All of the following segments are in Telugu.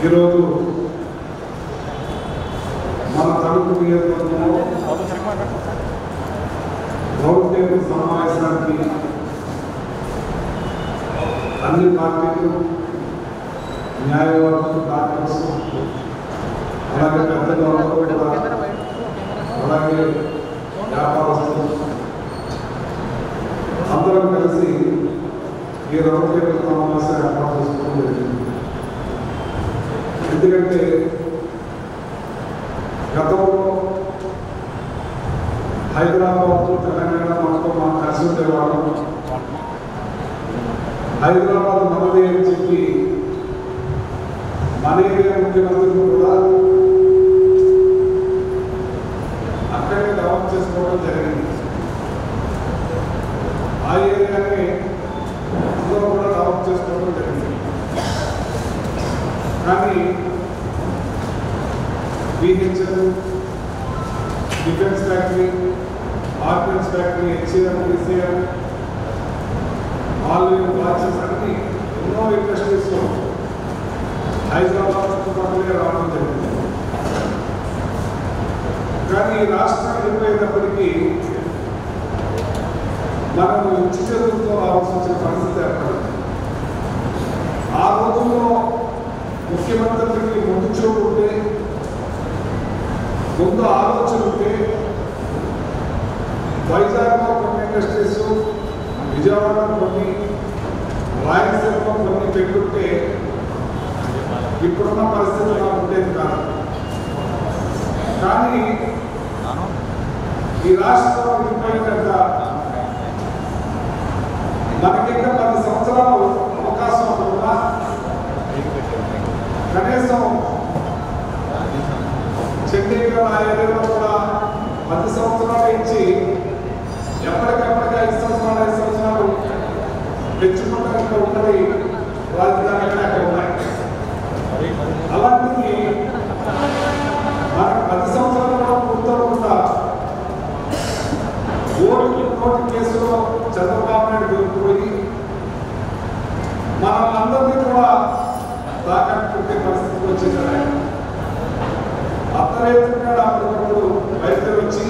ఈరోజు మన తణుకు నియోజకవర్గంలో రౌండ్ టేబుల్ సమావేశానికి అన్ని పార్టీలు న్యాయవాదులు డాక్టర్స్ అలాగే పెద్ద గవర్నమెంట్ కూడా అలాగే వ్యాపారస్తులు అందరం కలిసి ఈ రౌండ్ టేబుల్ సమావేశం ఏర్పాటు చేసుకోవడం జరిగింది ఎందుకంటే గతంలో హైదరాబాద్ తెలంగాణ మొత్తం మనం కలిసి ఉండేవాళ్ళం హైదరాబాద్ మనదే అని చెప్పి మన ఏరియా ముఖ్యమంత్రులు కూడా అక్కడే డెవలప్ చేసుకోవడం జరిగింది ఆ ఏరియాని అందరూ కూడా డెవలప్ చేసుకోవడం జరిగింది కానీ BHEL defence factory ordnance factory HCM ECM online watches అన్ని ఎన్నో ఇండస్ట్రీస్ హైదరాబాద్ చుట్టుపక్కలే రావడం జరిగింది కానీ ఈ రాష్ట్రం వెళ్ళిపోయేటప్పటికీ మనం ఇచ్చి చదువుతో రావాల్సి వచ్చిన పరిస్థితి ఏర్పడింది ఆ రోజుల్లో ముఖ్యమంత్రికి ముందు చూపు ఉంటే ముందు ఆలోచన ఉంటే వైజాగ్లో కొన్ని ఇండస్ట్రీస్ విజయవాడలో కొన్ని రాయలసీమలో కొన్ని పెట్టుకుంటే ఇప్పుడున్న పరిస్థితి అలా ఉండేది కాదు కానీ ఈ రాష్ట్రం విడిపోయినాక మనకింకా పది సంవత్సరాలు అవకాశం ఉన్నా కనీసం చండీగఢ్ ఆ ఏరియాలో కూడా పది సంవత్సరాలు ఇచ్చి ఎప్పటికెప్పటికి ఐదు సంవత్సరాలు ఐదు సంవత్సరాలు పెంచుకుంటానికి ఉన్నది రాజధాని అక్కడ ఉన్నాయి అలాంటిది మనకు పది సంవత్సరాలు కూడా పూర్తవకుండా ఓటు నోటు కేసులో చంద్రబాబు నాయుడు దొరికిపోయి మనల్ని కూడా తాకట్టు పెట్టే పరిస్థితికి వచ్చింది ఆయన అత్తరేతున్నాడు అప్పటికప్పుడు బయలుదేరి వచ్చి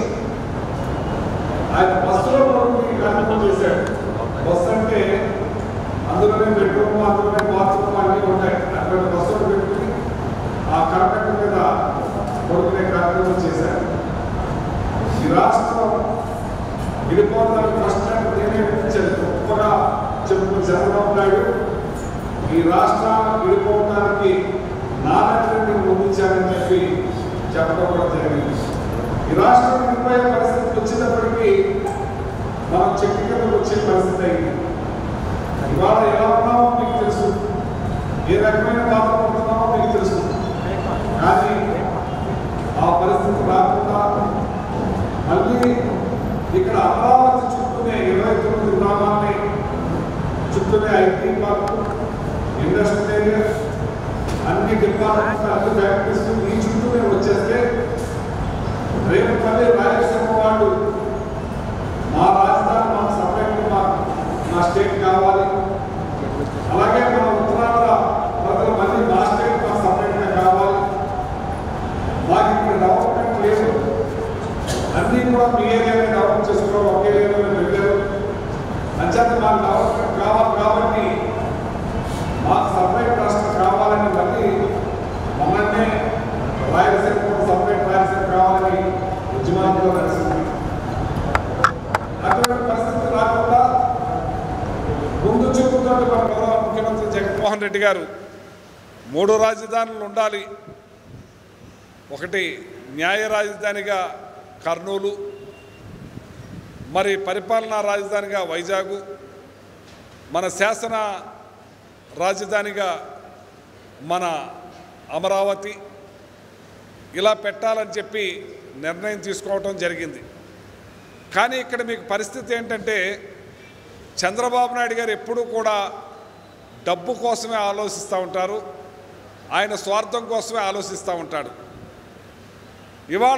ఆయన బస్సులో పడుకుని కార్యక్రమం చేశాడు బస్సు అంటే అందులోనే బెడ్రూమ్ అందులోనే బాత్రూమ్ అన్నీ ఉంటాయి అక్కడ బస్సులో పెట్టుకుని ఆ కరకట్ట మీద పడుకునే కార్యక్రమం చేశాడు ఈ రాష్ట్రం విడిపోవడానికి ఫస్ట్ టైం నేనే వినిపించాను గొప్పగా చెప్పుకున్న చంద్రబాబు నాయుడు ఈ రాష్ట్రాన్ని విడిపోవడానికి నారాయణ ముందుంచారని చెప్పి చెప్పడం కూడా జరిగింది ఈ రాష్ట్రం విడిపోయే పరిస్థితి వచ్చినప్పటికీ మనం చెట్టు కిందకు వచ్చే పరిస్థితి అయింది ఇవాళ ఎలా ఉన్నామో మీకు తెలుసు ఏ రకమైన బాధపడుతున్నామో మీకు తెలుసు కానీ ఆ పరిస్థితి రాకుండా మళ్ళీ ఇక్కడ అమరావతి చుట్టూనే ఇరవై తొమ్మిది గ్రామాన్ని చుట్టూనే ఐటీ పార్కు ఇండస్ట్రియల్ ఏరియా అన్ని డిపార్ట్మెంట్స్ అన్ని ఫ్యాక్టరీస్ ఈ చుట్టూనే వచ్చేస్తే రేపు మళ్ళీ రాయలసీమ వాళ్ళు మా రాజధాని మాకు సపరేట్ మా మా స్టేట్ కావాలి అలాగే మన ఉత్తరాంధ్ర ప్రజలు మళ్ళీ మా స్టేట్ మాకు సపరేట్గా కావాలి మాకు ఇక్కడ డెవలప్మెంట్ లేదు అన్నీ కూడా మీ ఏరియానే డెవలప్ చేసుకోవడం ఒకే ఏరియాలో వెళ్ళారు అంచేత మాకు డెవలప్మెంట్ కావాలి కాబట్టి మాకు సపరేట్ రాష్ట్రం కావాలని మళ్ళీ మొన్ననే రాయలసీమ కూడా సపరేట్ రాయలసీమ కావాలని ఉద్యమాల్లో నడిచింది అటువంటి పరిస్థితి రాకుండా ముందు చూపుతో మన గౌరవ ముఖ్యమంత్రి జగన్మోహన్ రెడ్డి గారు మూడు రాజధానులు ఉండాలి ఒకటి న్యాయ రాజధానిగా కర్నూలు మరి పరిపాలనా రాజధానిగా వైజాగు మన శాసన రాజధానిగా మన అమరావతి ఇలా పెట్టాలని చెప్పి నిర్ణయం తీసుకోవటం జరిగింది కానీ ఇక్కడ మీకు పరిస్థితి ఏంటంటే చంద్రబాబు నాయుడు గారు ఎప్పుడూ కూడా డబ్బు కోసమే ఆలోచిస్తూ ఉంటారు ఆయన స్వార్థం కోసమే ఆలోచిస్తూ ఉంటాడు ఇవాళ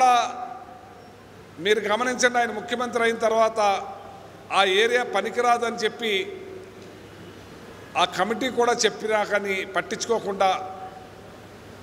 మీరు గమనించండి ఆయన ముఖ్యమంత్రి అయిన తర్వాత ఆ ఏరియా పనికిరాదని చెప్పి ఆ కమిటీ కూడా చెప్పినా కానీ పట్టించుకోకుండా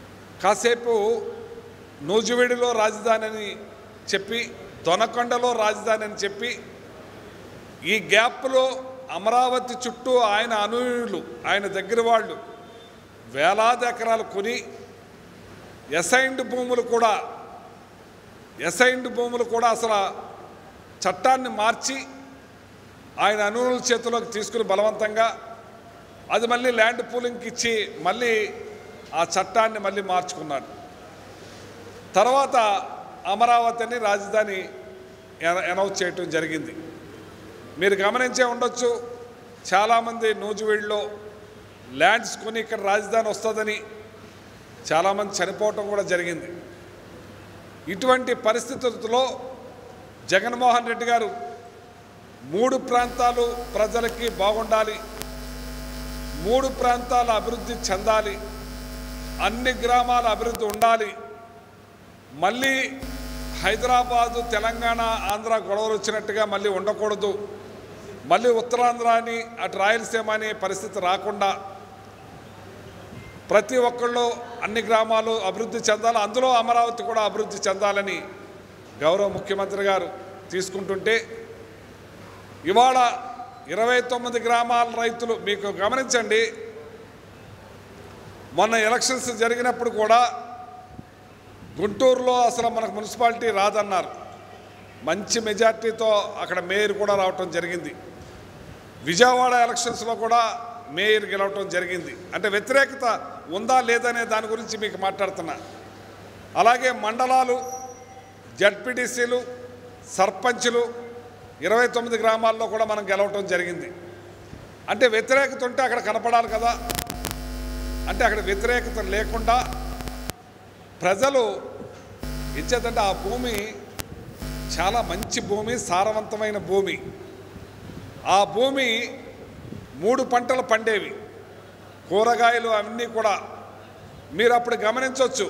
కాసేపు నూజివీడిలో రాజధాని అని చెప్పి దొనకొండలో రాజధాని అని చెప్పి ఈ గ్యాప్లో అమరావతి చుట్టూ ఆయన అనుయులు ఆయన దగ్గర వాళ్ళు వేలాది ఎకరాలు కొని ఎసైన్డ్ భూములు కూడా ఎసైన్డ్ భూములు కూడా అసలు చట్టాన్ని మార్చి ఆయన అనువుల చేతిలోకి తీసుకుని బలవంతంగా అది మళ్ళీ ల్యాండ్ పూలింగ్కి ఇచ్చి మళ్ళీ ఆ చట్టాన్ని మళ్ళీ మార్చుకున్నాడు తర్వాత అమరావతిని రాజధాని ఎన- అనౌన్స్ చేయటం జరిగింది మీరు గమనించే ఉండొచ్చు చాలామంది నూజివీడులో ల్యాండ్స్ కొని ఇక్కడ రాజధాని వస్తుందని చాలామంది చనిపోవటం కూడా జరిగింది ఇటువంటి పరిస్థితుల్లో జగన్మోహన్ రెడ్డి గారు మూడు ప్రాంతాలు ప్రజలకి బాగుండాలి మూడు ప్రాంతాల అభివృద్ధి చెందాలి అన్ని గ్రామాల అభివృద్ధి ఉండాలి మళ్ళీ హైదరాబాదు తెలంగాణ ఆంధ్ర గొడవలు వచ్చినట్టుగా మళ్ళీ ఉండకూడదు మళ్ళీ ఉత్తరాంధ్ర అని అటు రాయలసీమ అనే పరిస్థితి రాకుండా ప్రతి ఒక్కళ్ళు అన్ని గ్రామాలు అభివృద్ధి చెందాలి అందులో అమరావతి కూడా అభివృద్ధి చెందాలని గౌరవ ముఖ్యమంత్రి గారు తీసుకుంటుంటే ఇవాళ ఇరవై తొమ్మిది గ్రామాల రైతులు మీకు గమనించండి మొన్న ఎలక్షన్స్ జరిగినప్పుడు కూడా గుంటూరులో అసలు మనకు మున్సిపాలిటీ రాదన్నారు మంచి మెజార్టీతో అక్కడ మేయర్ కూడా రావటం జరిగింది విజయవాడ ఎలక్షన్స్లో కూడా మేయర్ గెలవటం జరిగింది అంటే వ్యతిరేకత ఉందా లేదనే దాని గురించి మీకు మాట్లాడుతున్నా అలాగే మండలాలు జడ్పీటీసీలు సర్పంచులు ఇరవై తొమ్మిది గ్రామాల్లో కూడా మనం గెలవటం జరిగింది అంటే వ్యతిరేకత ఉంటే అక్కడ కనపడాలి కదా అంటే అక్కడ వ్యతిరేకత లేకుండా ప్రజలు ఇచ్చేదంటే ఆ భూమి చాలా మంచి భూమి సారవంతమైన భూమి ఆ భూమి మూడు పంటలు పండేవి కూరగాయలు అవన్నీ కూడా మీరు అప్పుడు గమనించవచ్చు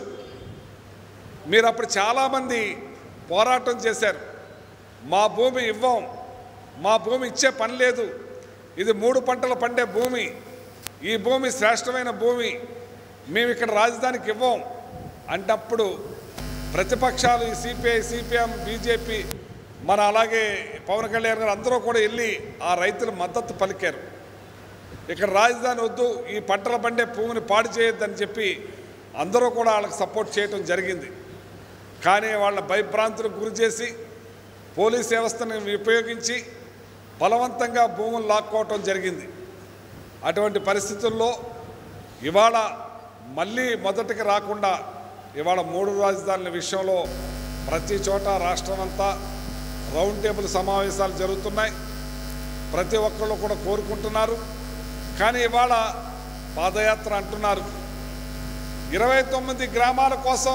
మీరు అప్పుడు చాలామంది పోరాటం చేశారు మా భూమి ఇవ్వం మా భూమి ఇచ్చే పని లేదు ఇది మూడు పంటలు పండే భూమి ఈ భూమి శ్రేష్టమైన భూమి మేము ఇక్కడ రాజధానికి ఇవ్వం అంటప్పుడు ప్రతిపక్షాలు ఈ సిపిఐ సిపిఎం బీజేపీ మన అలాగే పవన్ కళ్యాణ్ గారు అందరూ కూడా వెళ్ళి ఆ రైతులు మద్దతు పలికారు ఇక్కడ రాజధాని వద్దు ఈ పంటల పండే భూమిని పాడు చేయొద్దని చెప్పి అందరూ కూడా వాళ్ళకి సపోర్ట్ చేయటం జరిగింది కానీ వాళ్ళ భయభ్రాంతులకు గురి చేసి పోలీస్ వ్యవస్థను ఉపయోగించి బలవంతంగా భూములు లాక్కోవటం జరిగింది అటువంటి పరిస్థితుల్లో ఇవాళ మళ్ళీ మొదటికి రాకుండా ఇవాళ మూడు రాజధానుల విషయంలో ప్రతి చోట రాష్ట్రమంతా రౌండ్ టేబుల్ సమావేశాలు జరుగుతున్నాయి ప్రతి ఒక్కళ్ళు కూడా కోరుకుంటున్నారు కానీ ఇవాళ పాదయాత్ర అంటున్నారు ఇరవై తొమ్మిది గ్రామాల కోసం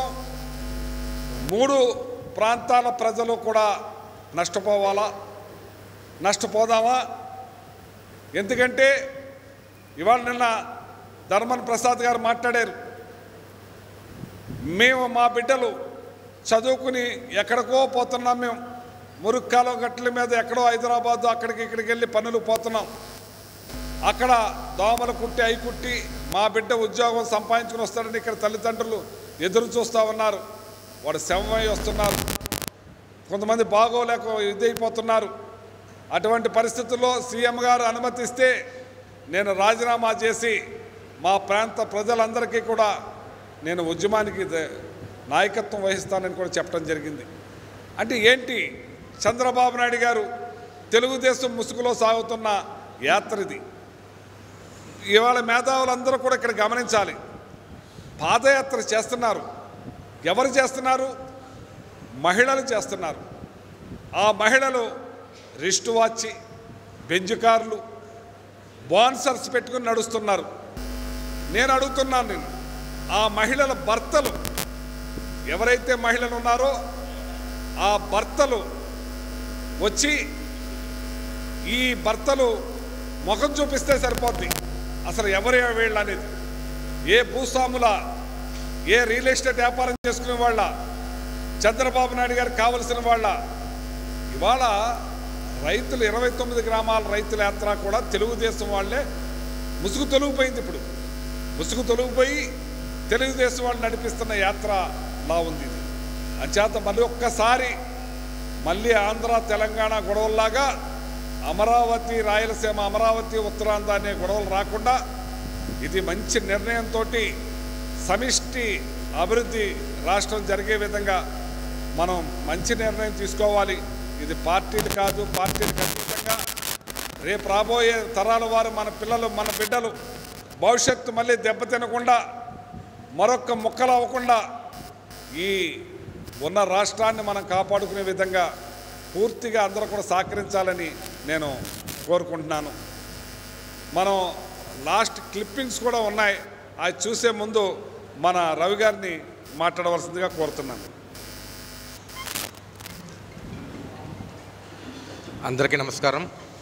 మూడు ప్రాంతాల ప్రజలు కూడా నష్టపోవాలా నష్టపోదామా ఎందుకంటే ఇవాళ నిన్న ధర్మన్ ప్రసాద్ గారు మాట్లాడారు మేము మా బిడ్డలు చదువుకుని ఎక్కడికో పోతున్నాం మేము మురుక్కాలో గట్ల మీద ఎక్కడో హైదరాబాద్ అక్కడికి ఇక్కడికి వెళ్ళి పనులు పోతున్నాం అక్కడ దోమలు కుట్టి అయి కుట్టి మా బిడ్డ ఉద్యోగం సంపాదించుకుని వస్తాడని ఇక్కడ తల్లిదండ్రులు ఎదురు చూస్తూ ఉన్నారు వాడు శవమై వస్తున్నారు కొంతమంది బాగోలేక ఇదైపోతున్నారు అటువంటి పరిస్థితుల్లో సీఎం గారు అనుమతిస్తే నేను రాజీనామా చేసి మా ప్రాంత ప్రజలందరికీ కూడా నేను ఉద్యమానికి ద- నాయకత్వం వహిస్తానని కూడా చెప్పడం జరిగింది అంటే ఏంటి చంద్రబాబు నాయుడు గారు తెలుగుదేశం ముసుగులో సాగుతున్న యాత్ర ఇది ఇవాళ మేధావులందరూ కూడా ఇక్కడ గమనించాలి పాదయాత్ర చేస్తున్నారు ఎవరు చేస్తున్నారు మహిళలు చేస్తున్నారు ఆ మహిళలు రిస్ట్ వాచి బెంజ్ కార్లు బాన్సర్స్ పెట్టుకుని నడుస్తున్నారు నేను అడుగుతున్నాను నేను ఆ మహిళల భర్తలు ఎవరైతే మహిళలు ఉన్నారో ఆ భర్తలు వచ్చి ఈ భర్తలు ముఖం చూపిస్తే సరిపోద్ది అసలు ఎవరే వీళ్ళు అనేది ఏ భూస్వాముల ఏ రియల్ ఎస్టేట్ వ్యాపారం చేసుకునే వాళ్ళ చంద్రబాబు నాయుడు గారికి కావలసిన వాళ్ళ ఇవాళ రైతులు ఇరవై తొమ్మిది గ్రామాల రైతుల యాత్ర కూడా తెలుగుదేశం వాళ్ళే ముసుగు తొలగిపోయింది ఇప్పుడు ముసుగు తొలగిపోయి తెలుగుదేశం వాళ్ళు నడిపిస్తున్న యాత్ర లా ఉంది ఇది అంచేత మళ్ళీ ఒక్కసారి మళ్ళీ ఆంధ్ర తెలంగాణ గొడవల్లాగా అమరావతి రాయలసీమ అమరావతి ఉత్తరాంధ్ర అనే గొడవలు రాకుండా ఇది మంచి నిర్ణయంతో సమిష్టి అభివృద్ధి రాష్ట్రం జరిగే విధంగా మనం మంచి నిర్ణయం తీసుకోవాలి ఇది పార్టీలు కాదు పార్టీలకు అతీతంగా రేపు రాబోయే తరాల వారు మన పిల్లలు మన బిడ్డలు భవిష్యత్తు మళ్ళీ దెబ్బతినకుండా మరొక ముక్కలు అవ్వకుండా ఈ ఉన్న రాష్ట్రాన్ని మనం కాపాడుకునే విధంగా పూర్తిగా అందరూ కూడా సహకరించాలని నేను కోరుకుంటున్నాను మనం లాస్ట్ క్లిప్పింగ్స్ కూడా ఉన్నాయి అది చూసే ముందు మన రవి గారిని మాట్లాడవలసిందిగా కోరుతున్నాను అందరికీ నమస్కారం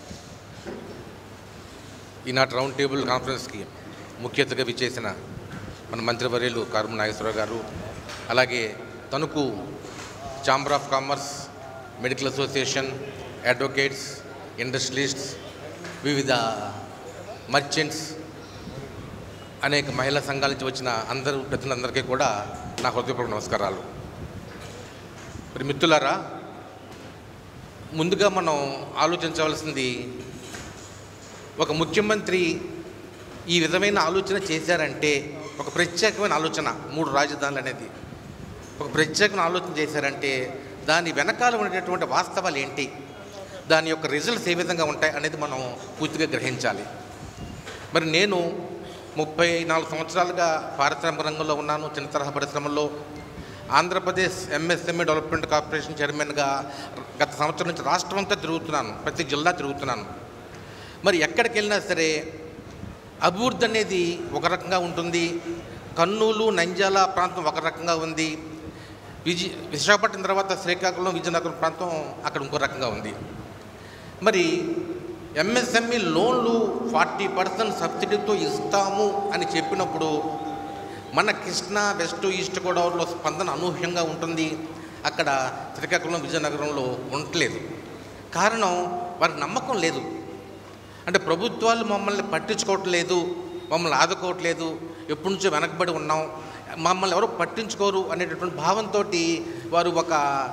ఈనాటి రౌండ్ టేబుల్ కాన్ఫరెన్స్కి ముఖ్య అతిథిగా విచ్చేసిన మన మంత్రివర్యులు కారుమ నాగేశ్వరరావు గారు అలాగే Tanuku chamber of commerce medical association advocates industrialists వివిధ మర్చెంట్స్ అనేక మహిళా సంఘాల నుంచి వచ్చిన అందరూ ప్రతినిధులందరికీ కూడా నా హృదయపూర్వక నమస్కారాలు మరి మిత్రులారా ముందుగా మనం ఆలోచించవలసింది ఒక ముఖ్యమంత్రి ఈ విధమైన ఆలోచన చేశారంటే ఒక ప్రత్యేకమైన ఆలోచన మూడు రాజధానులు అనేది ఒక ప్రత్యేకమైన ఆలోచన చేశారంటే దాని వెనకాల ఉండేటటువంటి వాస్తవాలు ఏంటి దాని యొక్క రిజల్ట్స్ ఏ విధంగా ఉంటాయి అనేది మనం పూర్తిగా గ్రహించాలి మరి నేను ముప్పై నాలుగు సంవత్సరాలుగా పారిశ్రామిక రంగంలో ఉన్నాను చిన్న తరహా పరిశ్రమల్లో ఆంధ్రప్రదేశ్ ఎంఎస్ఎంఈ డెవలప్మెంట్ కార్పొరేషన్ చైర్మన్గా గత సంవత్సరం నుంచి రాష్ట్రం అంతా తిరుగుతున్నాను ప్రతి జిల్లా తిరుగుతున్నాను మరి ఎక్కడికి వెళ్ళినా సరే అభివృద్ధి అనేది ఒక రకంగా ఉంటుంది కర్నూలు నంద్యాల ప్రాంతం ఒక రకంగా ఉంది విజయ విశాఖపట్నం తర్వాత శ్రీకాకుళం విజయనగరం ప్రాంతం అక్కడ ఇంకో రకంగా ఉంది మరి ఎంఎస్ఎంఈ లోన్లు ఫార్టీ పర్సెంట్ సబ్సిడీతో ఇస్తాము అని చెప్పినప్పుడు మన కృష్ణా వెస్ట్ ఈస్ట్ గోదావరిలో స్పందన అనూహ్యంగా ఉంటుంది అక్కడ శ్రీకాకుళం విజయనగరంలో ఉండట్లేదు కారణం వారికి నమ్మకం లేదు అంటే ప్రభుత్వాలు మమ్మల్ని పట్టించుకోవట్లేదు మమ్మల్ని ఆదుకోవట్లేదు ఎప్పటి నుంచో వెనకబడి ఉన్నాం మమ్మల్ని ఎవరు పట్టించుకోరు అనేటటువంటి భావంతో వారు ఒక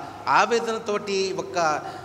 ఆవేదనతోటి ఒక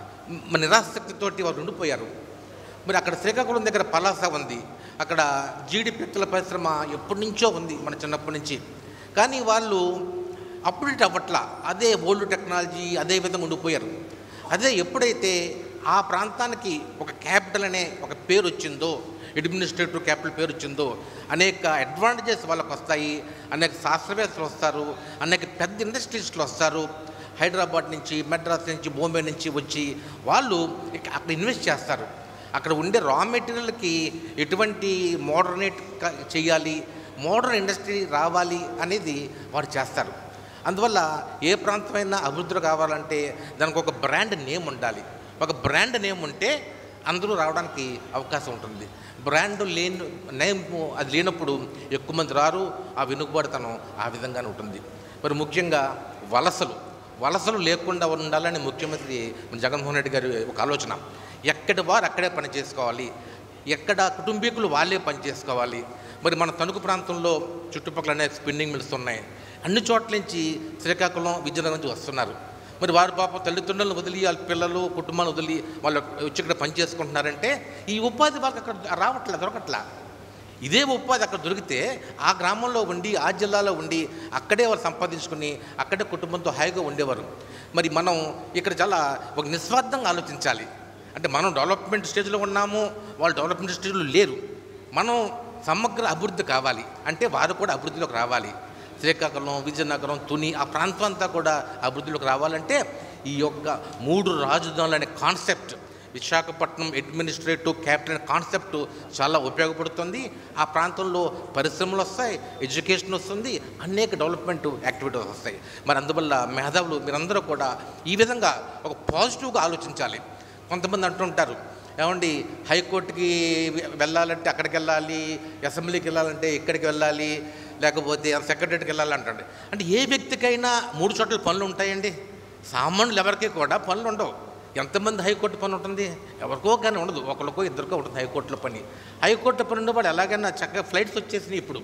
నిరాసక్తితోటి వారు ఉండిపోయారు మరి అక్కడ శ్రీకాకుళం దగ్గర పలాస ఉంది అక్కడ జీడి పిక్కల పరిశ్రమ ఎప్పటి నుంచో ఉంది మన చిన్నప్పటి నుంచి కానీ వాళ్ళు అప్డేట్ అవ్వట్లా అదే ఓల్డ్ టెక్నాలజీ అదే విధంగా ఉండిపోయారు అదే ఎప్పుడైతే ఆ ప్రాంతానికి ఒక క్యాపిటల్ అనే ఒక పేరు వచ్చిందో అడ్మినిస్ట్రేటివ్ క్యాపిటల్ పేరు వచ్చిందో అనేక అడ్వాంటేజెస్ వాళ్ళకి వస్తాయి అనేక శాస్త్రవేత్తలు వస్తారు అనేక పెద్ద ఇండస్ట్రీస్లు వస్తారు హైదరాబాద్ నుంచి మెడ్రాస్ నుంచి బాంబే నుంచి వచ్చి వాళ్ళు ఇక అక్కడ ఇన్వెస్ట్ చేస్తారు అక్కడ ఉండే రా మెటీరియల్కి ఎటువంటి మోడర్నేట్ చేయాలి మోడర్న్ ఇండస్ట్రీ రావాలి అనేది వారు చేస్తారు అందువల్ల ఏ ప్రాంతమైనా అభివృద్ధి కావాలంటే దానికి ఒక బ్రాండ్ నేమ్ ఉండాలి ఒక బ్రాండ్ నేమ్ ఉంటే అందరూ రావడానికి అవకాశం ఉంటుంది బ్రాండ్ లేని నేమ్ అది లేనప్పుడు ఎక్కువ మంది రారు ఆ వెనుకబడితనం ఆ విధంగానే ఉంటుంది మరి ముఖ్యంగా వలసలు వలసలు లేకుండా ఉండాలని ముఖ్యమంత్రి జగన్మోహన్ రెడ్డి గారి ఒక ఆలోచన ఎక్కడి వారు అక్కడే పని చేసుకోవాలి ఎక్కడ కుటుంబీకులు వాళ్ళే పని చేసుకోవాలి మరి మన తణుకు ప్రాంతంలో చుట్టుపక్కల అనేక స్పిన్నింగ్ మిల్స్ ఉన్నాయి అన్ని చోట్ల నుంచి శ్రీకాకుళం విజయనగరం నుంచి వస్తున్నారు మరి వారి పాప తల్లిదండ్రులను వదిలి వాళ్ళ పిల్లలు కుటుంబాలను వదిలి వాళ్ళు వచ్చి ఇక్కడ పని చేసుకుంటున్నారంటే ఈ ఉపాధి వాళ్ళకి అక్కడ రావట్లే దొరకట్లా ఇదే ఉపాధి అక్కడ దొరికితే ఆ గ్రామంలో ఉండి ఆ జిల్లాలో ఉండి అక్కడే వారు సంపాదించుకుని అక్కడే కుటుంబంతో హాయిగా ఉండేవారు మరి మనం ఇక్కడ చాలా ఒక నిస్వార్థంగా ఆలోచించాలి అంటే మనం డెవలప్మెంట్ స్టేజ్లో ఉన్నాము వాళ్ళు డెవలప్మెంట్ స్టేజ్లో లేరు మనం సమగ్ర అభివృద్ధి కావాలి అంటే వారు కూడా అభివృద్ధిలోకి రావాలి శ్రీకాకుళం విజయనగరం తుని ఆ ప్రాంతం అంతా కూడా అభివృద్ధిలోకి రావాలంటే ఈ యొక్క మూడు రాజధానులు అనే కాన్సెప్ట్ విశాఖపట్నం అడ్మినిస్ట్రేటివ్ క్యాపిటల్ అనే కాన్సెప్ట్ చాలా ఉపయోగపడుతుంది ఆ ప్రాంతంలో పరిశ్రమలు వస్తాయి ఎడ్యుకేషన్ వస్తుంది అనేక డెవలప్మెంట్ యాక్టివిటీస్ వస్తాయి మరి అందువల్ల మేధావులు మీరందరూ కూడా ఈ విధంగా ఒక పాజిటివ్గా ఆలోచించాలి కొంతమంది అంటుంటారు ఏమండి హైకోర్టుకి వెళ్ళాలంటే అక్కడికి వెళ్ళాలి అసెంబ్లీకి వెళ్ళాలంటే ఇక్కడికి వెళ్ళాలి లేకపోతే సెక్రటరీకి వెళ్ళాలి అంటండి అంటే ఏ వ్యక్తికైనా మూడు చోట్ల పనులు ఉంటాయండి సామాన్యులు ఎవరికి కూడా పనులు ఉండవు ఎంతమంది హైకోర్టు పని ఉంటుంది ఎవరికో కానీ ఉండదు ఒకరికో ఇద్దరికో ఉంటుంది హైకోర్టులో పని హైకోర్టు పని ఉండేవాడు ఎలాగైనా చక్కగా ఫ్లైట్స్ వచ్చేసినాయి ఇప్పుడు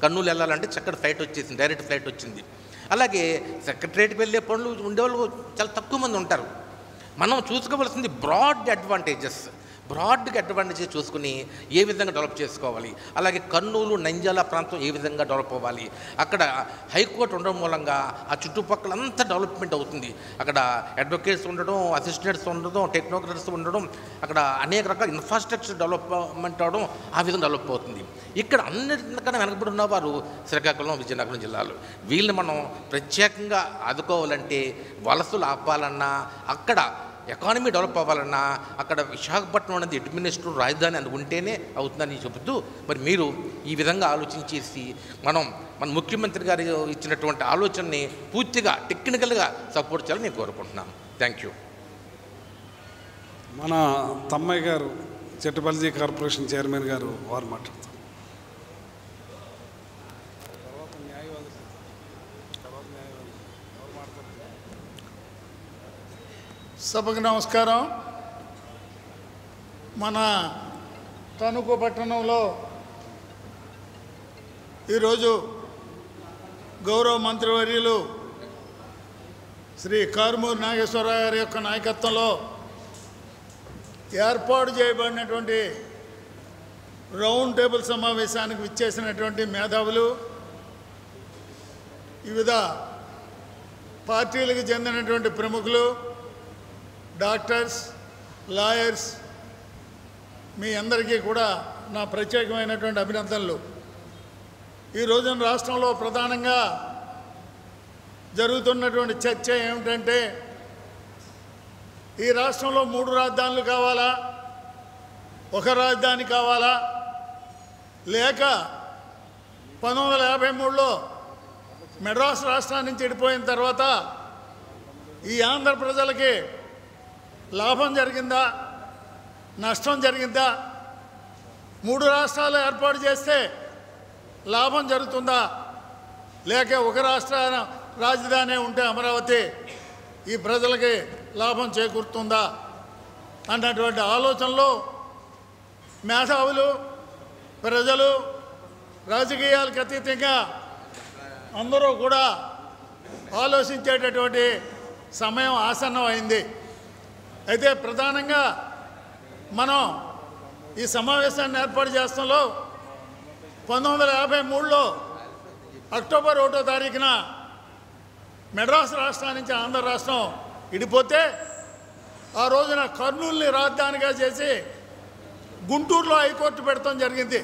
కర్నూలు వెళ్ళాలంటే చక్కటి ఫ్లైట్ వచ్చేసింది డైరెక్ట్ ఫ్లైట్ వచ్చింది అలాగే సెక్రటరేట్కి వెళ్ళే పనులు ఉండేవాళ్ళు చాలా తక్కువ మంది ఉంటారు మనం చూసుకోవాల్సింది బ్రాడ్ అడ్వాంటేజెస్ బ్రాడ్గా అడ్వాంటేజెస్ చూసుకుని ఏ విధంగా డెవలప్ చేసుకోవాలి అలాగే కర్నూలు నంద్యాల ప్రాంతం ఏ విధంగా డెవలప్ అవ్వాలి అక్కడ హైకోర్టు ఉండడం మూలంగా ఆ చుట్టుపక్కల అంతా డెవలప్మెంట్ అవుతుంది అక్కడ అడ్వకేట్స్ ఉండడం అసిస్టెంట్స్ ఉండడం టెక్నోక్రట్స్ ఉండడం అక్కడ అనేక రకాల ఇన్ఫ్రాస్ట్రక్చర్ డెవలప్మెంట్ అవడం ఆ విధంగా డెవలప్ అవుతుంది ఇక్కడ అన్నిటికన్నా వెనకబడి ఉన్నవారు శ్రీకాకుళం విజయనగరం జిల్లాలు వీళ్ళని మనం ప్రత్యేకంగా ఆదుకోవాలంటే వలసలు ఆపాలన్నా అక్కడ ఎకానమీ డెవలప్ అవ్వాలన్నా అక్కడ విశాఖపట్నం అనేది అడ్మినిస్ట్రేటివ్ రాజధాని అని ఉంటేనే అవుతుందని చెబుతూ మరి మీరు ఈ విధంగా ఆలోచించేసి మనం మన ముఖ్యమంత్రి గారు ఇచ్చినటువంటి ఆలోచనని పూర్తిగా టెక్నికల్గా సపోర్ట్ చేయాలని నేను కోరుకుంటున్నాను థ్యాంక్ యూ మన తమ్మయ్య గారు చెట్టుపల్లి కార్పొరేషన్ చైర్మన్ గారు వారు మాట్లాడతారు సభకు నమస్కారం మన తణుకు పట్టణంలో ఈరోజు గౌరవ మంత్రివర్యులు శ్రీ కారుమూరి నాగేశ్వరరావు గారి యొక్క నాయకత్వంలో ఏర్పాటు చేయబడినటువంటి రౌండ్ టేబుల్ సమావేశానికి విచ్చేసినటువంటి మేధావులు వివిధ పార్టీలకు చెందినటువంటి ప్రముఖులు డాక్టర్స్ లాయర్స్ మీ అందరికీ కూడా నా ప్రత్యేకమైనటువంటి అభినందనలు ఈ రోజున రాష్ట్రంలో ప్రధానంగా జరుగుతున్నటువంటి చర్చ ఏమిటంటే ఈ రాష్ట్రంలో మూడు రాజధానులు కావాలా ఒక రాజధాని కావాలా లేక పంతొమ్మిది వందల యాభై మూడులో మెడ్రాస్ రాష్ట్రాన్ని నుంచి విడిపోయిన తర్వాత ఈ ఆంధ్ర ప్రజలకి లాభం జరిగిందా నష్టం జరిగిందా మూడు రాష్ట్రాలు ఏర్పాటు చేస్తే లాభం జరుగుతుందా లేక ఒక రాష్ట్ర రాజధాని ఉంటే అమరావతి ఈ ప్రజలకి లాభం చేకూరుతుందా అన్నటువంటి ఆలోచనలో మేధావులు ప్రజలు రాజకీయాలకు అతీతంగా అందరూ కూడా ఆలోచించేటటువంటి సమయం ఆసన్నం అయింది అయితే ప్రధానంగా మనం ఈ సమావేశాన్ని ఏర్పాటు చేస్తంలో పంతొమ్మిది వందల యాభై మూడులో అక్టోబర్ ఒకటో తారీఖున మెడ్రాస్ రాష్ట్రం నుంచి ఆంధ్ర రాష్ట్రం ఇడిపోతే ఆ రోజున కర్నూలుని రాజధానిగా చేసి గుంటూరులో హైకోర్టు పెడతాం జరిగింది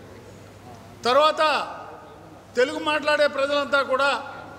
తర్వాత తెలుగు మాట్లాడే ప్రజలంతా కూడా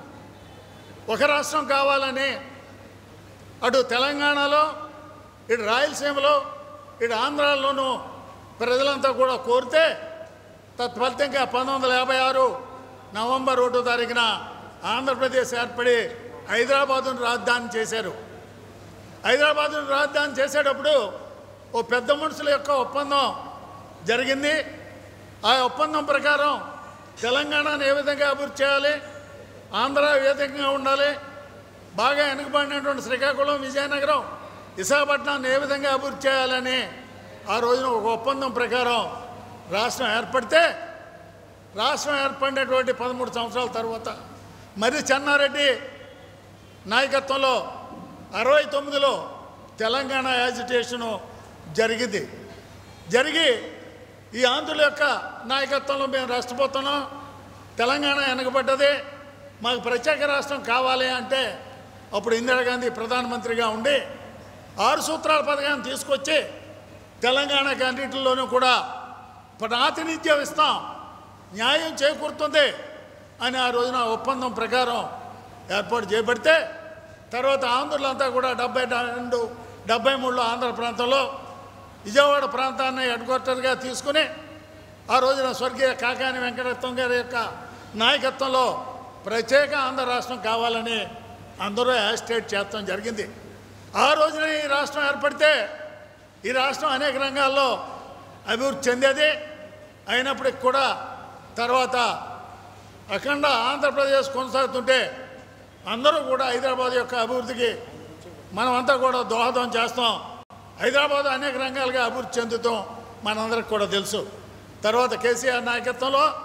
ఒక రాష్ట్రం కావాలని అటు తెలంగాణలో ఇటు రాయలసీమలో ఇటు ఆంధ్రాలోనూ ప్రజలంతా కూడా కోరితే తత్ఫలితంగా పంతొమ్మిది వందల యాభై ఆరు నవంబర్ ఒకటో తారీఖున ఆంధ్రప్రదేశ్ ఏర్పడి హైదరాబాదును రాజధాని చేశారు హైదరాబాదును రాజధాని చేసేటప్పుడు ఓ పెద్ద మనుషుల యొక్క ఒప్పందం జరిగింది ఆ ఒప్పందం ప్రకారం తెలంగాణను ఏ విధంగా అభివృద్ధి చేయాలి ఆంధ్ర ఏ విధంగా ఉండాలి బాగా వెనుకబడినటువంటి శ్రీకాకుళం విజయనగరం విశాఖపట్నాన్ని ఏ విధంగా అభివృద్ధి చేయాలని ఆ రోజున ఒక ఒప్పందం ప్రకారం రాష్ట్రం ఏర్పడితే రాష్ట్రం ఏర్పడినటువంటి పదమూడు సంవత్సరాల తర్వాత మరి చెన్నారెడ్డి నాయకత్వంలో అరవై తొమ్మిదిలో తెలంగాణ యాజిటేషను జరిగింది జరిగి ఈ ఆంధ్రుల యొక్క నాయకత్వంలో మేము రాష్ట్రపోతున్నాం తెలంగాణ వెనకబడ్డది మాకు ప్రత్యేక రాష్ట్రం కావాలి అంటే అప్పుడు ఇందిరాగాంధీ ప్రధానమంత్రిగా ఉండి ఆరు సూత్రాల పథకాన్ని తీసుకొచ్చి తెలంగాణకి అన్నింటిలోనూ కూడా ప్రాతినిధ్యం ఇస్తాం న్యాయం చేకూరుతుంది అని ఆ రోజున ఒప్పందం ప్రకారం ఏర్పాటు చేయబడితే తర్వాత ఆంధ్రులంతా కూడా డెబ్బై రెండు డెబ్బై మూడులో ఆంధ్ర ప్రాంతంలో విజయవాడ ప్రాంతాన్ని హెడ్ క్వార్టర్గా తీసుకుని ఆ రోజున స్వర్గీయ కాకాని వెంకటరత్నం గారి యొక్క నాయకత్వంలో ప్రత్యేక ఆంధ్ర రాష్ట్రం కావాలని అందరూ యాజిటేట్ చేస్తాం జరిగింది ఆ రోజున ఈ రాష్ట్రం ఏర్పడితే ఈ రాష్ట్రం అనేక రంగాల్లో అభివృద్ధి చెందేది అయినప్పటికి కూడా తర్వాత అఖండ ఆంధ్రప్రదేశ్ కొనసాగుతుంటే అందరూ కూడా హైదరాబాద్ యొక్క అభివృద్ధికి మనమంతా కూడా దోహదం చేస్తాం హైదరాబాద్ అనేక రంగాలుగా అభివృద్ధి చెందుతాం మనందరికి కూడా తెలుసు తర్వాత కేసీఆర్ నాయకత్వంలో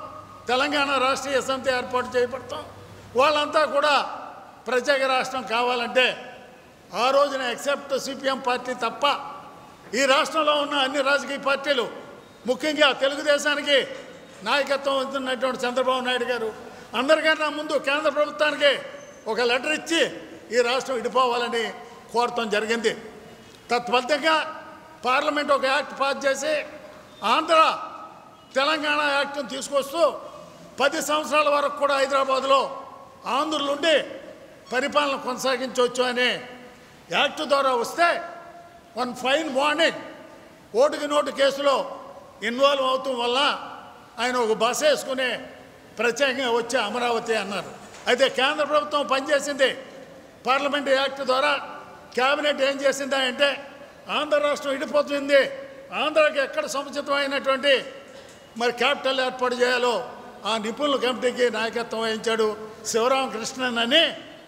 తెలంగాణ రాష్ట్రీయ సమితి ఏర్పాటు చేయబడతాం వాళ్ళంతా కూడా ప్రత్యేక రాష్ట్రం కావాలంటే ఆ రోజున ఎక్సెప్ట్ సిపిఎం పార్టీ తప్ప ఈ రాష్ట్రంలో ఉన్న అన్ని రాజకీయ పార్టీలు ముఖ్యంగా తెలుగుదేశానికి నాయకత్వం వహిస్తున్నటువంటి చంద్రబాబు నాయుడు గారు అందరికన్నా ముందు కేంద్ర ప్రభుత్వానికి ఒక లెటర్ ఇచ్చి ఈ రాష్ట్రం విడిపోవాలని కోరటం జరిగింది తత్ఫలితంగా పార్లమెంట్ ఒక యాక్ట్ పాస్ చేసి ఆంధ్ర తెలంగాణ యాక్ట్ను తీసుకొస్తూ పది సంవత్సరాల వరకు కూడా హైదరాబాద్లో ఆంధ్రులుండి పరిపాలన కొనసాగించవచ్చు అనే యాక్ట్ ద్వారా వస్తే వన్ ఫైన్ మార్నింగ్ ఓటుకి నోటు కేసులో ఇన్వాల్వ్ అవటం వల్ల ఆయన ఒక బస్ వేసుకుని ప్రత్యేకంగా వచ్చి అమరావతి అన్నారు అయితే కేంద్ర ప్రభుత్వం పనిచేసింది పార్లమెంట్ యాక్ట్ ద్వారా కేబినెట్ ఏం చేసిందా అంటే ఆంధ్ర రాష్ట్రం విడిపోతుంది ఆంధ్రాకి ఎక్కడ సముచితమైనటువంటి మరి క్యాపిటల్ ఏర్పాటు చేయాలో ఆ నిపుణుల కమిటీకి నాయకత్వం వహించాడు శివరామకృష్ణన్ అని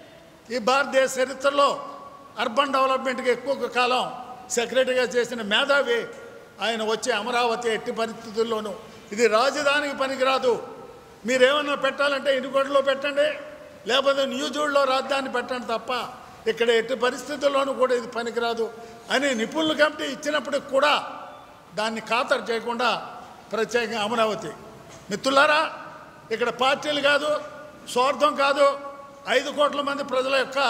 ఈ భారతదేశ చరిత్రలో అర్బన్ డెవలప్మెంట్కి ఎక్కువ కాలం సెక్రటరీగా చేసిన మేధావి ఆయన వచ్చే అమరావతి ఎట్టి పరిస్థితుల్లోనూ ఇది రాజధానికి పనికిరాదు మీరేమన్నా పెట్టాలంటే ఇనుగోడలో పెట్టండి లేకపోతే న్యూజోడ్లో రాజధాని పెట్టండి తప్ప ఇక్కడ ఎట్టి పరిస్థితుల్లోనూ కూడా ఇది పనికిరాదు అని నిపుణుల కమిటీ ఇచ్చినప్పటికి కూడా దాన్ని ఖాతరు చేయకుండా ప్రత్యేకంగా అమరావతి మిత్రులారా ఇక్కడ పార్టీలు కాదు స్వార్థం కాదు ఐదు కోట్ల మంది ప్రజల యొక్క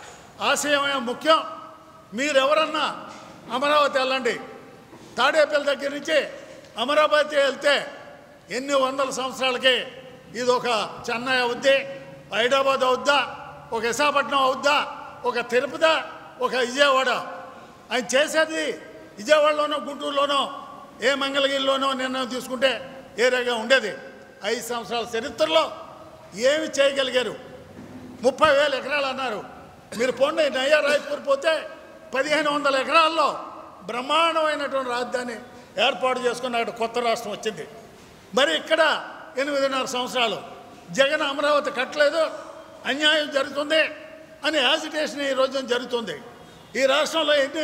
ఆశయమే ముఖ్యం మీరెవరన్నా అమరావతి వెళ్ళండి తాడేపల్లి దగ్గర నుంచి అమరావతి వెళ్తే ఎన్ని వందల సంవత్సరాలకి ఇది ఒక చెన్నై అవుద్ది హైదరాబాద్ అవుద్దా ఒక విశాఖపట్నం అవుద్దా ఒక తిరుపతి ఒక విజయవాడ ఆయన చేసేది విజయవాడలోనో గుంటూరులోనో ఏ మంగళగిరిలోనో నిర్ణయం తీసుకుంటే ఏరేగా ఉండేది ఐదు సంవత్సరాల చరిత్రలో ఏమి చేయగలిగారు ముప్పై వేల ఎకరాలు అన్నారు మీరు పోండి నయ్యా రాయపూర్ పోతే పదిహేను వందల ఎకరాల్లో బ్రహ్మాండమైనటువంటి రాజధాని ఏర్పాటు చేసుకున్న అక్కడ కొత్త రాష్ట్రం వచ్చింది మరి ఇక్కడ ఎనిమిదిన్నర సంవత్సరాలు జగన్ అమరావతి కట్టలేదు అన్యాయం జరుగుతుంది అని యాజిటేషన్ ఈ రోజున జరుగుతుంది ఈ రాష్ట్రంలో ఎన్ని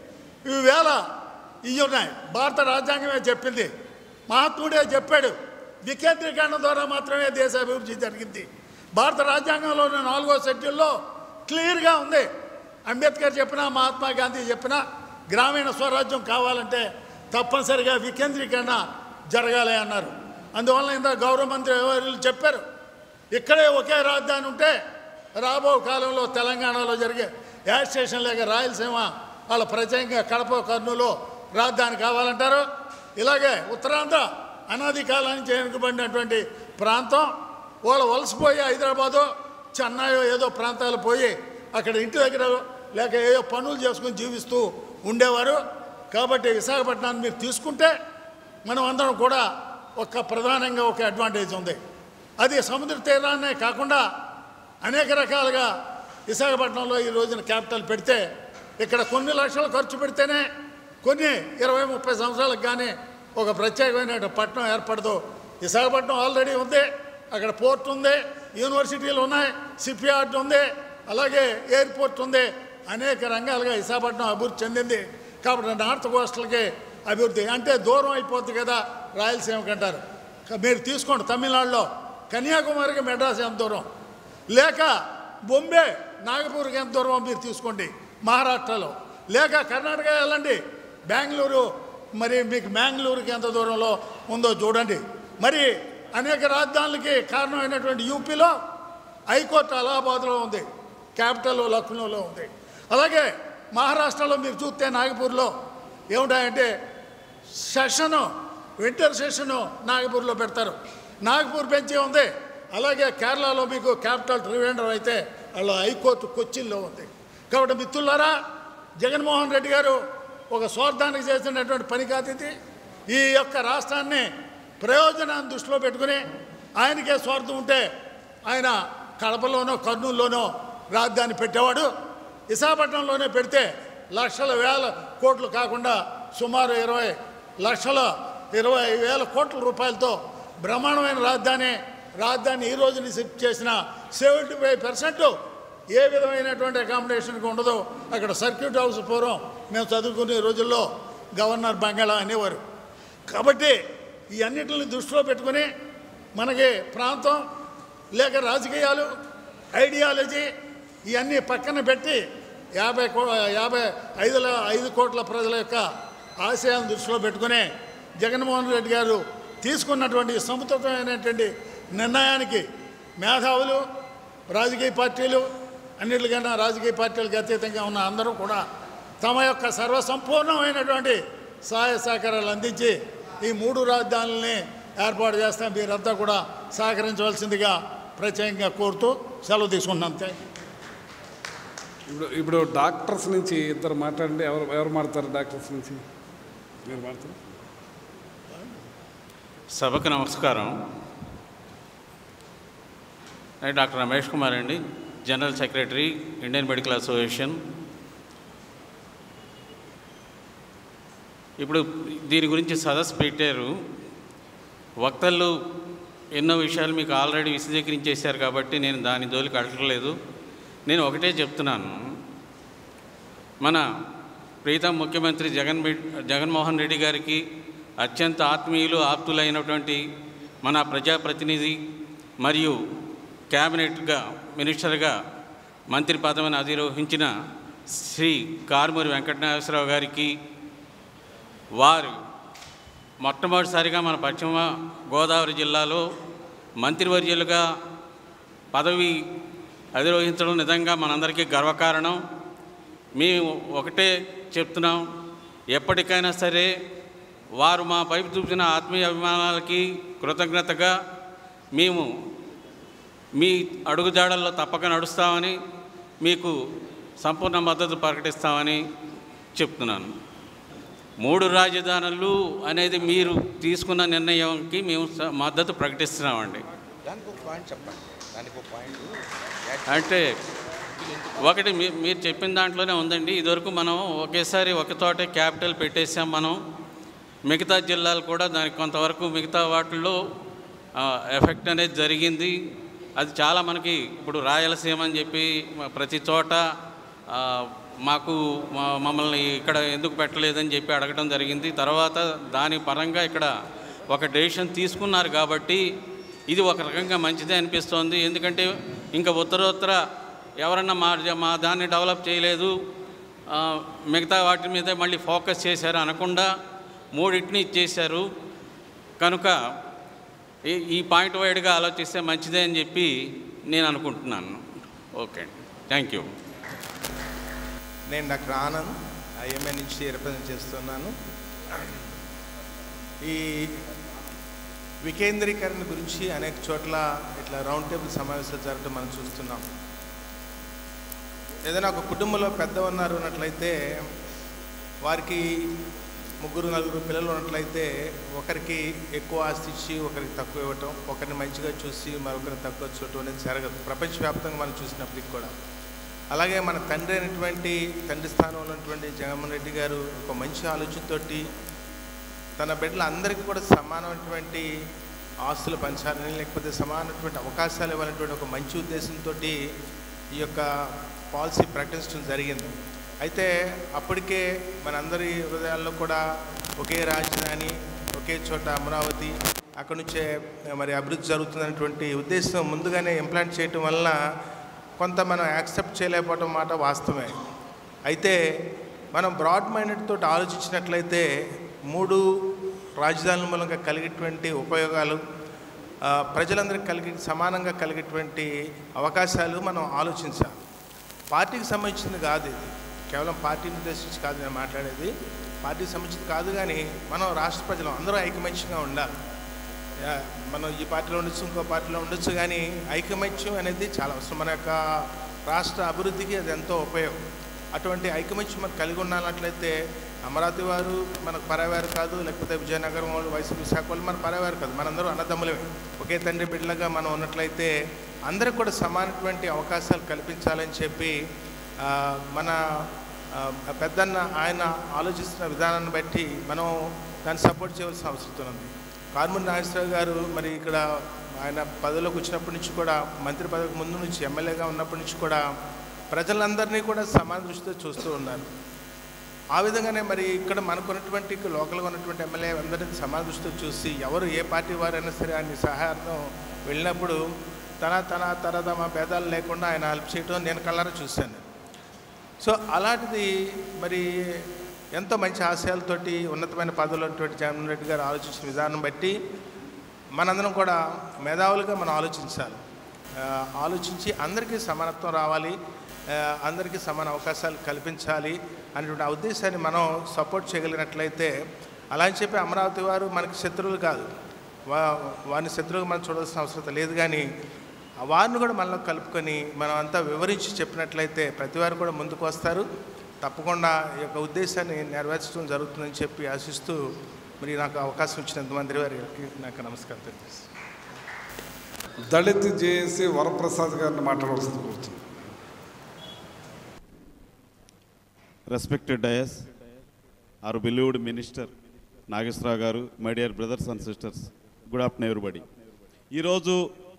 ఈ వేల ఇవి ఉన్నాయి భారత రాజ్యాంగమే చెప్పింది మహాత్ముడే చెప్పాడు వికేంద్రీకరణ ద్వారా మాత్రమే దేశ అభివృద్ధి జరిగింది భారత రాజ్యాంగంలోని నాలుగో షెడ్యూల్లో క్లియర్గా ఉంది అంబేద్కర్ చెప్పినా మహాత్మా గాంధీ చెప్పినా గ్రామీణ స్వరాజ్యం కావాలంటే తప్పనిసరిగా వికేంద్రీకరణ జరగాలి అన్నారు అందువల్ల ఇంత గౌరవ మంత్రి వర్యులు చెప్పారు ఇక్కడే ఒకే రాజధాని ఉంటే రాబో కాలంలో తెలంగాణలో జరిగే యాడ్ స్టేషన్ లేక రాయలసీమ వాళ్ళ ప్రత్యేకంగా కడప కర్నూలు రాజధాని కావాలంటారు ఇలాగే ఉత్తరాంధ్ర అనాది కాలం నుంచి వెనుకబడినటువంటి ప్రాంతం వాళ్ళు వలసపోయి హైదరాబాదు చెన్నై ఏదో ప్రాంతాలు పోయి అక్కడ ఇంటి దగ్గర లేక ఏదో పనులు చేసుకుని జీవిస్తూ ఉండేవారు కాబట్టి విశాఖపట్నాన్ని మీరు తీసుకుంటే మనం అందరం కూడా ఒక ప్రధానంగా ఒక అడ్వాంటేజ్ ఉంది అది సముద్ర తీరాన్నే కాకుండా అనేక రకాలుగా విశాఖపట్నంలో ఈ రోజున క్యాపిటల్ పెడితే ఇక్కడ కొన్ని లక్షలు ఖర్చు పెడితేనే కొన్ని ఇరవై ముప్పై సంవత్సరాలకు కానీ ఒక ప్రత్యేకమైన పట్టణం ఏర్పడదు విశాఖపట్నం ఆల్రెడీ ఉంది అక్కడ పోర్ట్ ఉంది యూనివర్సిటీలు ఉన్నాయి షిప్ యార్డ్ ఉంది అలాగే ఎయిర్పోర్ట్ ఉంది అనేక రంగాలుగా విశాఖపట్నం అభివృద్ధి చెందింది కాబట్టి నార్త్ కోస్టల్కి అభివృద్ధి అంటే దూరం అయిపోతుంది కదా రాయలసీమకి అంటారు క- మీరు తీసుకోండి తమిళనాడులో కన్యాకుమారికి మెడ్రాస్ ఎంత దూరం లేక బొంబే నాగపూర్కి ఎంత దూరం మీరు తీసుకోండి మహారాష్ట్రలో లేక కర్ణాటక వెళ్ళండి బెంగళూరు మరి మీకు బెంగళూరుకి ఎంత దూరంలో ఉందో చూడండి మరి అనేక రాజధానులకి కారణమైనటువంటి యూపీలో హైకోర్టు అలహాబాద్లో ఉంది క్యాపిటల్ లక్నోలో ఉంది అలాగే మహారాష్ట్రలో మీరు చూస్తే నాగపూర్లో ఏమిటాయంటే సెషను వింటర్ సెషను నాగపూర్లో పెడతారు నాగపూర్ బెంచే ఉంది అలాగే కేరళలో మీకు క్యాపిటల్ త్రివేంద్రం అయితే వాళ్ళ హైకోర్టు కొచ్చిన్లో ఉంది కాబట్టి మిత్రులారా జగన్మోహన్ రెడ్డి గారు ఒక స్వార్థానికి చేసినటువంటి పని కాదు ఇది ఈ యొక్క రాష్ట్రాన్ని ప్రయోజనాన్ని దృష్టిలో పెట్టుకుని ఆయనకే స్వార్థం ఉంటే ఆయన కడపలోనో కర్నూలులోనో రాజధాని పెట్టేవాడు విశాఖపట్నంలోనే పెడితే లక్షల వేల కోట్లు కాకుండా సుమారు ఇరవై లక్షల ఇరవై వేల కోట్ల రూపాయలతో బ్రహ్మాండమైన రాజధాని రాజధాని ఈ రోజుని షిఫ్ట్ చేసిన సెవెంటీ ఫైవ్ పర్సెంట్ ఏ విధమైనటువంటి అకామిడేషన్కి ఉండదు అక్కడ సర్క్యూట్ హౌస్ పూర్వం మేము చదువుకునే రోజుల్లో గవర్నర్ బంగాళా అనేవారు కాబట్టి ఈ అన్నిటిని దృష్టిలో పెట్టుకుని మనకి ప్రాంతం లేక రాజకీయాలు ఐడియాలజీ ఇవన్నీ పక్కన పెట్టి యాభై కో యాభై ఐదు ల- ఐదు కోట్ల ప్రజల యొక్క ఆశయాలను దృష్టిలో పెట్టుకుని జగన్మోహన్ రెడ్డి గారు తీసుకున్నటువంటి సముచితమైనటువంటి నిర్ణయానికి మేధావులు రాజకీయ పార్టీలు అన్నిటికన్నా రాజకీయ పార్టీలకు అతీతంగా ఉన్న అందరూ కూడా తమ యొక్క సర్వసంపూర్ణమైనటువంటి సహాయ సహకారాలు అందించి ఈ మూడు రాజధానులని ఏర్పాటు చేస్తే మీరంతా కూడా సహకరించవలసిందిగా ప్రత్యేకంగా కోరుతూ సెలవు తీసుకుంటున్నాను థ్యాంక్ యూ ఇప్పుడు ఇప్పుడు డాక్టర్స్ నుంచి ఇద్దరు మాట్లాడండి ఎవరు ఎవరు మాడతారు డాక్టర్స్ నుంచి మీరు మాడతారు సభకు నమస్కారం నేను డాక్టర్ రమేష్ కుమార్ అండి general secretary Indian medical association ఇప్పుడు దీని గురించి సదస్సు పెట్టారు వక్తలు ఎన్నో విషయాలు మీకు ఆల్రెడీ విశదీకరించేశారు కాబట్టి నేను దాని జోలికి అడగలేదు నేను ఒకటే చెప్తున్నాను మన ప్రీతం ముఖ్యమంత్రి జగన్ రెడ్డి- జగన్మోహన్ రెడ్డి గారికి అత్యంత ఆత్మీయులు ఆప్తులైనటువంటి మన ప్రజాప్రతినిధి మరియు క్యాబినెట్గా మినిస్టర్గా మంత్రి పదవిని అధిరోహించిన శ్రీ కారుమూరి వెంకటనాగేశ్వరరావు గారికి వారు మొట్టమొదటిసారిగా మన పశ్చిమ గోదావరి జిల్లాలో మంత్రివర్యులుగా పదవి అధిరోహించడం నిజంగా మనందరికీ గర్వకారణం మేము ఒకటే చెప్తున్నాం ఎప్పటికైనా సరే వారు మా పైపు చూపిన ఆత్మీయ అభిమానాలకి కృతజ్ఞతగా మేము మీ అడుగుజాడల్లో తప్పక నడుస్తామని మీకు సంపూర్ణ మద్దతు ప్రకటిస్తామని చెప్తున్నాను మూడు రాజధానులు అనేది మీరు తీసుకున్న నిర్ణయంకి మేము స- మద్దతు ప్రకటిస్తున్నామండి దానికి ఒక పాయింట్ చెప్పండి దానికి ఒక పాయింట్ అంటే ఒకటి మీ- మీరు చెప్పిన దాంట్లోనే ఉందండి ఇదివరకు మనం ఒకేసారి ఒక చోటే క్యాపిటల్ పెట్టేసాం మనం మిగతా జిల్లాలు కూడా దానికి కొంతవరకు మిగతా వాటిల్లో ఆ, ఎఫెక్ట్ అనేది జరిగింది అది చాలా మనకి ఇప్పుడు రాయలసీమ అని చెప్పి మ- ప్రతి చోట ఆ, మాకు మా- మమ్మల్ని ఇక్కడ ఎందుకు పెట్టలేదని చెప్పి అడగడం జరిగింది తర్వాత దాని పరంగా ఇక్కడ ఒక డెసిషన్ తీసుకున్నారు కాబట్టి ఇది ఒక రకంగా మంచిదే అనిపిస్తోంది ఎందుకంటే ఇంకా ఉత్తరోత్తర ఎవరన్నా మా మా దాన్ని డెవలప్ చేయలేదు ఆ, మిగతా వాటి మీద మళ్ళీ ఫోకస్ చేశారు అనకుండా మూడింటిని ఇచ్చేశారు కనుక ఈ ఈ పాయింట్ వైడ్గా ఆలోచిస్తే మంచిదే అని చెప్పి నేను అనుకుంటున్నాను ఓకే అండి థ్యాంక్ యూ నేను డాక్టర్ ఆనంద్ ఐఎంఏ నుంచి రిప్రజెంట్ చేస్తున్నాను ఈ వికేంద్రీకరణ గురించి అనేక చోట్ల ఇట్లా రౌండ్ టేబుల్ సమావేశాలు జరగడం మనం చూస్తున్నాం ఏదైనా ఒక కుటుంబంలో పెద్ద ఉన్నారు అన్నట్లయితే వారికి ముగ్గురు నలుగురు పిల్లలు ఉన్నట్లయితే ఒకరికి ఎక్కువ ఆస్తి ఇచ్చి ఒకరికి తక్కువ ఇవ్వటం ఒకరిని మంచిగా చూసి మరొకరిని తక్కువ చూడటం అనేది జరగదు ప్రపంచవ్యాప్తంగా మనం చూసినప్పటికి కూడా అలాగే మన తండ్రి అయినటువంటి తండ్రి స్థానంలో ఉన్నటువంటి జగన్మోహన్ రెడ్డి గారు ఒక మంచి ఆలోచనతోటి తన బిడ్డలు అందరికీ కూడా సమానమైనటువంటి ఆస్తులు పంచాలని లేకపోతే సమానమైనటువంటి అవకాశాలు ఇవ్వాలనేటువంటి ఒక మంచి ఉద్దేశంతో ఈ యొక్క పాలసీ ప్రకటించడం జరిగింది అయితే అప్పటికే మనందరి హృదయాల్లో కూడా ఒకే రాజధాని ఒకే చోట అమరావతి అక్కడి నుంచే మరి అభివృద్ధి జరుగుతుందనేటువంటి ఉద్దేశం ముందుగానే ఇంప్లాంట్ చేయటం వలన కొంత మనం యాక్సెప్ట్ చేయలేకపోవటం మాట వాస్తవమే అయితే మనం బ్రాడ్ మైండెడ్ తోటి ఆలోచించినట్లయితే మూడు రాజధానుల మూలంగా కలిగేటువంటి ఉపయోగాలు ఆ, ప్రజలందరికీ కలిగి సమానంగా కలిగేటువంటి అవకాశాలు మనం ఆలోచించాలి పార్టీకి సంబంధించింది కాదు ఇది కేవలం పార్టీని ఉద్దేశించి కాదు నేను మాట్లాడేది పార్టీకి సంబంధించింది కాదు కానీ మనం రాష్ట్ర ప్రజలు అందరూ ఐకమత్యంగా ఉండాలి యా, మనం ఈ పార్టీలో ఉండొచ్చు ఇంకో పార్టీలో ఉండొచ్చు కానీ ఐకమత్యం అనేది చాలా అవసరం మన యొక్క రాష్ట్ర అభివృద్ధికి అది ఎంతో ఉపయోగం అటువంటి ఐకమత్యం మనం కలిగి ఉన్నట్లయితే అమరావతి వారు మనకు పరావారు కాదు లేకపోతే విజయనగరం వాళ్ళు వైసీపీ విశాఖ వాళ్ళు మన పరావారు కాదు మనందరూ అన్నదమ్ములమే ఒకే తండ్రి బిడ్డలుగా మనం ఉన్నట్లయితే అందరికి కూడా సమానటువంటి అవకాశాలు కల్పించాలని చెప్పి ఆ, మన ఆ, పెద్దన్న ఆయన ఆలోచిస్తున్న విధానాన్ని బట్టి మనం దాన్ని సపోర్ట్ చేయవలసిన అవసరం ఉంది కార్మూరి నాగేశ్వరరావు గారు మరి ఇక్కడ ఆయన పదవిలోకి వచ్చినప్పటి నుంచి కూడా మంత్రి పదవికి ముందు నుంచి ఎమ్మెల్యేగా ఉన్నప్పటి నుంచి కూడా ప్రజలందరినీ కూడా సమాన దృష్టితో చూస్తూ ఉన్నారు ఆ విధంగానే మరి ఇక్కడ మనకున్నటువంటి లోకల్గా ఉన్నటువంటి ఎమ్మెల్యే అందరినీ సమాన దృష్టితో చూసి ఎవరు ఏ పార్టీ వారైనా సరే ఆయన సహాయార్థం వెళ్ళినప్పుడు తన తన తరదమ భేదాలు లేకుండా ఆయన హెల్ప్ చేయడం నేను కళ్ళారా చూశాను సో అలాంటిది మరి ఎంతో మంచి ఆశయాలతోటి ఉన్నతమైన పదవులు ఉన్నటువంటి జగన్మోహన్ రెడ్డి గారు ఆలోచించిన విధానం బట్టి మనందరం కూడా మేధావులుగా మనం ఆలోచించాలి ఆ, ఆలోచించి అందరికీ సమానత్వం రావాలి ఆ, అందరికీ సమాన అవకాశాలు కల్పించాలి అనేటువంటి ఆ ఉద్దేశాన్ని మనం సపోర్ట్ చేయగలిగినట్లయితే అలా అని చెప్పి అమరావతి వారు మనకి శత్రువులు కాదు వా వారిని శత్రువుగా మనం చూడాల్సిన అవసరం లేదు కానీ ఆ వారిని కూడా మనలో కలుపుకొని మనం అంతా వివరించి చెప్పినట్లయితే ప్రతి వారు కూడా ముందుకు వస్తారు తప్పకుండా ఈ యొక్క ఉద్దేశాన్ని నెరవేర్చడం జరుగుతుందని చెప్పి ఆశిస్తూ మరి నాకు అవకాశం ఇచ్చినంత మంది వారికి నాకు నమస్కారం తెలియజేస్తాను దళిత్ జేఏసీ వరప్రసాద్ గారిని మాట్లాడవలసింది కోరుతుంది respected dais our beloved minister Nageswararao గారు my dear brothers and sisters good afternoon everybody ఈరోజు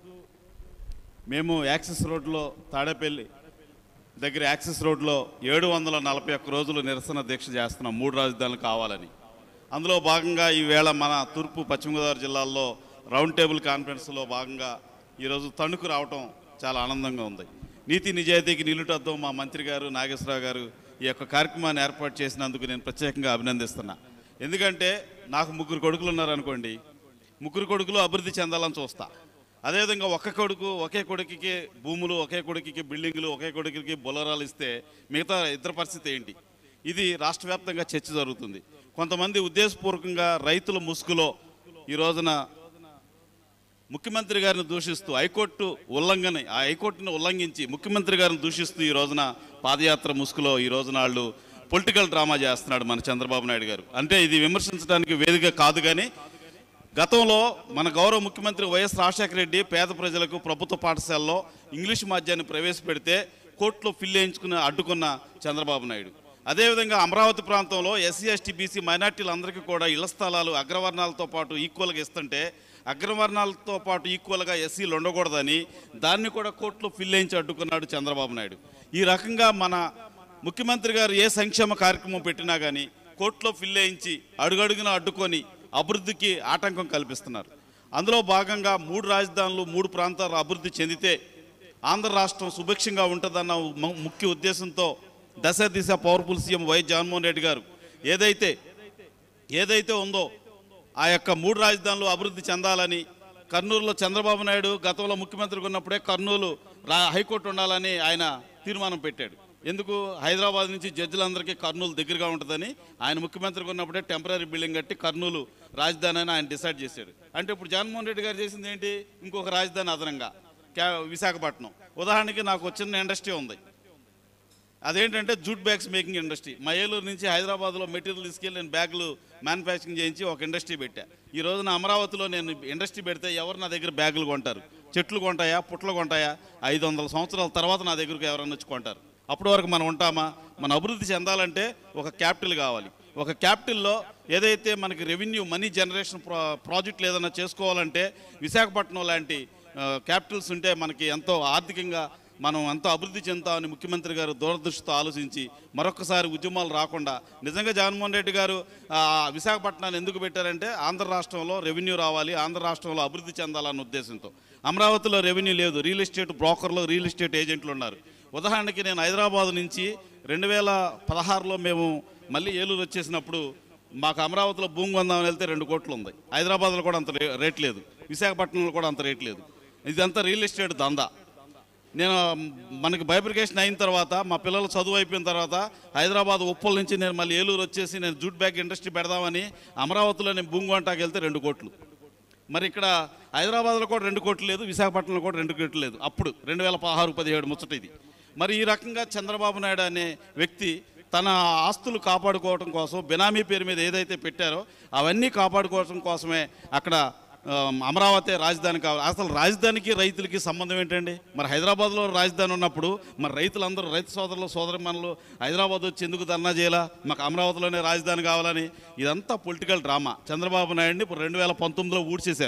మేము యాక్సిస్ రోడ్లో తాడేపల్లి దగ్గర యాక్సిస్ రోడ్లో ఏడు వందల నలభై ఒక్క రోజులు నిరసన దీక్ష చేస్తున్నాం మూడు రాజధానులు కావాలని అందులో భాగంగా ఈవేళ మన తూర్పు పశ్చిమ గోదావరి జిల్లాల్లో రౌండ్ టేబుల్ కాన్ఫరెన్స్లో భాగంగా ఈరోజు తణుకు రావటం చాలా ఆనందంగా ఉంది నీతి నిజాయితీకి నిలుటద్దాం మా మంత్రి గారు నాగేశ్వరరావు గారు ఈ యొక్క కార్యక్రమాన్ని ఏర్పాటు చేసినందుకు నేను ప్రత్యేకంగా అభినందిస్తున్నా ఎందుకంటే నాకు ముగ్గురు కొడుకులు ఉన్నారనుకోండి ముగ్గురు కొడుకులు అభివృద్ధి చెందాలని చూస్తా అదేవిధంగా ఒక్క కొడుకు ఒకే కొడుకుకి భూములు ఒకే కొడుకుకి బిల్డింగులు ఒకే కొడుకుకి బొలరాలు ఇస్తే మిగతా ఇద్దరు పరిస్థితి ఏంటి ఇది రాష్ట్ర వ్యాప్తంగా చర్చ జరుగుతుంది కొంతమంది ఉద్దేశపూర్వకంగా రైతుల ముసుగులో ఈ రోజున ముఖ్యమంత్రి గారిని దూషిస్తూ హైకోర్టు ఉల్లంఘన ఆ హైకోర్టును ఉల్లంఘించి ముఖ్యమంత్రి గారిని దూషిస్తూ ఈ రోజున పాదయాత్ర ముసుగులో ఈ రోజున వాళ్ళు పొలిటికల్ డ్రామా చేస్తున్నాడు మన చంద్రబాబు నాయుడు గారు అంటే ఇది విమర్శించడానికి వేదిక కాదు కానీ గతంలో మన గౌరవ ముఖ్యమంత్రి వైఎస్ రాజశేఖర రెడ్డి పేద ప్రజలకు ప్రభుత్వ పాఠశాలలో ఇంగ్లీష్ మాధ్యాన్ని ప్రవేశపెడితే కోర్టులో ఫిల్ వేయించుకుని అడ్డుకున్న చంద్రబాబు నాయుడు అదేవిధంగా అమరావతి ప్రాంతంలో ఎస్సీ ఎస్టీ బీసీ మైనార్టీలందరికీ కూడా ఇళ్ల స్థలాలు అగ్రవర్ణాలతో పాటు ఈక్వల్గా ఇస్తుంటే అగ్రవర్ణాలతో పాటు ఈక్వల్గా ఎస్సీలు ఉండకూడదని దాన్ని కూడా కోర్టులో ఫిల్ వేయించి అడ్డుకున్నాడు చంద్రబాబు నాయుడు ఈ రకంగా మన ముఖ్యమంత్రి గారు ఏ సంక్షేమ కార్యక్రమం పెట్టినా కానీ కోర్టులో ఫిల్ వేయించి అడుగడుగున అడ్డుకొని అభివృద్ధికి ఆటంకం కల్పిస్తున్నారు అందులో భాగంగా మూడు రాజధానులు మూడు ప్రాంతాలు అభివృద్ధి చెందితే ఆంధ్ర రాష్ట్రం సుభిక్షంగా ఉంటుందన్న ము- ముఖ్య ఉద్దేశంతో దశ దిశ powerful CM Y Jaganmohan Reddy గారు ఏదైతే ఏదైతే ఉందో ఆ యొక్క మూడు రాజధానులు అభివృద్ధి చెందాలని కర్నూలులో చంద్రబాబు నాయుడు గతంలో ముఖ్యమంత్రిగా ఉన్నప్పుడే కర్నూలు రా హైకోర్టు ఉండాలని ఆయన తీర్మానం పెట్టాడు ఎందుకు హైదరాబాద్ నుంచి జడ్జిలందరికీ కర్నూలు దగ్గరగా ఉంటుందని ఆయన ముఖ్యమంత్రిగా ఉన్నప్పుడే టెంపరీ బిల్డింగ్ కట్టి కర్నూలు రాజధాని అని ఆయన డిసైడ్ చేశాడు అంటే ఇప్పుడు జగన్మోహన్ రెడ్డి గారు చేసింది ఏంటి ఇంకొక రాజధాని అదనంగా క్యా విశాఖపట్నం ఉదాహరణకి నాకు ఒక చిన్న ఇండస్ట్రీ ఉంది అదేంటంటే జూట్ బ్యాగ్స్ మేకింగ్ ఇండస్ట్రీ మా ఏలూరు నుంచి హైదరాబాద్లో మెటీరియల్ తీసుకెళ్ళి నేను బ్యాగులు మ్యానుఫ్యాక్చరింగ్ చేయించి ఒక ఇండస్ట్రీ పెట్టా ఈ రోజున అమరావతిలో నేను ఇండస్ట్రీ పెడితే ఎవరు నా దగ్గర బ్యాగులు కొంటారు చెట్లు కొంటాయా పుట్లు కొంటాయా ఐదు వందల సంవత్సరాల తర్వాత నా దగ్గరకు ఎవరన్నా వచ్చి కొంటారు అప్పటి వరకు మనం ఉంటామా మన అభివృద్ధి చెందాలంటే ఒక క్యాపిటల్ కావాలి ఒక క్యాపిటల్లో ఏదైతే మనకి రెవెన్యూ మనీ జనరేషన్ ప్రా ప్రాజెక్టులు ఏదైనా చేసుకోవాలంటే విశాఖపట్నం లాంటి ఆ, క్యాపిటల్స్ ఉంటే మనకి ఎంతో ఆర్థికంగా మనం ఎంతో అభివృద్ధి చెందుతామని ముఖ్యమంత్రి గారు దూరదృష్టితో ఆలోచించి మరొకసారి ఉద్యమాలు రాకుండా నిజంగా జగన్మోహన్ రెడ్డి గారు ఆ, విశాఖపట్నాన్ని ఎందుకు పెట్టారంటే ఆంధ్ర రాష్ట్రంలో రెవెన్యూ రావాలి ఆంధ్ర రాష్ట్రంలో అభివృద్ధి చెందాలన్న ఉద్దేశంతో అమరావతిలో రెవెన్యూ లేదు రియల్ ఎస్టేట్ బ్రోకర్లు రియల్ ఎస్టేట్ ఏజెంట్లు ఉన్నారు ఉదాహరణకి నేను హైదరాబాద్ నుంచి రెండు వేల పదహారులో మేము మళ్ళీ ఏలూరు వచ్చేసినప్పుడు మాకు అమరావతిలో భూమి కొందామని వెళ్తే రెండు కోట్లు ఉంది హైదరాబాద్లో కూడా అంత రే- రేట్ లేదు విశాఖపట్నంలో కూడా అంత రేట్ లేదు ఇదంతా రియల్ ఎస్టేట్ దందా నేను మనకి బైబ్రికేషన్ అయిన తర్వాత మా పిల్లలు చదువు అయిపోయిన తర్వాత హైదరాబాద్ ఉప్పల్ నుంచి నేను మళ్ళీ ఏలూరు వచ్చేసి నేను జూట్ బ్యాగ్ ఇండస్ట్రీ పెడదామని అమరావతిలో నేను భూంగొంటాకి వెళ్తే రెండు కోట్లు మరి ఇక్కడ హైదరాబాద్లో కూడా రెండు కోట్లు లేదు విశాఖపట్నంలో కూడా రెండు కోట్లు లేదు అప్పుడు రెండు వేల పదహారు పదిహేడు ముచ్చట ఇది మరి ఈ రకంగా చంద్రబాబు నాయుడు అనే వ్యక్తి తన ఆస్తులు కాపాడుకోవడం కోసం బినామీ పేరు మీద ఏదైతే పెట్టారో అవన్నీ కాపాడుకోవడం కోసమే అక్కడ ఆ, అమరావతి రాజధాని కావాలి అసలు రాజధానికి రైతులకి సంబంధం ఏంటండి మరి హైదరాబాద్లో రాజధాని ఉన్నప్పుడు మరి రైతులందరూ రైతు సోదరులు సోదరిమణులు హైదరాబాద్ వచ్చి ఎందుకు ధర్నా చేయాలా మాకు అమరావతిలోనే రాజధాని కావాలని ఇదంతా పొలిటికల్ డ్రామా చంద్రబాబు నాయుడిని ఇప్పుడు రెండు వేల పంతొమ్మిదిలో ఊడ్చేశారు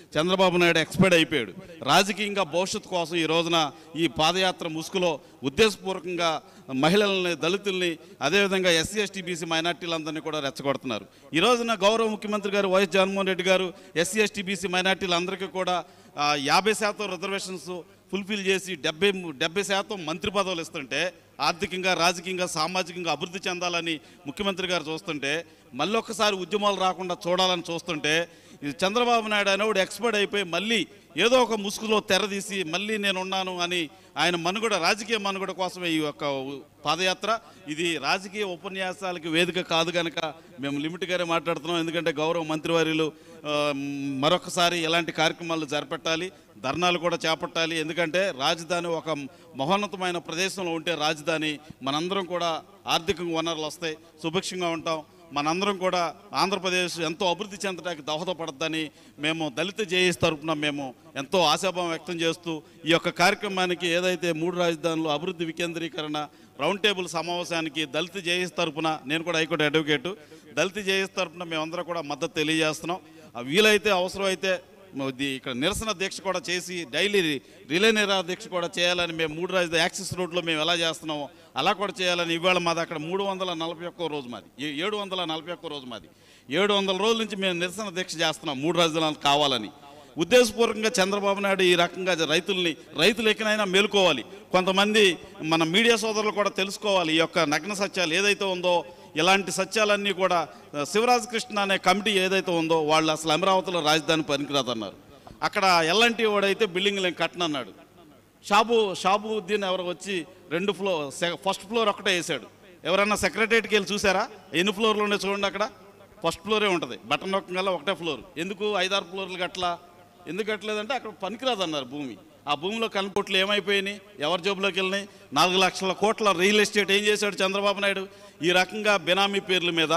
చంద్రబాబు నాయుడు ఎక్స్పైర్డ్ అయిపోయాడు రాజకీయంగా భవిష్యత్తు కోసం ఈ రోజున ఈ పాదయాత్ర ముసుగులో ఉద్దేశపూర్వకంగా మహిళల్ని దళితుల్ని అదేవిధంగా ఎస్సీ ఎస్టీ బీసీ మైనార్టీలందరినీ కూడా రెచ్చగొడుతున్నారు ఈ రోజున గౌరవ ముఖ్యమంత్రి గారు వైఎస్ జగన్మోహన్ రెడ్డి గారు ఎస్సీ ఎస్టీ బీసీ మైనార్టీలందరికీ కూడా ఆ, యాభై శాతం రిజర్వేషన్స్ ఫుల్ఫిల్ చేసి డెబ్బై డెబ్బై శాతం మంత్రి పదవులు ఇస్తుంటే ఆర్థికంగా రాజకీయంగా సామాజికంగా అభివృద్ధి చెందాలని ముఖ్యమంత్రి గారు చూస్తుంటే మళ్ళీ ఒక్కసారి ఉద్యమాలు రాకుండా చూడాలని చూస్తుంటే ఈ చంద్రబాబు నాయుడు అనేవాడు ఎక్స్పర్ట్ అయిపోయి మళ్ళీ ఏదో ఒక ముసుగులో తెరదీసి మళ్ళీ నేను ఉన్నాను అని ఆయన మనుగడ రాజకీయ మనుగడ కోసమే ఈ యొక్క పాదయాత్ర ఇది రాజకీయ ఉపన్యాసాలకి వేదిక కాదు కనుక మేము లిమిట్గానే మాట్లాడుతున్నాం ఎందుకంటే గౌరవ మంత్రివర్యులు ఆ, మరొకసారి ఇలాంటి కార్యక్రమాలు జరపెట్టాలి ధర్నాలు కూడా చేపట్టాలి ఎందుకంటే రాజధాని ఒక మహోన్నతమైన ప్రదేశంలో ఉంటే రాజధాని మనందరం కూడా ఆర్థికంగా వనరులు వస్తాయి సుభిక్షంగా ఉంటాం మనందరం కూడా ఆంధ్రప్రదేశ్ ఎంతో అభివృద్ధి చెందడానికి దోహదపడద్దని మేము దళిత జేఏసీ తరపున మేము ఎంతో ఆశాభావం వ్యక్తం చేస్తూ ఈ యొక్క కార్యక్రమానికి ఏదైతే మూడు రాజధానులు అభివృద్ధి వికేంద్రీకరణ రౌండ్ టేబుల్ సమావేశానికి దళిత జేఏసీ తరపున నేను కూడా హైకోర్టు అడ్వకేటు దళిత జేఏసీ తరపున మేమందరం కూడా మద్దతు తెలియజేస్తున్నాం ఆ వీలైతే అవసరమైతే మ- ఇది ఇక్కడ నిరసన దీక్ష కూడా చేసి డైలీ రిలే నిరా దీక్ష కూడా చేయాలని మేము మూడు రాజధాని యాక్సిస్ రోడ్లో మేము ఎలా చేస్తున్నామో అలా కూడా చేయాలని ఇవాళ మాది అక్కడ మూడు వందల నలభై ఒక్క రోజు మాది ఏ- ఏడు వందల నలభై ఒక్క రోజు మాది ఏడు వందల రోజుల నుంచి మేము నిరసన దీక్ష చేస్తున్నాం మూడు రాజధానులు కావాలని ఉద్దేశపూర్వకంగా చంద్రబాబు నాయుడు ఈ రకంగా రైతుల్ని రైతులు ఎక్కడైనా మేలుకోవాలి కొంతమంది మన మీడియా సోదరులు కూడా తెలుసుకోవాలి ఈ యొక్క నగ్న సత్యాలు ఏదైతే ఉందో ఇలాంటి సత్యాలన్నీ కూడా ఆ, శివరాజ్ కృష్ణ అనే కమిటీ ఏదైతే ఉందో వాళ్ళు అసలు అమరావతిలో రాజధాని పనికిరాదన్నారు అక్కడ ఎల్లంటి వాడైతే బిల్డింగ్లు కట్టనన్నాడు షాబు షాబుద్దీన్ ఎవరు వచ్చి రెండు ఫ్లోర్ ఫస్ట్ ఫ్లోర్ ఒకటే వేసాడు ఎవరన్నా సెక్రటరియట్కి వెళ్ళి చూసారా ఎన్ని ఫ్లోర్లు ఉండే చూడండి అక్కడ ఫస్ట్ ఫ్లోరే ఉంటుంది బటన్ నొక్కగల ఒకటే ఫ్లోర్ ఎందుకు ఐదారు ఫ్లోర్లు కట్టలా ఎందుకు కట్టలేదంటే అక్కడ పనికిరాదన్నారు భూమి ఆ భూమిలో కనుకోట్లు ఏమైపోయినాయి ఎవరి జోబులోకి వెళ్ళినాయి నాలుగు లక్షల కోట్ల రియల్ ఎస్టేట్ ఏం చేశాడు చంద్రబాబు నాయుడు ఈ రకంగా బెనామీ పేర్ల మీద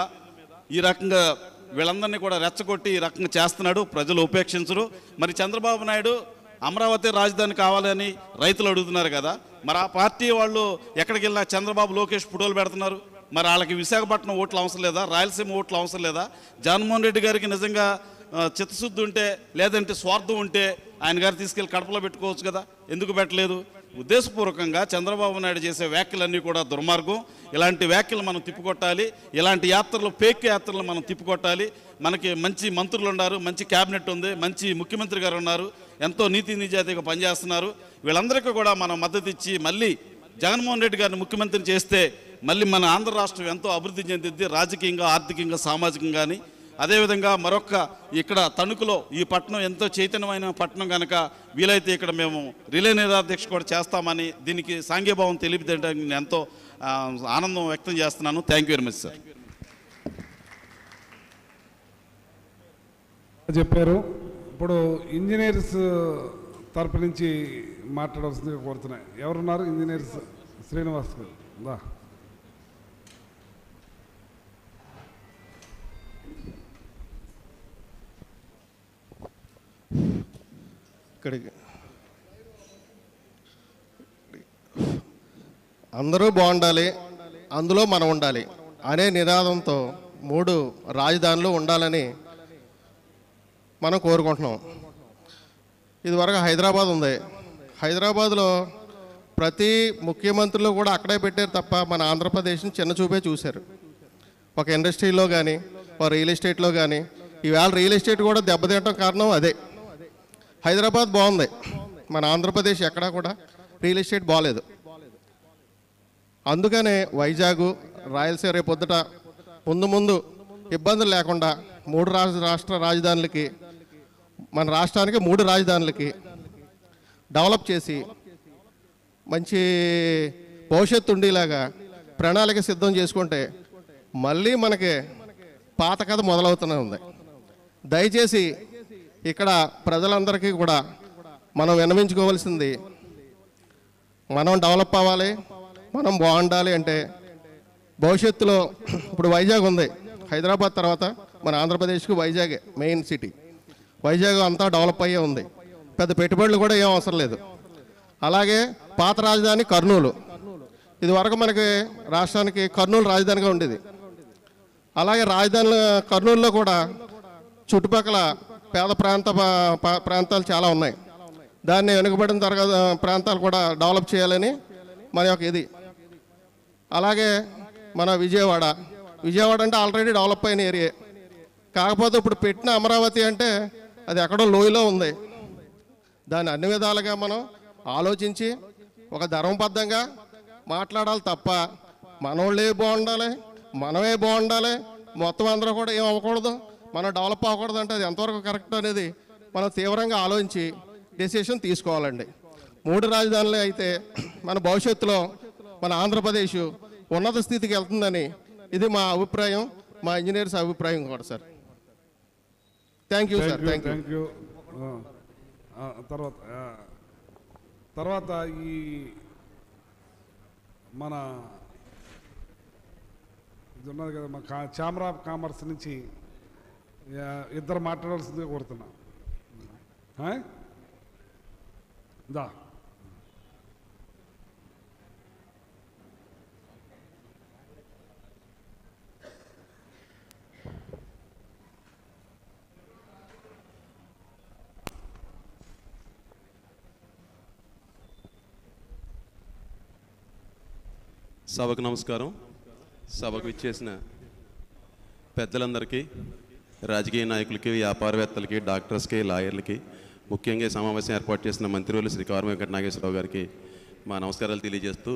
ఈ రకంగా వీళ్ళందరినీ కూడా రెచ్చగొట్టి ఈ రకంగా చేస్తున్నాడు ప్రజలు ఉపేక్షించరు మరి చంద్రబాబు నాయుడు అమరావతి రాజధాని కావాలని రైతులు అడుగుతున్నారు కదా మరి ఆ పార్టీ వాళ్ళు ఎక్కడికి వెళ్ళినా చంద్రబాబు లోకేష్ ఫోటోలు పెడుతున్నారు మరి వాళ్ళకి విశాఖపట్నం ఓట్లు అవసరం లేదా రాయలసీమ ఓట్లు అవసరం లేదా జగన్మోహన్ రెడ్డి గారికి నిజంగా ఆ, చిత్తశుద్ధి ఉంటే లేదంటే స్వార్థం ఉంటే ఆయన గారు తీసుకెళ్ళి కడపలో పెట్టుకోవచ్చు కదా ఎందుకు పెట్టలేదు ఉద్దేశపూర్వకంగా చంద్రబాబు నాయుడు చేసే వ్యాఖ్యలన్నీ కూడా దుర్మార్గం ఇలాంటి వ్యాఖ్యలు మనం తిప్పికొట్టాలి ఇలాంటి యాత్రలు పేక్ యాత్రలు మనం తిప్పికొట్టాలి మనకి మంచి మంత్రులు ఉన్నారు మంచి క్యాబినెట్ ఉంది మంచి ముఖ్యమంత్రి గారు ఉన్నారు ఎంతో నీతి నిజాయితీగా పనిచేస్తున్నారు వీళ్ళందరికీ కూడా మనం మద్దతు ఇచ్చి మళ్ళీ జగన్మోహన్ రెడ్డి గారిని ముఖ్యమంత్రిని చేస్తే మళ్ళీ మన ఆంధ్ర రాష్ట్రం ఎంతో అభివృద్ధి చెందిద్ది రాజకీయంగా ఆర్థికంగా సామాజికంగాని అదేవిధంగా మరొక ఇక్కడ తణుకులో ఈ పట్టణం ఎంతో చైతన్యమైన పట్టణం కనుక వీలైతే ఇక్కడ మేము రిలే నిరాధ్యక్ష కూడా చేస్తామని దీనికి సాంఘీభావం తెలియడానికి నేను ఎంతో ఆ, ఆనందం వ్యక్తం చేస్తున్నాను thank you very much sir చెప్పారు ఇప్పుడు ఇంజనీర్స్ తరపు నుంచి మాట్లాడవలసిందిగా కోరుతున్నాయి ఎవరున్నారు ఇంజనీర్స్ శ్రీనివాస్ గారు దా ఇక్కడికి అందరూ బాగుండాలి అందులో మనం ఉండాలి అనే నినాదంతో మూడు రాజధానులు ఉండాలని మనం కోరుకుంటున్నాం ఇదివరకు హైదరాబాద్ ఉంది హైదరాబాద్లో ప్రతి ముఖ్యమంత్రులు కూడా అక్కడే పెట్టారు తప్ప మన ఆంధ్రప్రదేశ్ని చిన్న చూపే చూశారు ఒక ఇండస్ట్రీలో కానీ ఒక రియల్ ఎస్టేట్లో కానీ ఈవేళ రియల్ ఎస్టేట్ కూడా దెబ్బతింటం కారణం అదే హైదరాబాద్ బాగుంది మన ఆంధ్రప్రదేశ్ ఎక్కడా కూడా రియల్ ఎస్టేట్ బాగాలేదు అందుకనే వైజాగ్ రాయలసీమ రేపు పొద్దుట ముందు ముందు ఇబ్బందులు లేకుండా మూడు రాష్ట్ర రాష్ట్ర రాజధానులకి మన రాష్ట్రానికి మూడు రాజధానులకి డెవలప్ చేసి మంచి భవిష్యత్తు ఉండేలాగా ప్రణాళిక సిద్ధం చేసుకుంటే మళ్ళీ మనకి పాత కథ మొదలవుతూనే ఉంది దయచేసి ఇక్కడ ప్రజలందరికీ కూడా మనం విన్నవించుకోవాల్సింది మనం డెవలప్ అవ్వాలి మనం బాగుండాలి అంటే భవిష్యత్తులో ఇప్పుడు వైజాగ్ ఉంది హైదరాబాద్ తర్వాత మన ఆంధ్రప్రదేశ్కి వైజాగ్ మెయిన్ సిటీ వైజాగ్ అంతా డెవలప్ అయ్యే ఉంది పెద్ద పెట్టుబడులు కూడా ఏం అవసరం లేదు అలాగే పాత రాజధాని కర్నూలు ఇది వరకు మనకి రాష్ట్రానికి కర్నూలు రాజధానిగా ఉండేది అలాగే రాజధాని కర్నూలులో కూడా చుట్టుపక్కల పేద ప్రాంత ప- ప- ప్రాంతాలు చాలా ఉన్నాయి దాన్ని వెనుకబడిన తరగతి ప్రాంతాలు కూడా డెవలప్ చేయాలని మన యొక్క ఇది అలాగే మన విజయవాడ విజయవాడ అంటే ఆల్రెడీ డెవలప్ అయిన ఏరియా కాకపోతే ఇప్పుడు పెట్టిన అమరావతి అంటే అది ఎక్కడో లోయలో ఉంది దాన్ని అన్ని విధాలుగా మనం ఆలోచించి ఒక ధర్మబద్ధంగా మాట్లాడాలి తప్ప మనోళ్ళే బాగుండాలి మనమే బాగుండాలి మొత్తం అందరూ కూడా ఏం అవ్వకూడదు మనం డెవలప్ అవ్వకూడదు అంటే అది ఎంతవరకు కరెక్ట్ అనేది మనం తీవ్రంగా ఆలోచించి డెసిషన్ తీసుకోవాలండి మూడు రాజధానులు అయితే మన భవిష్యత్తులో మన ఆంధ్రప్రదేశ్ ఉన్నత స్థితికి వెళ్తుందని ఇది మా అభిప్రాయం మా ఇంజనీర్స్ అభిప్రాయం కూడా sir thank you sir thank you thank you తర్వాత ఆ, తర్వాత ఈ మన ఇది ఉన్నది కదా మా కా ఛాంబర్ ఆఫ్ కామర్స్ నుంచి ఆ, ఇద్దరు మాట్లాడాల్సిందిగా కోరుతున్నా ఆ? దా సభకు నమస్కారం సభకు ఇచ్చేసిన పెద్దలందరికీ రాజకీయ నాయకులకి వ్యాపారవేత్తలకి డాక్టర్స్కి లాయర్లకి ముఖ్యంగా ఈ సమావేశం ఏర్పాటు చేసిన మంత్రివర్యులు శ్రీ కారు వెంకట నాగేశ్వరరావు గారికి మా నమస్కారాలు తెలియజేస్తూ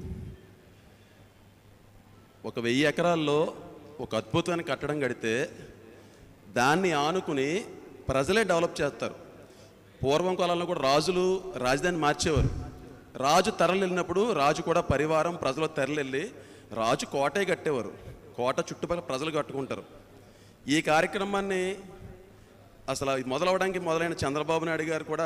ఒక వెయ్యి ఎకరాల్లో ఒక అద్భుతమైన కట్టడం కడితే దాన్ని ఆనుకుని ప్రజలే డెవలప్ చేస్తారు పూర్వం కాలంలో కూడా రాజులు రాజధాని మార్చేవారు రాజు తరలి వెళ్ళినప్పుడు రాజు కూడా పరివారం ప్రజలు తరలి వెళ్ళి రాజు కోటే కట్టేవారు కోట చుట్టుపక్కల ప్రజలు కట్టుకుంటారు ఈ కార్యక్రమాన్ని అసలు ఇది మొదలవడానికి మొదలైన చంద్రబాబు నాయుడు గారు కూడా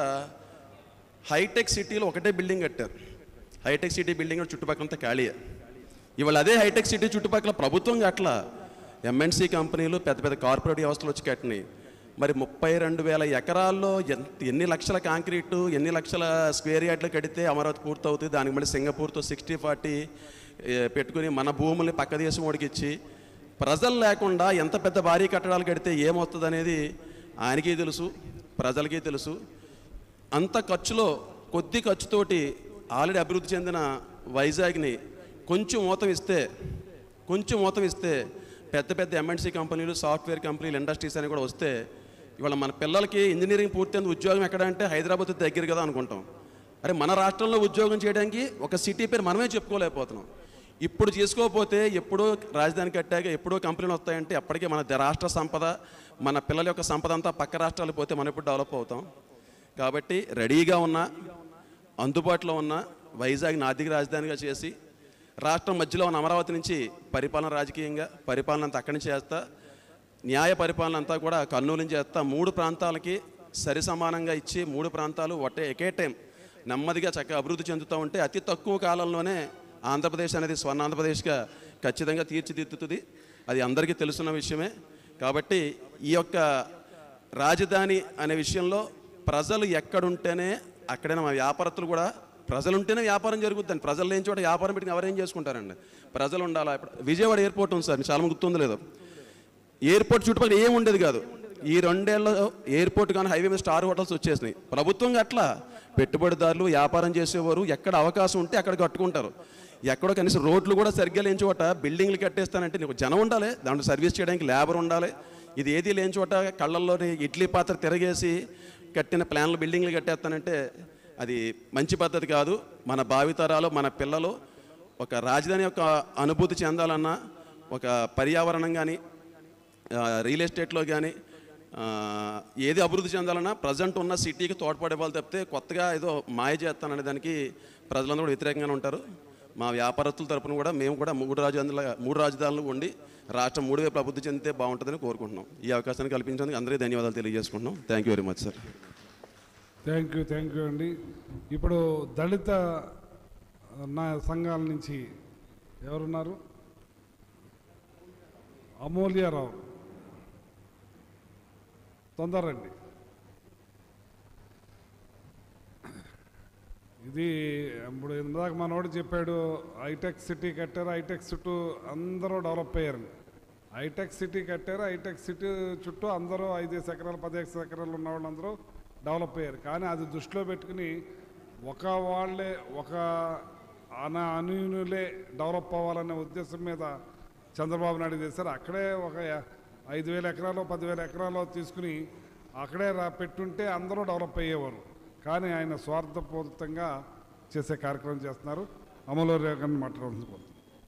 హైటెక్ సిటీలో ఒకటే బిల్డింగ్ కట్టారు హైటెక్ సిటీ బిల్డింగ్ చుట్టుపక్కలంతా ఖాళీయే ఇవాళ అదే హైటెక్ సిటీ చుట్టుపక్కల ప్రభుత్వం కట్టలా ఎంఎన్సీ కంపెనీలు పెద్ద పెద్ద కార్పొరేట్ వ్యవస్థలు వచ్చి కట్టినాయి మరి ముప్పై రెండు వేల ఎకరాల్లో ఎంత ఎన్ని లక్షల కాంక్రీటు ఎన్ని లక్షల స్క్వేర్ యార్డ్లు కడితే అమరావతి పూర్తవుతుంది దానికి మళ్ళీ సింగపూర్తో సిక్స్టీ ఫార్టీ పెట్టుకుని మన భూముల్ని పక్క దేశం వాడికి ఇచ్చి ప్రజలు లేకుండా ఎంత పెద్ద భారీ కట్టడాలు కడితే ఏమవుతుంది అనేది ఆయనకి తెలుసు ప్రజలకి తెలుసు అంత ఖర్చులో కొద్ది ఖర్చుతోటి ఆల్రెడీ అభివృద్ధి చెందిన వైజాగ్ని కొంచెం మూతం ఇస్తే కొంచెం మూతం ఇస్తే పెద్ద పెద్ద ఎంఎన్సీ కంపెనీలు సాఫ్ట్వేర్ కంపెనీలు ఇండస్ట్రీస్ అని కూడా వస్తే ఇవాళ మన పిల్లలకి ఇంజనీరింగ్ పూర్తయింది ఉద్యోగం ఎక్కడ అంటే హైదరాబాద్ దగ్గర కదా అనుకుంటాం అరే మన రాష్ట్రంలో ఉద్యోగం చేయడానికి ఒక సిటీ పేరు మనమే చెప్పుకోలేకపోతున్నాం ఇప్పుడు చేసుకోకపోతే ఎప్పుడో రాజధాని కట్టాక ఎప్పుడో కంపెనీలు వస్తాయంటే అప్పటికే మన ద- రాష్ట్ర సంపద మన పిల్లల యొక్క సంపద అంతా పక్క రాష్ట్రాలు పోతే మనం ఎప్పుడు డెవలప్ అవుతాం కాబట్టి రెడీగా ఉన్న అందుబాటులో ఉన్న వైజాగ్ని ఆర్థిక రాజధానిగా చేసి రాష్ట్రం మధ్యలో ఉన్న అమరావతి నుంచి పరిపాలన రాజకీయంగా పరిపాలన అంతా అక్కడి నుంచి చేస్తా న్యాయ పరిపాలన అంతా కూడా కర్నూలు నుంచి చేస్తా మూడు ప్రాంతాలకి సరి సమానంగా ఇచ్చి మూడు ప్రాంతాలు ఒకే ఎకే టైం నెమ్మదిగా చక్కగా అభివృద్ధి చెందుతూ ఉంటే అతి తక్కువ కాలంలోనే ఆంధ్రప్రదేశ్ అనేది స్వర్ణ ఆంధ్రప్రదేశ్గా ఖచ్చితంగా తీర్చిదిద్దుతుంది అది అందరికీ తెలుసున్న విషయమే కాబట్టి ఈ యొక్క రాజధాని అనే విషయంలో ప్రజలు ఎక్కడుంటేనే అక్కడైనా మా వ్యాపారస్తులు కూడా ప్రజలు ఉంటేనే వ్యాపారం జరుగుతుంది ప్రజలు లేని చోట వ్యాపారం పెట్టి ఎవరేం చేసుకుంటారండి ప్రజలు ఉండాలా ఇప్పుడు విజయవాడ ఎయిర్పోర్ట్ ఉంది సార్ మీకు చాలా మంది గుర్తుందో లేదో ఎయిర్పోర్ట్ చుట్టుపక్కల ఏం ఉండేది కాదు ఈ రెండేళ్ళలో ఎయిర్పోర్ట్ కానీ హైవే మీద స్టార్ హోటల్స్ వచ్చేసినాయి ప్రభుత్వం అట్లా పెట్టుబడిదారులు వ్యాపారం చేసేవారు ఎక్కడ అవకాశం ఉంటే అక్కడ కట్టుకుంటారు ఎక్కడో కనీసం రోడ్లు కూడా సరిగ్గా లేని చోట బిల్డింగ్లు కట్టేస్తానంటే నీకు జనం ఉండాలి దాంట్లో సర్వీస్ చేయడానికి లేబర్ ఉండాలి ఇది ఏది లేని చోట కళ్ళల్లోని ఇడ్లీ పాత్ర తిరగేసి కట్టిన ప్లాన్లు బిల్డింగ్లు కట్టేస్తానంటే అది మంచి పద్ధతి కాదు మన భావితరాలు మన పిల్లలు ఒక రాజధాని యొక్క అనుభూతి చెందాలన్నా ఒక పర్యావరణం కానీ రియల్ ఎస్టేట్లో కానీ ఏది అభివృద్ధి చెందాలన్నా ప్రజెంట్ ఉన్న సిటీకి తోడ్పడే వాళ్ళు తప్పితే కొత్తగా ఏదో మాయ చేస్తాననే దానికి ప్రజలందరూ కూడా వ్యతిరేకంగానే ఉంటారు మా వ్యాపారస్తుల తరపున కూడా మేము కూడా మూడు రాజధానుల మూడు రాజధానులు ఉండి రాష్ట్రం మూడు వైపు అభివృద్ధి చెందితే బాగుంటుందని కోరుకుంటున్నాం ఈ అవకాశాన్ని కల్పించినందుకు అందరికీ ధన్యవాదాలు తెలియజేసుకుంటున్నాం thank you very much sir thank you thank you అండి ఇప్పుడు దళిత నా సంఘాల నుంచి ఎవరున్నారు అమూల్యారావు తొందరండి ఇది ఇప్పుడు ఇందాక మనోడు చెప్పాడు హైటెక్ సిటీ కట్టారు హైటెక్ చుట్టూ అందరూ డెవలప్ అయ్యారు హైటెక్ సిటీ కట్టారు హైటెక్ సిటీ చుట్టూ అందరూ ఐదేసి ఎకరాలు పదిహేను ఎకరాలు ఉన్న వాళ్ళందరూ డెవలప్ అయ్యారు కానీ అది దృష్టిలో పెట్టుకుని ఒక వాళ్ళే ఒక అన అనుయునులే డెవలప్ అవ్వాలనే ఉద్దేశం మీద చంద్రబాబు నాయుడు చేశారు అక్కడే ఒక ఐదు వేల ఎకరాలు పదివేల ఎకరాలు తీసుకుని అక్కడే రా పెట్టుంటే అందరూ డెవలప్ అయ్యేవారు కానీ ఆయన స్వార్థపూరితంగా చేసే కార్యక్రమం చేస్తున్నారు అమలు రేఖను మాట్లాడాల్సి కోరుతున్నాను.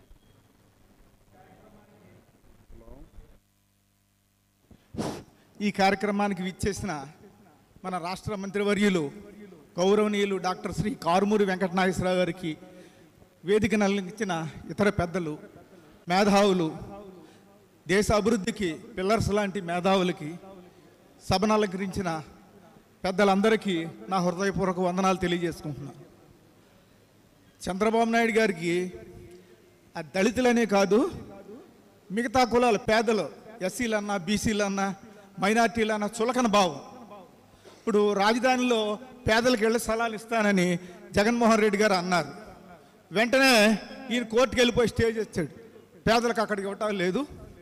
ఈ కార్యక్రమానికి విచ్చేసిన మన రాష్ట్ర మంత్రివర్యులు గౌరవనీయులు డాక్టర్ శ్రీ కారుమూరి వెంకటనాగేశ్వరరావు గారికి వేదిక నలించిన ఇతర పెద్దలు మేధావులు దేశ అభివృద్ధికి పిల్లర్స్ లాంటి మేధావులకి సభను అలంకరించిన పెద్దలందరికీ నా హృదయపూర్వక వందనాలు తెలియజేసుకుంటున్నాను చంద్రబాబు నాయుడు గారికి ఆ దళితులనే కాదు మిగతా కులాలు పేదలు ఎస్సీలన్నా బీసీలన్నా మైనార్టీలన్నా చులకన భావం ఇప్పుడు రాజధానిలో పేదలకు ఇళ్ల స్థలాలు ఇస్తానని జగన్మోహన్ రెడ్డి గారు అన్నారు వెంటనే ఈయన కోర్టుకు వెళ్ళిపోయి స్టేజ్ వచ్చాడు పేదలకు అక్కడికి ఇవ్వటం లేదు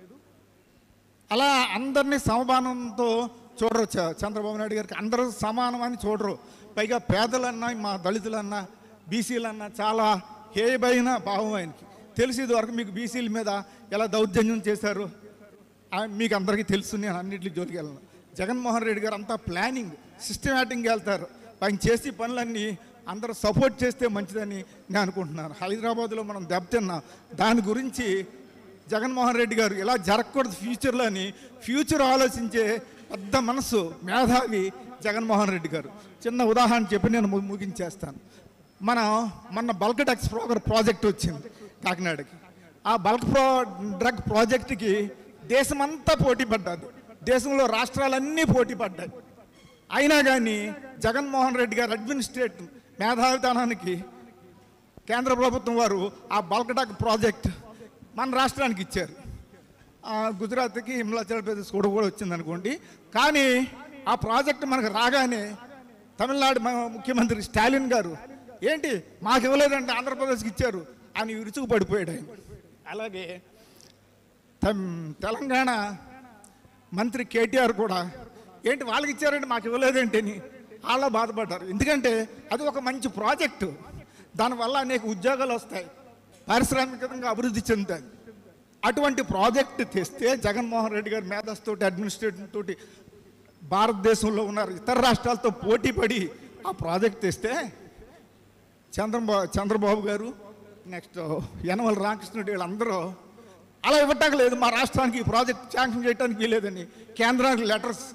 అలా అందరినీ సమమానంతో చూడరు చ- చంద్రబాబు నాయుడు గారికి అందరూ సమానమని చూడరు పైగా పేదలన్నా మా దళితులన్నా బీసీలన్నా చాలా హేయమైన భావం ఆయనకి తెలిసేది వరకు మీకు బీసీల మీద ఎలా దౌర్జన్యం చేశారు ఆ మీకు అందరికీ తెలుసు నేను అన్నింటి జోలికి వెళ్ళను జగన్మోహన్ రెడ్డి గారు అంతా ప్లానింగ్ సిస్టమేటిక్గా వెళ్తారు ఆయన చేసే పనులన్నీ అందరూ సపోర్ట్ చేస్తే మంచిదని నేను అనుకుంటున్నాను హైదరాబాద్లో మనం దెబ్బతిన్నాం దాని గురించి జగన్మోహన్ రెడ్డి గారు ఇలా జరగకూడదు ఫ్యూచర్లో అని ఫ్యూచర్ ఆలోచించే పెద్ద మనసు మేధావి జగన్మోహన్ రెడ్డి గారు చిన్న ఉదాహరణ చెప్పి నేను ము- ముగించేస్తాను మన మన బల్క్ డ్రగ్స్ ప్రోగ్రామ్ ప్రాజెక్ట్ వచ్చింది కాకినాడకి ఆ బల్క్ ప్రో డ్రగ్ ప్రాజెక్టుకి దేశమంతా పోటీ పడ్డది దేశంలో రాష్ట్రాలన్నీ పోటీ పడ్డాయి అయినా కానీ జగన్మోహన్ రెడ్డి గారు అడ్మినిస్ట్రేట్ మేధావితనానికి కేంద్ర ప్రభుత్వం వారు ఆ బల్క్ డ్రగ్ ప్రాజెక్ట్ మన రాష్ట్రానికి ఇచ్చారు ఆ, గుజరాత్కి హిమాచల్ ప్రదేశ్ కూడా కూడా వచ్చింది అనుకోండి కానీ ఆ ప్రాజెక్ట్ మనకు రాగానే తమిళనాడు మ- ముఖ్యమంత్రి స్టాలిన్ గారు ఏంటి మాకు ఇవ్వలేదంటే ఆంధ్రప్రదేశ్కి ఇచ్చారు అని విరుచుకు పడిపోయాడు ఆయన అలాగే తమ్- తెలంగాణ మంత్రి కేటీఆర్ కూడా ఏంటి వాళ్ళకి ఇచ్చారంటే మాకు ఇవ్వలేదేంటి అని వాళ్ళ బాధపడ్డారు ఎందుకంటే అది ఒక మంచి ప్రాజెక్టు దానివల్ల అనేక ఉద్యోగాలు వస్తాయి పారిశ్రామికంగా అభివృద్ధి చెందుతుంది అటువంటి ప్రాజెక్ట్ తెస్తే జగన్మోహన్ రెడ్డి గారి మేధస్తోటి అడ్మినిస్ట్రేషన్ తోటి భారతదేశంలో ఉన్నారు ఇతర రాష్ట్రాలతో పోటీ పడి ఆ ప్రాజెక్ట్ తెస్తే చంద్రబాబు చంద్రబాబు గారు నెక్స్ట్ యనమల రామకృష్ణుడు వీళ్ళందరూ అలా ఇవ్వటానికి లేదు మా రాష్ట్రానికి ఈ ప్రాజెక్ట్ శాంక్షన్ చేయడానికి వీలేదని కేంద్రానికి లెటర్స్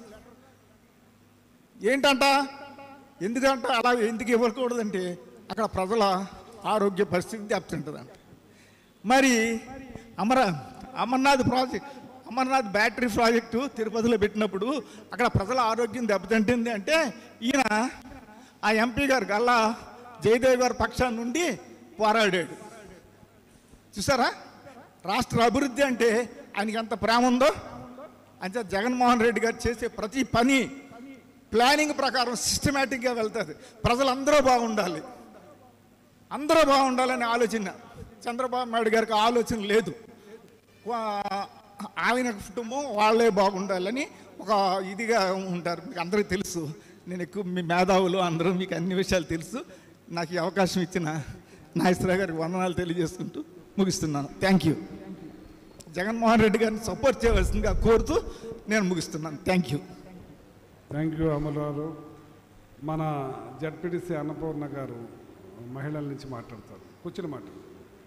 ఏంటంట ఎందుకంట అలా ఎందుకు ఇవ్వకూడదంటే అక్కడ ప్రజల ఆరోగ్య పరిస్థితి దెబ్బతింటుందంట మరి అమర Amarnath project Amarnath battery project తిరుపతిలో పెట్టినప్పుడు అక్కడ ప్రజల ఆరోగ్యం దెబ్బతింటుంది అంటే ఈయన ఆ ఎంపీ గారు గల్లా జయదేవ్ గారి పక్షాన్ని నుండి పోరాడాడు చూసారా రాష్ట్ర అభివృద్ధి అంటే ఆయనకి ఎంత ప్రేమ ఉందో అంటే జగన్మోహన్ రెడ్డి గారు చేసే ప్రతి పని ప్లానింగ్ ప్రకారం సిస్టమేటిక్గా వెళ్తుంది ప్రజలందరూ బాగుండాలి అందరూ బాగుండాలని ఆలోచన చంద్రబాబు నాయుడు గారికి ఆలోచన లేదు వా- ఆయన కుటుంబం వాళ్ళే బాగుండాలని ఒక ఇదిగా ఉంటారు మీకు అందరికీ తెలుసు నేను ఎక్కువ మీ మేధావులు అందరూ మీకు అన్ని విషయాలు తెలుసు నాకు ఈ అవకాశం ఇచ్చిన నాగేశ్వరరావు గారికి వందనాలు తెలియజేసుకుంటూ ముగిస్తున్నాను థ్యాంక్ యూ జగన్మోహన్ రెడ్డి గారిని సపోర్ట్ చేయవలసిందిగా కోరుతూ నేను ముగిస్తున్నాను thank you thank you Amalarao మన జడ్పీటీసీ అన్నపూర్ణ గారు మహిళల నుంచి మాట్లాడతారు కూర్చుని మాట్లాడు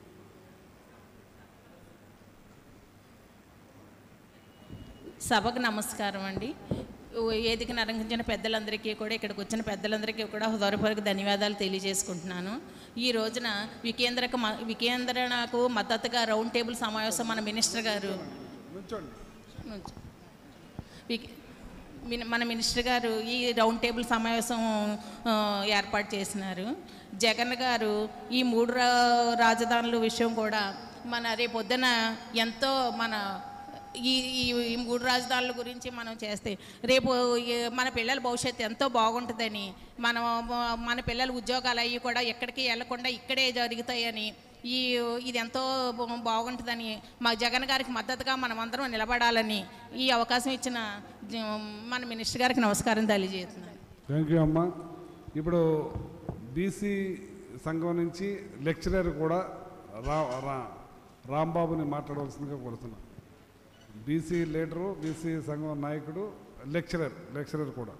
సభకు నమస్కారం అండి వేదికను అలంకరించిన పెద్దలందరికీ కూడా ఇక్కడికి వచ్చిన పెద్దలందరికీ కూడా హృదయపూర్వక ధన్యవాదాలు తెలియజేసుకుంటున్నాను ఈ రోజున వికేంద్రకు మ- వికేంద్రణకు మద్దతుగా రౌండ్ టేబుల్ సమావేశం మన మినిస్టర్ గారు నుంచో. విక్- మిన- మన మినిస్టర్ గారు ఈ రౌండ్ టేబుల్ సమావేశం ఆ, ఏర్పాటు చేసినారు జగన్ గారు ఈ మూడు రా- రాజధానుల విషయం కూడా మన రేపొద్దున ఎంతో మన ఈ ఈ ఈ మూడు రాజధానుల గురించి మనం చేస్తే రేపు ఈ మన పిల్లల భవిష్యత్తు ఎంతో బాగుంటుందని మనం మన పిల్లల ఉద్యోగాలు అవి కూడా ఎక్కడికి వెళ్లకుండా ఇక్కడే జరుగుతాయని ఈ ఇది ఎంతో బా- బాగుంటుందని మా జగన్ గారికి మద్దతుగా మనమందరం నిలబడాలని ఈ అవకాశం ఇచ్చిన జ- మన మినిస్టర్ గారికి నమస్కారం తెలియజేస్తున్నాను థ్యాంక్ యూ అమ్మా ఇప్పుడు బీసీ సంఘం నుంచి లెక్చరర్ కూడా రా రా రాంబాబుని మాట్లాడవలసిందిగా కోరుతున్నాను బీసీ లీడరు బీసీ సంఘం నాయకుడు లెక్చరర్ లెక్చరర్ కూడా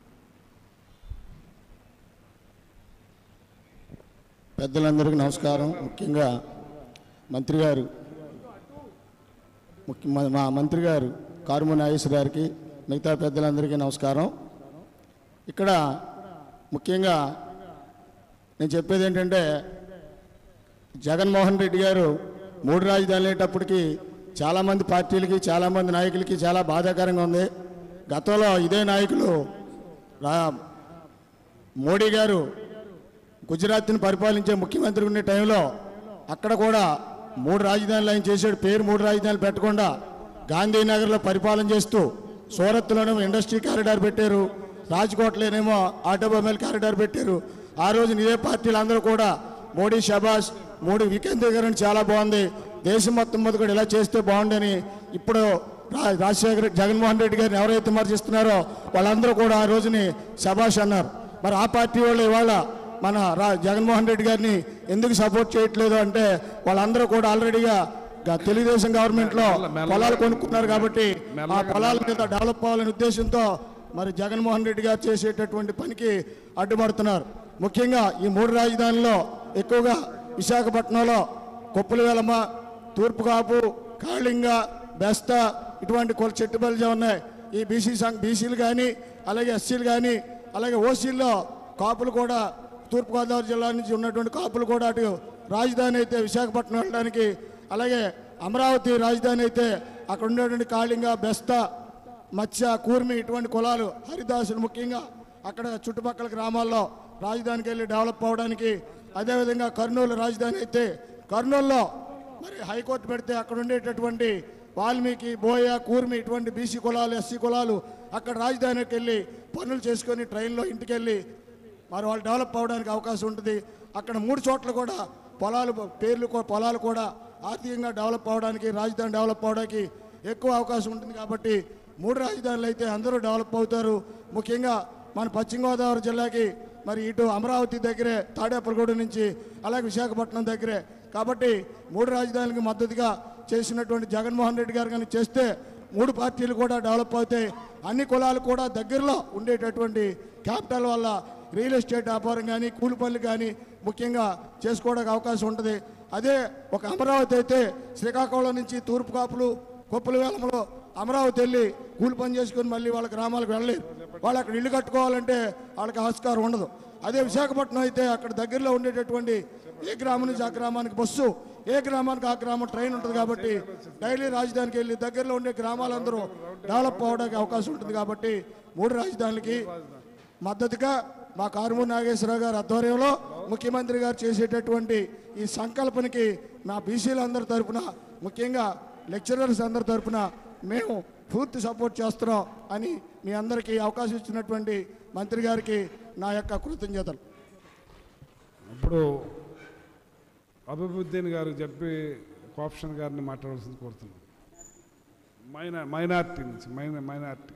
పెద్దలందరికీ నమస్కారం ముఖ్యంగా మంత్రి గారు ముఖ్య మా- మా మంత్రి గారు కారుమ నాగేశ్వర గారికి మిగతా పెద్దలందరికీ నమస్కారం ఇక్కడ ముఖ్యంగా నేను చెప్పేది ఏంటంటే జగన్మోహన్ రెడ్డి గారు మూడు రాజధానులు అయ్యేటప్పటికి చాలామంది పార్టీలకి చాలామంది నాయకులకి చాలా బాధాకరంగా ఉంది గతంలో ఇదే నాయకులు రా మోడీ గారు గుజరాత్ని పరిపాలించే ముఖ్యమంత్రి ఉండే టైంలో అక్కడ కూడా మూడు రాజధానులు ఆయన చేశాడు పేరు మూడు రాజధానులు పెట్టకుండా గాంధీనగర్లో పరిపాలన చేస్తూ సూరత్లోనేమో ఇండస్ట్రీ కారిడార్ పెట్టారు రాజ్కోట్లోనేమో ఆటోమొబైల్ కారిడార్ పెట్టారు ఆ రోజు ఇదే పార్టీలు అందరూ కూడా మోడీ షబాష్ మోడీ వికేంద్రీకరణ చాలా బాగుంది దేశం మొత్తం మీద కూడా ఇలా చేస్తే బాగుండని ఇప్పుడు రా- రాజశేఖర జగన్మోహన్ రెడ్డి గారిని ఎవరైతే విమర్శిస్తున్నారో వాళ్ళందరూ కూడా ఆ రోజుని శబాష్ అన్నారు మరి ఆ పార్టీ వాళ్ళు ఇవాళ మన రా జగన్మోహన్ రెడ్డి గారిని ఎందుకు సపోర్ట్ చేయట్లేదు అంటే వాళ్ళందరూ కూడా ఆల్రెడీగా గ- తెలుగుదేశం గవర్నమెంట్లో పొలాలు కొనుక్కున్నారు కాబట్టి ఆ పొలాల మీద డెవలప్ అవ్వాలనే ఉద్దేశంతో మరి జగన్మోహన్ రెడ్డి గారు చేసేటటువంటి పనికి అడ్డుపడుతున్నారు ముఖ్యంగా ఈ మూడు రాజధానుల్లో ఎక్కువగా విశాఖపట్నంలో కొప్పుల వెలమ తూర్పు కాపు కాళింగ బెస్త ఇటువంటి కొల చెట్టుబలిజా ఉన్నాయి ఈ బీసీ సంఘ బీసీలు కానీ అలాగే ఎస్సీలు కానీ అలాగే ఓసీల్లో కాపులు కూడా తూర్పుగోదావరి జిల్లా నుంచి ఉన్నటువంటి కాపులు కూడా అటు రాజధాని అయితే విశాఖపట్నం వెళ్ళడానికి అలాగే అమరావతి రాజధాని అయితే అక్కడ ఉండేటువంటి కాళింగ బెస్త మత్స్య కూర్మి ఇటువంటి కులాలు హరిదాసులు ముఖ్యంగా అక్కడ చుట్టుపక్కల గ్రామాల్లో రాజధానికి వెళ్ళి డెవలప్ అవ్వడానికి అదేవిధంగా కర్నూలు రాజధాని అయితే కర్నూలులో మరి హైకోర్టు పెడితే అక్కడ ఉండేటటువంటి వాల్మీకి బోయ కూర్మి ఇటువంటి బీసీ కులాలు ఎస్సీ కులాలు అక్కడ రాజధానికి వెళ్ళి పనులు చేసుకొని ట్రైన్లో ఇంటికి వెళ్ళి మరి వాళ్ళు డెవలప్ అవ్వడానికి అవకాశం ఉంటుంది అక్కడ మూడు చోట్ల కూడా పొలాలు పేర్లు కూ- పొలాలు కూడా ఆర్థికంగా డెవలప్ అవ్వడానికి రాజధాని డెవలప్ అవ్వడానికి ఎక్కువ అవకాశం ఉంటుంది కాబట్టి మూడు రాజధానులు అయితే అందరూ డెవలప్ అవుతారు ముఖ్యంగా మన పశ్చిమ గోదావరి జిల్లాకి మరి ఇటు అమరావతి దగ్గరే తాడేపల్లిగూడెం నుంచి అలాగే విశాఖపట్నం దగ్గరే కాబట్టి మూడు రాజధానులకు మద్దతుగా చేసినటువంటి జగన్మోహన్ రెడ్డి గారు కానీ చేస్తే మూడు పార్టీలు కూడా డెవలప్ అవుతాయి అన్ని కులాలు కూడా దగ్గరలో ఉండేటటువంటి క్యాపిటల్ వల్ల రియల్ ఎస్టేట్ వ్యాపారం కానీ కూలి పనులు కానీ ముఖ్యంగా చేసుకోవడానికి అవకాశం ఉంటుంది అదే ఒక అమరావతి అయితే శ్రీకాకుళం నుంచి తూర్పు కాపులు కొప్పుల వేలంలో అమరావతి వెళ్ళి కూలి పని చేసుకొని మళ్ళీ వాళ్ళ గ్రామాలకు వెళ్ళలేరు వాళ్ళు అక్కడ ఇల్లు కట్టుకోవాలంటే వాళ్ళకి ఆస్కారం ఉండదు అదే విశాఖపట్నం అయితే అక్కడ దగ్గరలో ఉండేటటువంటి ఏ గ్రామం నుంచి ఆ గ్రామానికి బస్సు ఏ గ్రామానికి ఆ గ్రామం ట్రైన్ ఉంటుంది కాబట్టి డైలీ రాజధానికి వెళ్ళి దగ్గరలో ఉండే గ్రామాలందరూ డెవలప్ అవ్వడానికి అవకాశం ఉంటుంది కాబట్టి మూడు రాజధానులకి మద్దతుగా మా కారుమూరి నాగేశ్వరరావు గారి ఆధ్వర్యంలో ముఖ్యమంత్రి గారు చేసేటటువంటి ఈ సంకల్పనకి మా బీసీలందరి తరపున ముఖ్యంగా లెక్చరర్స్ అందరి తరపున మేము పూర్తి సపోర్ట్ చేస్తున్నాం అని మీ అందరికీ అవకాశం ఇచ్చినటువంటి మంత్రి గారికి నా యొక్క కృతజ్ఞతలు ఇప్పుడు అభిబుద్దీన్ గారు చెప్పి కోప్షన్ గారిని మాట్లాడాల్సింది కోరుతున్నాను మైనా మైనార్టీ నుంచి మైనా మైనార్టీ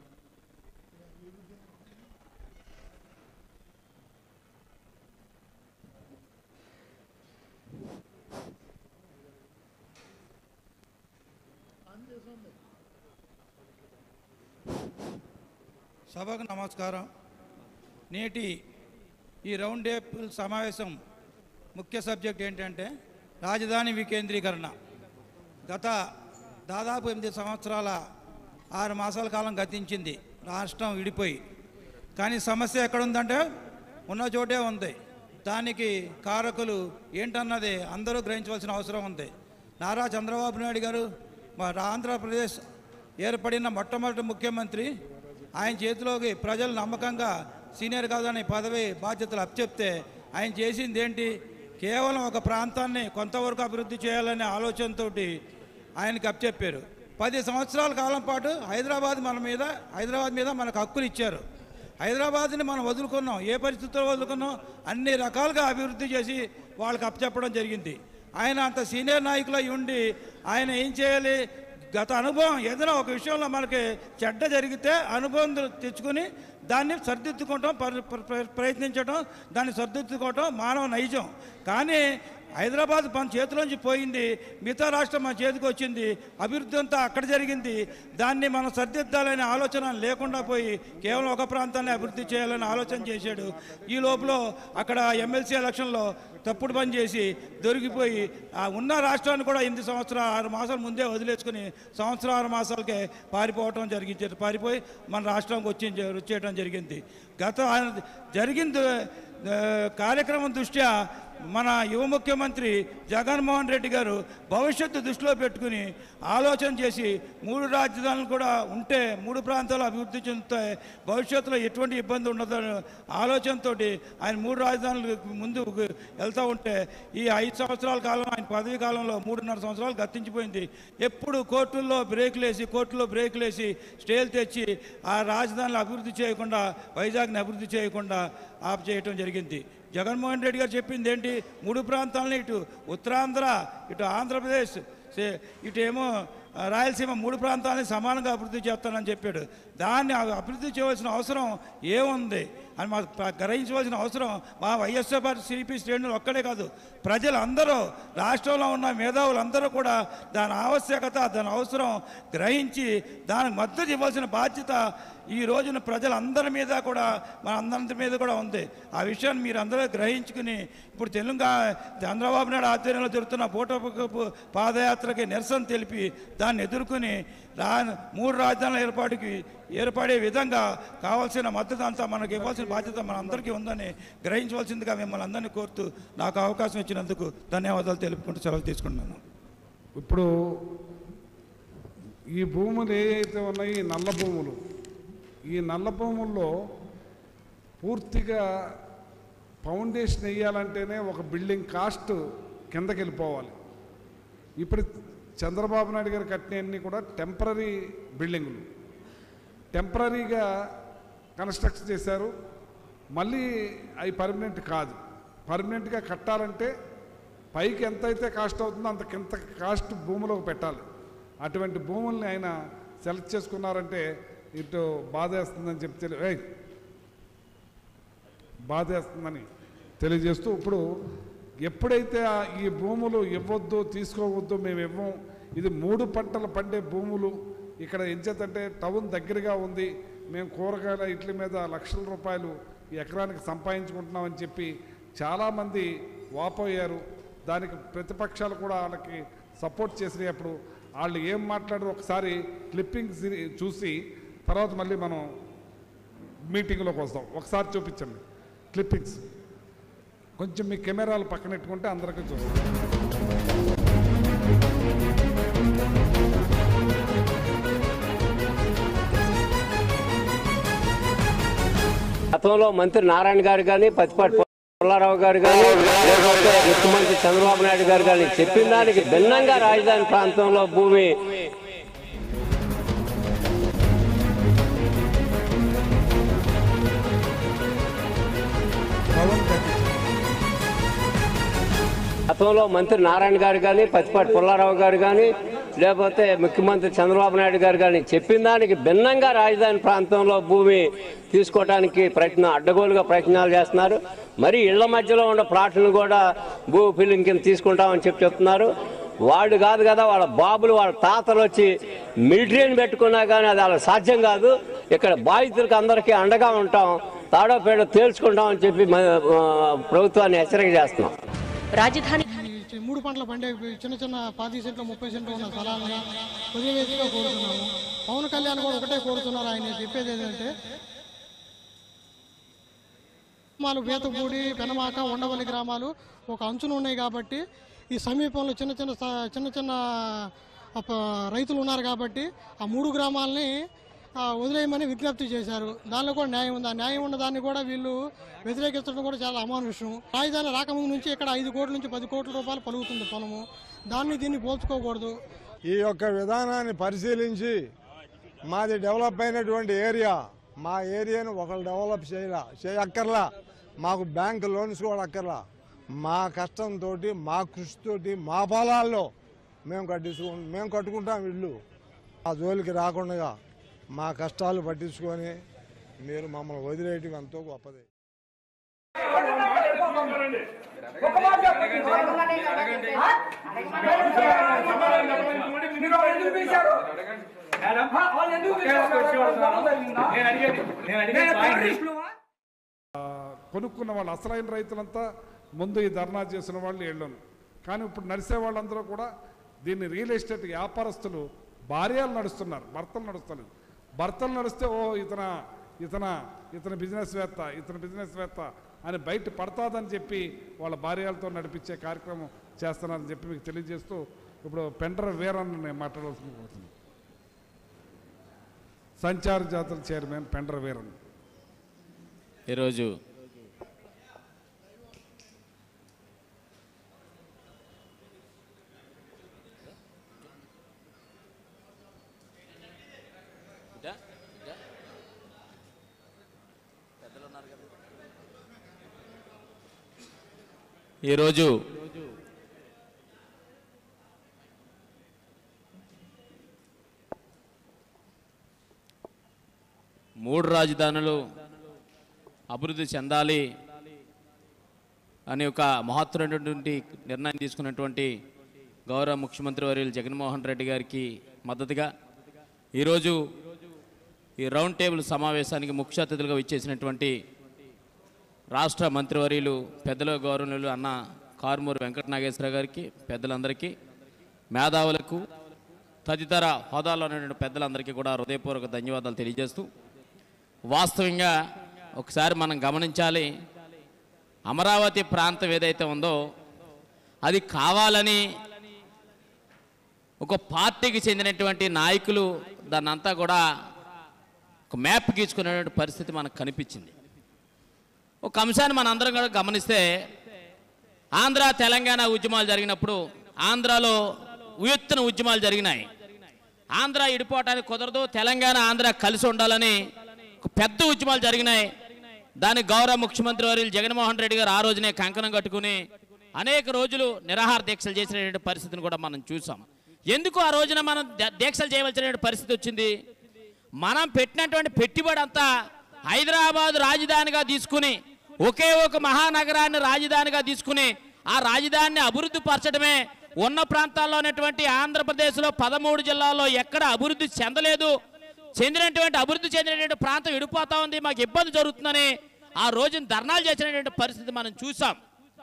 సభకు నమస్కారం నేటి ఈ రౌండ్ టేబుల్ సమావేశం ముఖ్య సబ్జెక్ట్ ఏంటంటే రాజధాని వికేంద్రీకరణ గత దాదాపు ఎనిమిది సంవత్సరాల ఆరు మాసాల కాలం గతించింది రాష్ట్రం విడిపోయి కానీ సమస్య ఎక్కడుందంటే ఉన్న చోటే ఉంది దానికి కారకులు ఏంటన్నది అందరూ గ్రహించవలసిన అవసరం ఉంది నారా చంద్రబాబు నాయుడు గారు మా ఆంధ్రప్రదేశ్ ఏర్పడిన మొట్టమొదటి ముఖ్యమంత్రి ఆయన చేతిలోకి ప్రజలు నమ్మకంగా సీనియర్ కాదని పదవి బాధ్యతలు అప్పచెప్తే ఆయన చేసింది ఏంటి కేవలం ఒక ప్రాంతాన్ని కొంతవరకు అభివృద్ధి చేయాలనే ఆలోచనతో ఆయనకి అప్పచెప్పారు పది సంవత్సరాల కాలం పాటు హైదరాబాద్ మన మీద హైదరాబాద్ మీద మనకు హక్కులు ఇచ్చారు హైదరాబాద్ని మనం వదులుకున్నాం ఏ పరిస్థితుల్లో వదులుకున్నాం అన్ని రకాలుగా అభివృద్ధి చేసి వాళ్ళకి అప్పచెప్పడం జరిగింది ఆయన అంత సీనియర్ నాయకులు అయి ఉండి ఆయన ఏం చేయాలి గత అనుభవం ఏదైనా ఒక విషయంలో మనకి చెడ్డ జరిగితే అనుభవం తెచ్చుకొని దాన్ని సర్దిద్దుకోవటం పరి- ప్ర- ప్ర- ప్రయత్నించడం దాన్ని సర్దిద్దుకోవటం మానవ నైజం కానీ హైదరాబాద్ మన చేతిలోంచి పోయింది మిగతా రాష్ట్రం మన చేతికి వచ్చింది అభివృద్ధి అంతా అక్కడ జరిగింది దాన్ని మనం సర్దిద్దాలనే ఆలోచన లేకుండా పోయి కేవలం ఒక ప్రాంతాన్ని అభివృద్ధి చేయాలని ఆలోచన చేశాడు ఈ లోపల అక్కడ ఎమ్మెల్సీ ఎలక్షన్లో తప్పుడు పని చేసి దొరికిపోయి ఆ ఉన్న రాష్ట్రాన్ని కూడా ఎనిమిది సంవత్సరాలు ఆరు మాసాల ముందే వదిలేసుకుని సంవత్సరం ఆరు మాసాలకే పారిపోవటం జరిగింది పారిపోయి మన రాష్ట్రానికి వచ్చి వచ్చేయడం జరిగింది గత ఆయన జరిగింది ఆ, కార్యక్రమం దృష్ట్యా మన యువ ముఖ్యమంత్రి జగన్మోహన్ రెడ్డి గారు భవిష్యత్తు దృష్టిలో పెట్టుకుని ఆలోచన చేసి మూడు రాజధానులు కూడా ఉంటే మూడు ప్రాంతాలు అభివృద్ధి చెందుతాయి భవిష్యత్తులో ఎటువంటి ఇబ్బంది ఉండదని ఆలోచనతో ఆయన మూడు రాజధానులు ముందు వెళ్తూ ఉంటే ఈ ఐదు సంవత్సరాల కాలం ఆయన పదవి కాలంలో మూడున్నర సంవత్సరాలు గతించిపోయింది ఎప్పుడు కోర్టుల్లో బ్రేకులు వేసి కోర్టులో బ్రేకులు వేసి స్టేలు తెచ్చి ఆ రాజధానులు అభివృద్ధి చేయకుండా వైజాగ్ని అభివృద్ధి చేయకుండా ఆప్ చేయటం జరిగింది జగన్మోహన్ రెడ్డి గారు చెప్పింది ఏంటి మూడు ప్రాంతాలని ఇటు ఉత్తరాంధ్ర ఇటు ఆంధ్రప్రదేశ్ సే- ఇటు ఏమో ఆ, రాయలసీమ మూడు ప్రాంతాలని సమానంగా అభివృద్ధి చేస్తానని చెప్పాడు దాన్ని అ- అభివృద్ధి చేయవలసిన అవసరం ఏముంది అని మాకు ప్ర- గ్రహించవలసిన అవసరం మా వైఎస్ఆర్ సిపి శ్రేణులు ఒక్కడే కాదు ప్రజలందరూ రాష్ట్రంలో ఉన్న మేధావులందరూ కూడా దాని ఆవశ్యకత దాని అవసరం గ్రహించి దానికి మద్దతు ఇవ్వాల్సిన బాధ్యత ఈ రోజున ప్రజలందరి మీద కూడా మన అందరి మీద కూడా ఉంది ఆ విషయాన్ని మీరు అందరూ గ్రహించుకుని ఇప్పుడు తెలంగాణ చంద్రబాబు నాయుడు ఆధ్వర్యంలో జరుగుతున్న పూటపు పాదయాత్రకి నిరసన తెలిపి దాన్ని ఎదుర్కొని రా మూడు రాజధానుల ఏర్పాటుకి ఏర్పడే విధంగా కావాల్సిన మద్దతు అంతా మనకు ఇవ్వాల్సిన బాధ్యత మన అందరికీ ఉందని గ్రహించవలసిందిగా మిమ్మల్ని అందరినీ కోరుతూ నాకు అవకాశం ఇచ్చినందుకు ధన్యవాదాలు తెలుపుకుంటూ సెలవు తీసుకుంటున్నాను ఇప్పుడు ఈ భూములు ఏవైతే ఉన్నాయి ఈ నల్ల భూములు ఈ నల్ల భూముల్లో పూర్తిగా ఫౌండేషన్ వేయాలంటేనే ఒక బిల్డింగ్ కాస్ట్ కిందకి వెళ్ళిపోవాలి ఇప్పుడు చంద్రబాబు నాయుడు గారు కట్టినవన్నీ కూడా టెంపరీ బిల్డింగులు టెంపరీగా కన్స్ట్రక్షన్ చేశారు మళ్ళీ అవి పర్మనెంట్ కాదు పర్మనెంట్గా కట్టాలంటే పైకి ఎంతైతే కాస్ట్ అవుతుందో అంత కింద కాస్ట్ భూమిలోకి పెట్టాలి అటువంటి భూముల్ని ఆయన సెలెక్ట్ చేసుకున్నారంటే ఇటు బాధేస్తుందని చెప్పి తెలి ఏయ్ బాధేస్తుందని తెలియజేస్తూ ఇప్పుడు ఎప్పుడైతే ఆ ఈ భూములు ఇవ్వద్దు తీసుకోవద్దు మేము ఇవ్వం ఇది మూడు పంటలు పండే భూములు ఇక్కడ ఎంచేతంటే టౌన్ దగ్గరగా ఉంది మేము కూరగాయల ఇట్ల మీద లక్షల రూపాయలు ఈ ఎకరానికి సంపాదించుకుంటున్నామని చెప్పి చాలామంది వాపోయారు దానికి ప్రతిపక్షాలు కూడా వాళ్ళకి సపోర్ట్ చేసినప్పుడు వాళ్ళు ఏం మాట్లాడారు ఒకసారి క్లిప్పింగ్స్ చూసి తర్వాత మళ్ళీ మనం మీటింగ్లోకి వస్తాం ఒకసారి చూపించండి క్లిప్పింగ్స్ కొంచెం మీ కెమెరాలు పక్కన పెట్టుకుంటే అందరికీ చూస్తాం గతంలో మంత్రి నారాయణ గారు కానీ పత్తిపాటి పుల్లారావు గారు కానీ లేకపోతే ముఖ్యమంత్రి చంద్రబాబు నాయుడు గారు కానీ చెప్పిన దానికి భిన్నంగా రాజధాని ప్రాంతంలో భూమి గతంలో మంత్రి నారాయణ గారు కానీ పత్తిపాటి పుల్లారావు గారు కానీ లేకపోతే ముఖ్యమంత్రి చంద్రబాబు నాయుడు గారు కానీ చెప్పిన దానికి భిన్నంగా రాజధాని ప్రాంతంలో భూమి తీసుకోవడానికి ప్రయత్నం అడ్డగోలుగా ప్రయత్నాలు చేస్తున్నారు మరి ఇళ్ల మధ్యలో ఉన్న ప్లాట్లను కూడా భూ ఫిల్లింగ్ కింద తీసుకుంటామని చెప్పి చెప్తున్నారు వాళ్ళు కాదు కదా వాళ్ళ బాబులు వాళ్ళ తాతలు వచ్చి మిలిటరీని పెట్టుకున్నా కానీ అది వాళ్ళకి సాధ్యం కాదు ఇక్కడ బాధితులకు అందరికీ అండగా ఉంటాం తాడో పేడో తేల్చుకుంటాం అని చెప్పి మ- ఆ, ప్రభుత్వాన్ని హెచ్చరిక చేస్తున్నాం రాజధాని ఈ మూడు పంటలు పండే చిన్న చిన్న పాతి సెంట్లు ముప్పై సెంట్లు ఉన్న స్థలాలని వదిలివేసిగా కోరుతున్నాము పవన్ కళ్యాణ్ కూడా ఒకటే కోరుతున్నారు ఆయన చెప్పేది ఏంటంటే గ్రామాలు వేతపూడి పెనమాక ఉండవల్లి గ్రామాలు ఒక అంచున ఉన్నాయి కాబట్టి ఈ సమీపంలో చిన్న చిన్న స- చిన్న చిన్న అప- రైతులు ఉన్నారు కాబట్టి ఆ మూడు గ్రామాలని ఆ, వదిలేయమని విజ్ఞప్తి చేశారు దానిలో కూడా న్యాయం ఉంది ఆ న్యాయం ఉన్న దాన్ని కూడా వీళ్ళు వ్యతిరేకించడం కూడా చాలా అమానుషం రాజధాని రాకముందు నుంచి ఇక్కడ ఐదు కోట్ల నుంచి పది కోట్ల రూపాయలు పలుకుతుంది పొలము దాన్ని దీన్ని పోల్చుకోకూడదు ఈ యొక్క విధానాన్ని పరిశీలించి మాది డెవలప్ అయినటువంటి ఏరియా మా ఏరియాను ఒకళ్ళు డెవలప్ చేయలా చేయక్కర్లా మాకు బ్యాంక్ లోన్స్ కూడా అక్కర్లా మా కష్టంతో మా కృషితోటి మా పొలాల్లో మేము కట్టించుకు మేము కట్టుకుంటాం ఇల్లు ఆ జోలికి రాకుండా మా కష్టాలు పట్టించుకొని మీరు మమ్మల్ని వదిలేయటం ఎంతో గొప్పది కొనుక్కున్న వాళ్ళు అసలైన రైతులంతా ముందు ఈ ధర్నా చేసిన వాళ్ళు ఏళ్ళను కానీ ఇప్పుడు నడిసే వాళ్ళందరూ కూడా దీన్ని రియల్ ఎస్టేట్ వ్యాపారస్తులు భార్యలు నడుస్తున్నారు భర్తలు నడుస్తలేదు భర్తలు నడిస్తే ఓ ఇతన ఇతన ఇతని బిజినెస్ వేత్త ఇతని బిజినెస్ వేత్త అని బయట పడతాదని చెప్పి వాళ్ళ భార్యలతో నడిపించే కార్యక్రమం చేస్తున్నారని చెప్పి మీకు తెలియజేస్తూ ఇప్పుడు పెండ్ర వీరన్న నేను మాట్లాడవలసింది కోరుతున్నాను సంచార జాతుల చైర్మన్ పెండ్ర వీరన్ ఈరోజు ఈరోజు మూడు రాజధానులు అభివృద్ధి చెందాలి అనే ఒక మహత్తరమైనటువంటి నిర్ణయం తీసుకున్నటువంటి గౌరవ ముఖ్యమంత్రి వర్యులు జగన్మోహన్ రెడ్డి గారికి మద్దతుగా ఈరోజు ఈ రౌండ్ టేబుల్ సమావేశానికి ముఖ్య అతిథులుగా ఇచ్చేసినటువంటి రాష్ట్ర మంత్రివర్యులు పెద్దల గౌరవనీయులు అన్న కారుమూరి వెంకట నాగేశ్వర గారికి పెద్దలందరికీ మేధావులకు తదితర హోదాలో ఉన్నటువంటి పెద్దలందరికీ కూడా హృదయపూర్వక ధన్యవాదాలు తెలియజేస్తూ వాస్తవంగా ఒకసారి మనం గమనించాలి అమరావతి ప్రాంతం ఏదైతే ఉందో అది కావాలని ఒక పార్టీకి చెందినటువంటి నాయకులు దాన్ని అంతా కూడా ఒక మ్యాప్ గీచుకునేటువంటి పరిస్థితి మనకు కనిపించింది ఒక అంశాన్ని మన అందరం కూడా గమనిస్తే ఆంధ్ర తెలంగాణ ఉద్యమాలు జరిగినప్పుడు ఆంధ్రాలో ఉయెత్తున ఉద్యమాలు జరిగినాయి ఆంధ్ర ఇడిపోవటానికి కుదరదు తెలంగాణ ఆంధ్ర కలిసి ఉండాలని ఒక పెద్ద ఉద్యమాలు జరిగినాయి దానికి గౌరవ ముఖ్యమంత్రి వర్యులు జగన్మోహన్ రెడ్డి గారు ఆ రోజునే కంకణం కట్టుకుని అనేక రోజులు నిరాహార దీక్షలు చేసినటువంటి పరిస్థితిని కూడా మనం చూసాం ఎందుకు ఆ రోజున మనం ద- దీక్షలు చేయవలసినటువంటి పరిస్థితి వచ్చింది మనం పెట్టినటువంటి పెట్టుబడి అంతా హైదరాబాద్ రాజధానిగా తీసుకుని ఒకే ఒక మహానగరాన్ని రాజధానిగా తీసుకుని ఆ రాజధానిని అభివృద్ధి పరచడమే ఉన్న ప్రాంతాల్లో ఉన్నటువంటి ఆంధ్రప్రదేశ్లో పదమూడు జిల్లాల్లో ఎక్కడ అభివృద్ధి చెందలేదు చెందినటువంటి అభివృద్ధి చెందినటువంటి ప్రాంతం విడిపోతా ఉంది మాకు ఇబ్బంది జరుగుతుందని ఆ రోజున ధర్నాలు చేసినటువంటి పరిస్థితి మనం చూసాం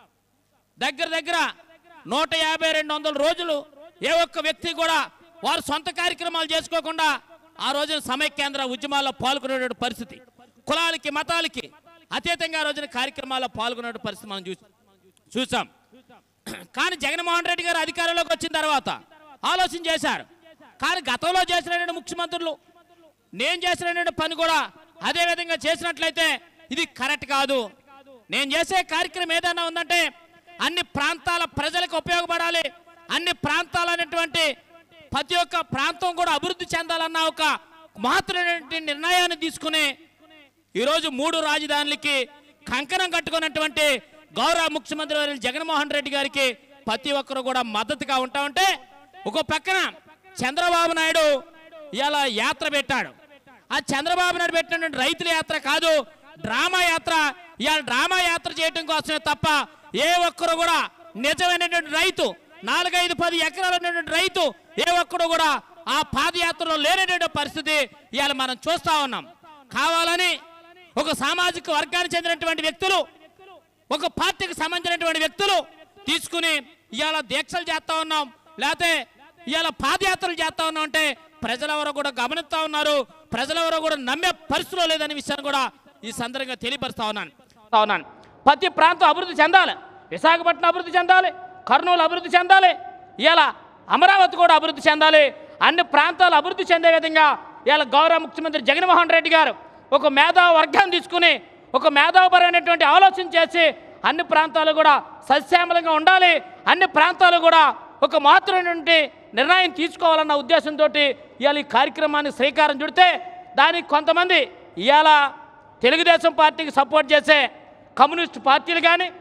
దగ్గర దగ్గర నూట యాభై రెండు వందల రోజులు ఏ ఒక్క వ్యక్తి కూడా వారు సొంత కార్యక్రమాలు చేసుకోకుండా ఆ రోజున సమైక్యాంధ్ర ఉద్యమాల్లో పాల్గొనేటువంటి పరిస్థితి కులాలకి మతాలకి అతీతంగా ఆ రోజున కార్యక్రమాల్లో పాల్గొనే పరిస్థితి మనం చూసి చూసాం కానీ జగన్మోహన్ రెడ్డి గారు అధికారంలోకి వచ్చిన తర్వాత ఆలోచన చేశారు కానీ గతంలో చేసినటువంటి ముఖ్యమంత్రులు నేను చేసినటువంటి పని కూడా అదే విధంగా చేసినట్లయితే ఇది కరెక్ట్ కాదు నేను చేసే కార్యక్రమం ఏదైనా ఉందంటే అన్ని ప్రాంతాల ప్రజలకు ఉపయోగపడాలి అన్ని ప్రాంతాలైనటువంటి ప్రతి ఒక్క ప్రాంతం కూడా అభివృద్ధి చెందాలన్న ఒక మహత్తరమైనటువంటి నిర్ణయాన్ని తీసుకుని ఈరోజు మూడు రాజధానులకి కంకణం కట్టుకున్నటువంటి గౌరవ ముఖ్యమంత్రి వర్యులు జగన్మోహన్ రెడ్డి గారికి ప్రతి ఒక్కరు కూడా మద్దతుగా ఉంటా ఉంటే ఒక పక్కన చంద్రబాబు నాయుడు ఇలా యాత్ర పెట్టాడు ఆ చంద్రబాబు నాయుడు పెట్టినటువంటి రైతుల యాత్ర కాదు డ్రామా యాత్ర ఇవాళ డ్రామా యాత్ర చేయడం కోసమే తప్ప ఏ ఒక్కరు కూడా నిజమైనటువంటి రైతు నాలుగైదు పది ఎకరాలు ఉన్నటువంటి రైతు ఏ ఒక్కడు కూడా ఆ పాదయాత్రలో లేనటువంటి పరిస్థితి ఇవాళ మనం చూస్తా ఉన్నాం కావాలని ఒక సామాజిక వర్గానికి చెందినటువంటి వ్యక్తులు ఒక పార్టీకి సంబంధించినటువంటి వ్యక్తులు తీసుకుని ఇవాళ దీక్షలు చేస్తా ఉన్నాం లేకపోతే ఇవాళ పాదయాత్రలు చేస్తా ఉన్నాం అంటే ప్రజలెవరో కూడా గమనిస్తా ఉన్నారు ప్రజలెవరో కూడా నమ్మే పరిస్థితిలో లేదనే విషయాన్ని కూడా ఈ సందర్భంగా తెలియపరుస్తా ఉన్నాను చెప్తా ఉన్నాను ప్రతి ప్రాంతం అభివృద్ధి చెందాలి విశాఖపట్నం అభివృద్ధి చెందాలి కర్నూలు అభివృద్ధి చెందాలి ఇవాళ అమరావతి కూడా అభివృద్ధి చెందాలి అన్ని ప్రాంతాలు అభివృద్ధి చెందే విధంగా ఇవాళ గౌరవ ముఖ్యమంత్రి జగన్మోహన్ రెడ్డి గారు ఒక మేధావ వర్గాన్ని తీసుకుని ఒక మేధావపరమైనటువంటి ఆలోచన చేసి అన్ని ప్రాంతాలు కూడా సస్యామలంగా ఉండాలి అన్ని ప్రాంతాలు కూడా ఒక మాత్రమైనటువంటి నిర్ణయం తీసుకోవాలన్న ఉద్దేశంతో ఇవాళ ఈ కార్యక్రమాన్ని శ్రీకారం చుడితే దానికి కొంతమంది ఇవాళ తెలుగుదేశం పార్టీకి సపోర్ట్ చేసే కమ్యూనిస్ట్ పార్టీలు కానీ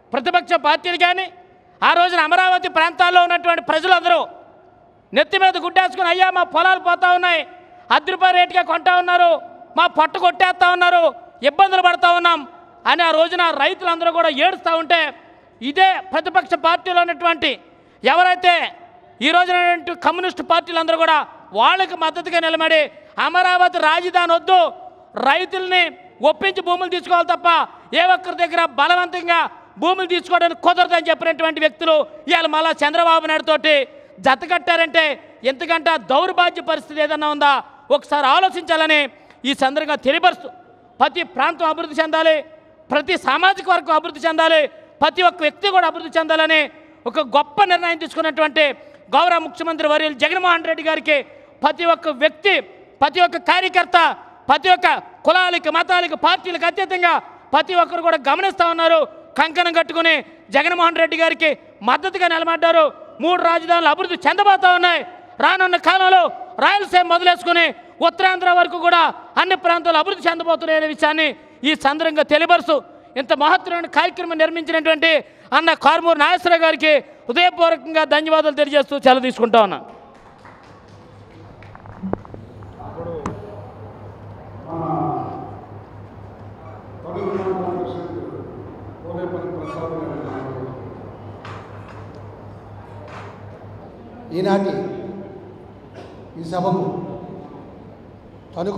ప్రతిపక్ష పార్టీలు కానీ ఆ రోజున అమరావతి ప్రాంతాల్లో ఉన్నటువంటి ప్రజలందరూ నెత్తి మీద గుడ్డేసుకుని అయ్యా మా పొలాలు పోతా ఉన్నాయి అర్ధ రూపాయల రేటుగా కొంటా ఉన్నారు మా పొట్ట కొట్టేస్తా ఉన్నారు ఇబ్బందులు పడతా ఉన్నాం అని ఆ రోజున రైతులందరూ కూడా ఏడుస్తూ ఉంటే ఇదే ప్రతిపక్ష పార్టీలో ఉన్నటువంటి ఎవరైతే ఈ రోజున ఉన్నటువంటి కమ్యూనిస్ట్ పార్టీలందరూ కూడా వాళ్ళకి మద్దతుగా నిలబడి అమరావతి రాజధాని వద్దు రైతుల్ని ఒప్పించి భూములు తీసుకోవాలి తప్ప ఏ ఒక్కరి దగ్గర బలవంతంగా భూములు తీసుకోవడానికి కుదరదని చెప్పినటువంటి వ్యక్తులు ఇవాళ మళ్ళా చంద్రబాబు నాయుడు తోటి జత కట్టారంటే ఎంతకంటే దౌర్భాగ్య పరిస్థితి ఏదన్నా ఉందా ఒకసారి ఆలోచించాలని ఈ సందర్భంగా తెలియపరుస్తూ ప్రతి ప్రాంతం అభివృద్ధి చెందాలి ప్రతి సామాజిక వర్గం అభివృద్ధి చెందాలి ప్రతి ఒక్క వ్యక్తి కూడా అభివృద్ధి చెందాలని ఒక గొప్ప నిర్ణయం తీసుకున్నటువంటి గౌరవ ముఖ్యమంత్రి వర్యులు జగన్మోహన్ రెడ్డి గారికి ప్రతి ఒక్క వ్యక్తి ప్రతి ఒక్క కార్యకర్త ప్రతి ఒక్క కులాలకి మతాలకి పార్టీలకు అతీతంగా ప్రతి ఒక్కరు కూడా గమనిస్తూ ఉన్నారు కంకణం కట్టుకుని జగన్మోహన్ రెడ్డి గారికి మద్దతుగా నిలబడ్డారు మూడు రాజధానులు అభివృద్ధి చెందబోతా ఉన్నాయి రానున్న కాలంలో రాయలసీమ మొదలేసుకుని ఉత్తరాంధ్ర వరకు కూడా అన్ని ప్రాంతాలు అభివృద్ధి చెందబోతున్నాయనే విషయాన్ని ఈ సందర్భంగా తెలియపరుస్తూ ఇంత మహత్తరమైన కార్యక్రమం నిర్మించినటువంటి అన్న కార్మూరు నాగేశ్వర గారికి హృదయపూర్వకంగా ధన్యవాదాలు తెలియజేస్తూ సెలవు తీసుకుంటా ఉన్నా ఈనాటి ఈ సభకు తణుకు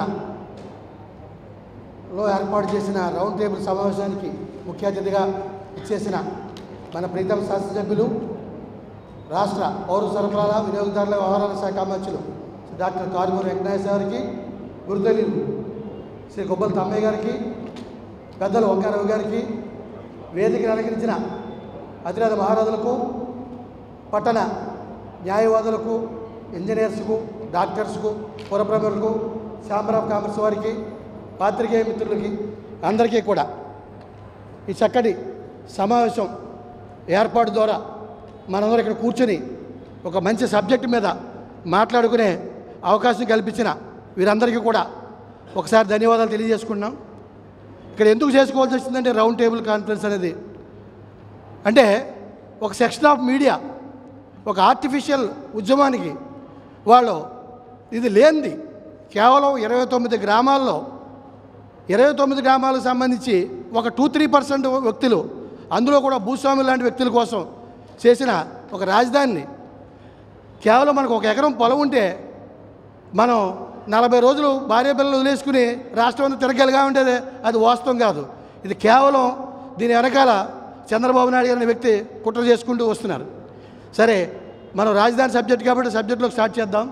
పట్టణలో ఏర్పాటు చేసిన రౌండ్ టేబుల్ సమావేశానికి ముఖ్య అతిథిగా ఇచ్చేసిన మన ప్రీతం శాసనసభ్యులు రాష్ట్ర పౌర సరఫరాల వినియోగదారుల వ్యవహారాల శాఖ మంత్రులు శ్రీ డాక్టర్ కారుమూరి వెంకటేశ్వర గారికి గురుతలీలు శ్రీ గొబ్బల తమ్మయ్య గారికి పెద్దలు వంకారావు గారికి వేదికను అలంకరించిన అతిరథ మహారాజులకు పట్టణ న్యాయవాదులకు ఇంజనీర్స్కు డాక్టర్స్కు పురప్రముఖులకు ఛాంబర్ ఆఫ్ కామర్స్ వారికి పాత్రికేయ మిత్రులకి అందరికీ కూడా ఈ చక్కటి సమావేశం ఏర్పాటు ద్వారా మనందరం ఇక్కడ కూర్చొని ఒక మంచి సబ్జెక్ట్ మీద మాట్లాడుకునే అవకాశం కల్పించిన వీరందరికీ కూడా ఒకసారి ధన్యవాదాలు తెలియజేసుకున్నాం ఇక్కడ ఎందుకు చేసుకోవాల్సి వచ్చిందంటే రౌండ్ టేబుల్ కాన్ఫరెన్స్ అనేది అంటే ఒక సెక్షన్ ఆఫ్ మీడియా ఒక ఆర్టిఫిషియల్ ఉద్యమానికి వాళ్ళు ఇది లేనిది కేవలం ఇరవై తొమ్మిది గ్రామాల్లో ఇరవై తొమ్మిది గ్రామాలకు సంబంధించి ఒక టూ త్రీ పర్సెంట్ వ్యక్తులు అందులో కూడా భూస్వాములు లాంటి వ్యక్తుల కోసం చేసిన ఒక రాజధానిని కేవలం మనకు ఒక ఎకరం పొలం ఉంటే మనం నలభై రోజులు భార్య పిల్లలు వదిలేసుకుని రాష్ట్రం అంతా తిరగలిగా ఉండేది అది వాస్తవం కాదు ఇది కేవలం దీని వెనకాల చంద్రబాబు నాయుడు గారి అనే వ్యక్తి కుట్ర చేసుకుంటూ వస్తున్నారు సరే మనం రాజధాని సబ్జెక్ట్ కాబట్టి సబ్జెక్టులోకి స్టార్ట్ చేద్దాం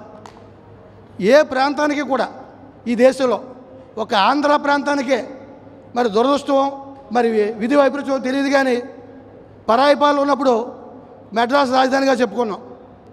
ఏ ప్రాంతానికి కూడా ఈ దేశంలో ఒక ఆంధ్ర ప్రాంతానికే మరి దురదృష్టం మరి విధి వైపరీత్యం తెలియదు కానీ పరాయి పాలన ఉన్నప్పుడు మెడ్రాస్ రాజధానిగా చెప్పుకున్నాం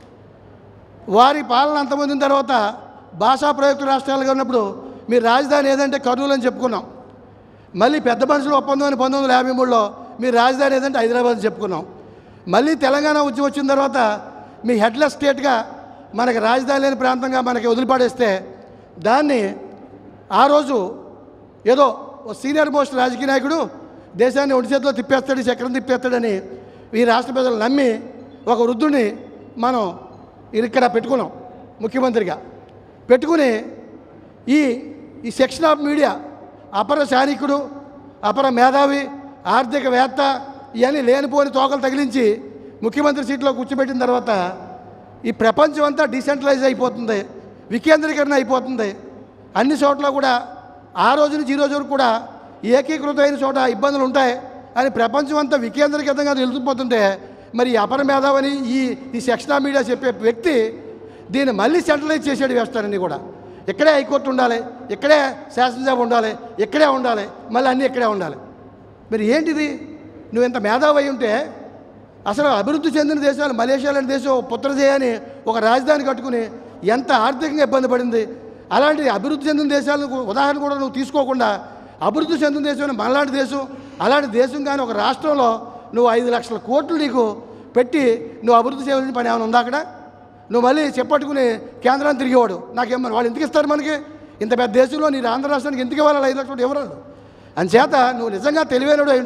వారి పాలన అంతమందిన తర్వాత భాషా ప్రయుక్త రాష్ట్రాలుగా ఉన్నప్పుడు మీ రాజధాని ఏదంటే కర్నూలు అని చెప్పుకున్నాం మళ్ళీ పెద్ద మనుషులు ఒప్పందం అని పంతొమ్మిది వందల యాభై మూడులో మీ రాజధాని ఏదంటే హైదరాబాద్ అని చెప్పుకున్నాం మళ్ళీ తెలంగాణ ఉద్యమం వచ్చిన తర్వాత మీ హెడ్లెస్ స్టేట్గా మనకి రాజధాని లేని ప్రాంతంగా మనకి వదిలిపడేస్తే దాన్ని ఆ రోజు ఏదో ఓ సీనియర్ మోస్ట్ రాజకీయ నాయకుడు దేశాన్ని ఒంటి చేతిలో తిప్పేస్తాడు చక్రం తిప్పేస్తాడని ఈ రాష్ట్ర ప్రజలు నమ్మి ఒక వృద్ధుడిని మనం ఇక్కడ పెట్టుకున్నాం ముఖ్యమంత్రిగా పెట్టుకుని ఈ ఈ సెక్షన్ ఆఫ్ మీడియా అపర శానికుడు అపర మేధావి ఆర్థికవేత్త ఇవన్నీ లేనిపోని తోకలు తగిలించి ముఖ్యమంత్రి సీట్లో కూర్చోబెట్టిన తర్వాత ఈ ప్రపంచం అంతా డిసెంట్రలైజ్ అయిపోతుంది వికేంద్రీకరణ అయిపోతుంది అన్ని చోట్ల కూడా ఆ రోజు నుంచి ఈ రోజు వరకు కూడా ఏకీకృతమైన చోట ఇబ్బందులు ఉంటాయి అని ప్రపంచం అంతా వికేంద్రీకృతంగా తెలిసిపోతుంటే మరి ఈ అపర మేధావని ఈ ఈ సెక్షన్ ఆఫ్ మీడియా చెప్పే వ్యక్తి దీన్ని మళ్ళీ సెంట్రలైజ్ చేసేది వేస్తారని కూడా ఇక్కడే హైకోర్టు ఉండాలి ఇక్కడే శాసనసభ ఉండాలి ఇక్కడే ఉండాలి మళ్ళీ అన్నీ ఇక్కడే ఉండాలి మరి ఏంటిది నువ్వు ఇంత మేధావి అయి ఉంటే అసలు అభివృద్ధి చెందిన దేశాలు మలేషియా లాంటి దేశం పుత్రజయ ఒక రాజధాని కట్టుకుని ఎంత ఆర్థికంగా ఇబ్బంది పడింది అలాంటి అభివృద్ధి చెందిన దేశాలకు ఉదాహరణ కూడా నువ్వు తీసుకోకుండా అభివృద్ధి చెందిన దేశం మనలాంటి దేశం అలాంటి దేశం కానీ ఒక రాష్ట్రంలో నువ్వు ఐదు లక్షల కోట్లు నీకు పెట్టి నువ్వు అభివృద్ధి చేయవలసిన పని ఏమైనా ఉందా అక్కడ నువ్వు మళ్ళీ చెప్పట్టుకుని కేంద్రాన్ని తిరిగేవాడు నాకేమన్నా వాళ్ళు ఎందుకు ఇస్తారు మనకి ఇంత పెద్ద దేశంలో నీ ఆంధ్ర రాష్ట్రానికి ఎందుకు ఇవ్వాలి ఐదు లక్షలు ఎవరు అంచేత నువ్వు నిజంగా తెలివైనడు ఉంటే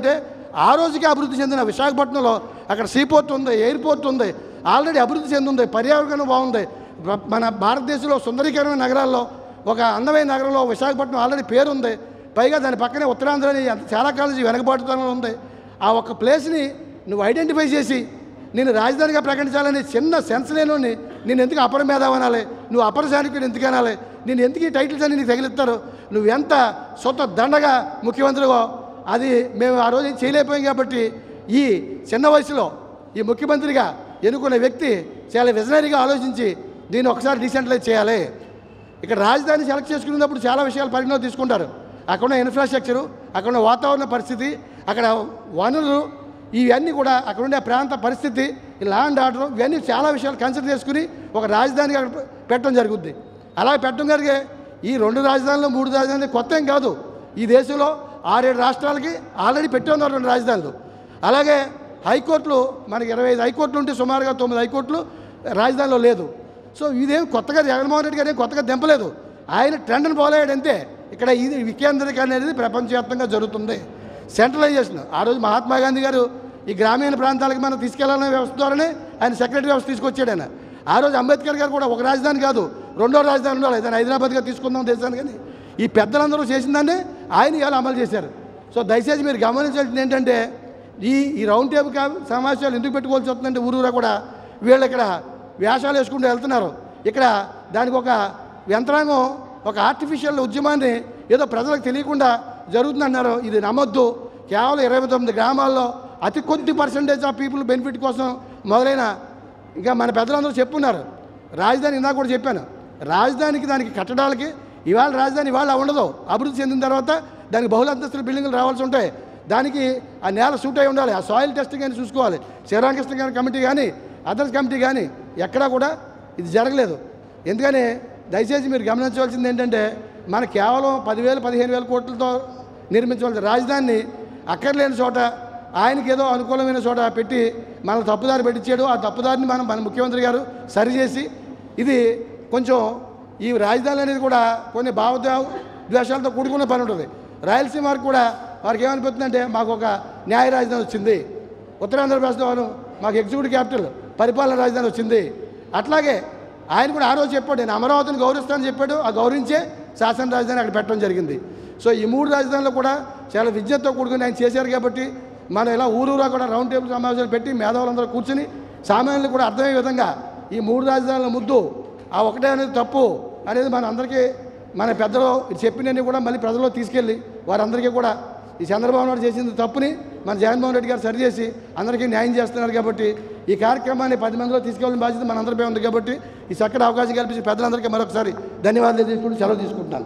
ఆ రోజుకి అభివృద్ధి చెందిన విశాఖపట్నంలో అక్కడ సీపోర్ట్ ఉంది ఎయిర్పోర్ట్ ఉంది ఆల్రెడీ అభివృద్ధి చెందింది పర్యావరణం బాగుంది బ- మన భారతదేశంలో సుందరీకరమైన నగరాల్లో ఒక అందమైన నగరంలో విశాఖపట్నం ఆల్రెడీ పేరుంది పైగా దాని పక్కనే ఉత్తరాంధ్రని అంత చాలా కాలేజీ వెనకబాటుతనం ఉంది ఆ ఒక్క ప్లేస్ని నువ్వు ఐడెంటిఫై చేసి నేను రాజధానిగా ప్రకటించాలని చిన్న సెన్స్ లేని నేను ఎందుకు అపర మేధావి అనాలి నువ్వు అపర సైనికుడు ఎందుకు అనాలి నేను ఎందుకు ఈ టైటిల్స్ అని నీకు తగిలిస్తారు నువ్వు ఎంత సొంత దండగా ముఖ్యమంత్రిగో అది మేము ఆ రోజు ఏం చేయలేకపోయాం కాబట్టి ఈ చిన్న వయసులో ఈ ముఖ్యమంత్రిగా ఎన్నుకున్న వ్యక్తి చాలా విజనరీగా ఆలోచించి దీన్ని ఒకసారి డీసెంట్రలైజ్ చేయాలి ఇక్కడ రాజధాని సెలెక్ట్ చేసుకునేటప్పుడు చాలా విషయాలు పరిగణలో తీసుకుంటారు అక్కడ ఉన్న ఇన్ఫ్రాస్ట్రక్చరు అక్కడ ఉన్న వాతావరణ పరిస్థితి అక్కడ వనరులు ఇవన్నీ కూడా అక్కడ ఉండే ప్రాంత పరిస్థితి ఈ లా అండ్ ఆర్డర్ ఇవన్నీ చాలా విషయాలు కన్సిడర్ చేసుకుని ఒక రాజధాని అక్కడ పెట్టడం జరుగుద్ది అలా పెట్టడం జరిగే ఈ రెండు రాజధానులు మూడు రాజధానులు కొత్త ఏం కాదు ఈ దేశంలో ఆరేడు రాష్ట్రాలకి ఆల్రెడీ పెట్టి ఉన్నారు రెండు రాజధానులు అలాగే హైకోర్టులు మనకి ఇరవై ఐదు హైకోర్టులు ఉంటే సుమారుగా తొమ్మిది హైకోర్టులు రాజధానిలో లేదు సో ఇదేం కొత్తగా జగన్మోహన్ రెడ్డి గారు ఏం కొత్తగా దింపలేదు ఆయన ట్రెండ్ని ఫాలో అయ్యాడు అంతే ఇక్కడ ఇది వికేంద్రీకరణ అనేది ప్రపంచవ్యాప్తంగా జరుగుతుంది సెంట్రలైజేషన్ ఆ రోజు మహాత్మా గాంధీ గారు ఈ గ్రామీణ ప్రాంతాలకు మనం తీసుకెళ్లాలనే వ్యవస్థ ద్వారానే ఆయన సెక్రటరీ వ్యవస్థ తీసుకొచ్చాడు ఆయన ఆ రోజు అంబేద్కర్ గారు కూడా ఒక రాజధాని కాదు రెండో రాజధాని ఉండాలి దాన్ని హైదరాబాద్గా తీసుకుందాం దేశాన్ని కానీ ఈ పెద్దలందరూ చేసిన దాన్ని ఆయన ఇవాళ అమలు చేశారు సో దయచేసి మీరు గమనించాల్సింది ఏంటంటే ఈ ఈ రౌండ్ టేబుల్ కా- సమావేశాలు ఎందుకు పెట్టుకోవాల్సి వస్తుందంటే ఊరూరా కూడా వీళ్ళు ఇక్కడ వేషాలు వేసుకుంటూ వెళ్తున్నారు ఇక్కడ దానికి ఒక యంత్రాంగం ఒక ఆర్టిఫిషియల్ ఉద్యమాన్ని ఏదో ప్రజలకు తెలియకుండా జరుగుతుందన్నారు ఇది నమ్మొద్దు కేవలం ఇరవై తొమ్మిది గ్రామాల్లో అతి కొద్ది పర్సంటేజ్ ఆఫ్ పీపుల్ బెనిఫిట్ కోసం మొదలైన ఇంకా మన పెద్దలందరూ చెప్పున్నారు రాజధాని ఇందాక కూడా చెప్పాను రాజధానికి దానికి కట్టడాలకి ఇవాళ రాజధాని ఇవాళ ఉండదు అభివృద్ధి చెందిన తర్వాత దానికి బహుళ అంతస్తుల బిల్డింగ్లు రావాల్సి ఉంటాయి దానికి ఆ నేల సూట్ అయి ఉండాలి ఆ సాయిల్ టెస్టింగ్ అని చూసుకోవాలి శ్రీరామకృష్ణ గారి కమిటీ కానీ అదర్స్ కమిటీ కానీ ఎక్కడా కూడా ఇది జరగలేదు ఎందుకని దయచేసి మీరు గమనించవలసింది ఏంటంటే మన కేవలం పదివేలు పదిహేను వేల కోట్లతో నిర్మించవలసిన రాజధానిని అక్కర్లేని చోట ఆయనకి ఏదో అనుకూలమైన చోట పెట్టి మన తప్పుదారి పెట్టించాడు ఆ తప్పుదారిని మనం మన ముఖ్యమంత్రి గారు సరిచేసి ఇది కొంచెం ఈ రాజధాని అనేది కూడా కొన్ని భావోద్వే ద్వేషాలతో కూడుకున్న పని ఉంటుంది రాయలసీమ వారికి కూడా వారికి ఏమనిపిస్తుందంటే మాకు ఒక న్యాయ రాజధాని వచ్చింది ఉత్తరాంధ్రప్రదేశ్లో వారు మాకు ఎగ్జిక్యూటివ్ క్యాపిటల్ పరిపాలన రాజధాని వచ్చింది అట్లాగే ఆయన కూడా ఆ రోజు చెప్పాడు నేను అమరావతిని గౌరవిస్తానని చెప్పాడు ఆ గౌరవించే శాసన రాజధాని అక్కడ పెట్టడం జరిగింది సో ఈ మూడు రాజధానులు కూడా చాలా విద్యతో కూడుకుని ఆయన చేశారు కాబట్టి మనం ఇలా ఊరూరా కూడా రౌండ్ టేబుల్ సమావేశాలు పెట్టి మేధావులందరూ కూర్చుని సామాన్యులు కూడా అర్థమయ్యే విధంగా ఈ మూడు రాజధానుల ముద్దు ఆ ఒకటే అనేది తప్పు అనేది మన అందరికీ మన పెద్దలు చెప్పినవి కూడా మళ్ళీ ప్రజల్లో తీసుకెళ్ళి వారందరికీ కూడా ఈ చంద్రబాబు నాయుడు చేసింది తప్పుని మన జగన్మోహన్ రెడ్డి గారు సరిచేసి అందరికీ న్యాయం చేస్తున్నారు కాబట్టి ఈ కార్యక్రమాన్ని పది మందిలో తీసుకెళ్ళిన బాధ్యత మన అందరిపై ఉంది కాబట్టి ఈ చక్కటి అవకాశం కల్పించి పెద్దలందరికీ మరొకసారి ధన్యవాదాలు తీసుకుంటూ సెలవు తీసుకుంటున్నాను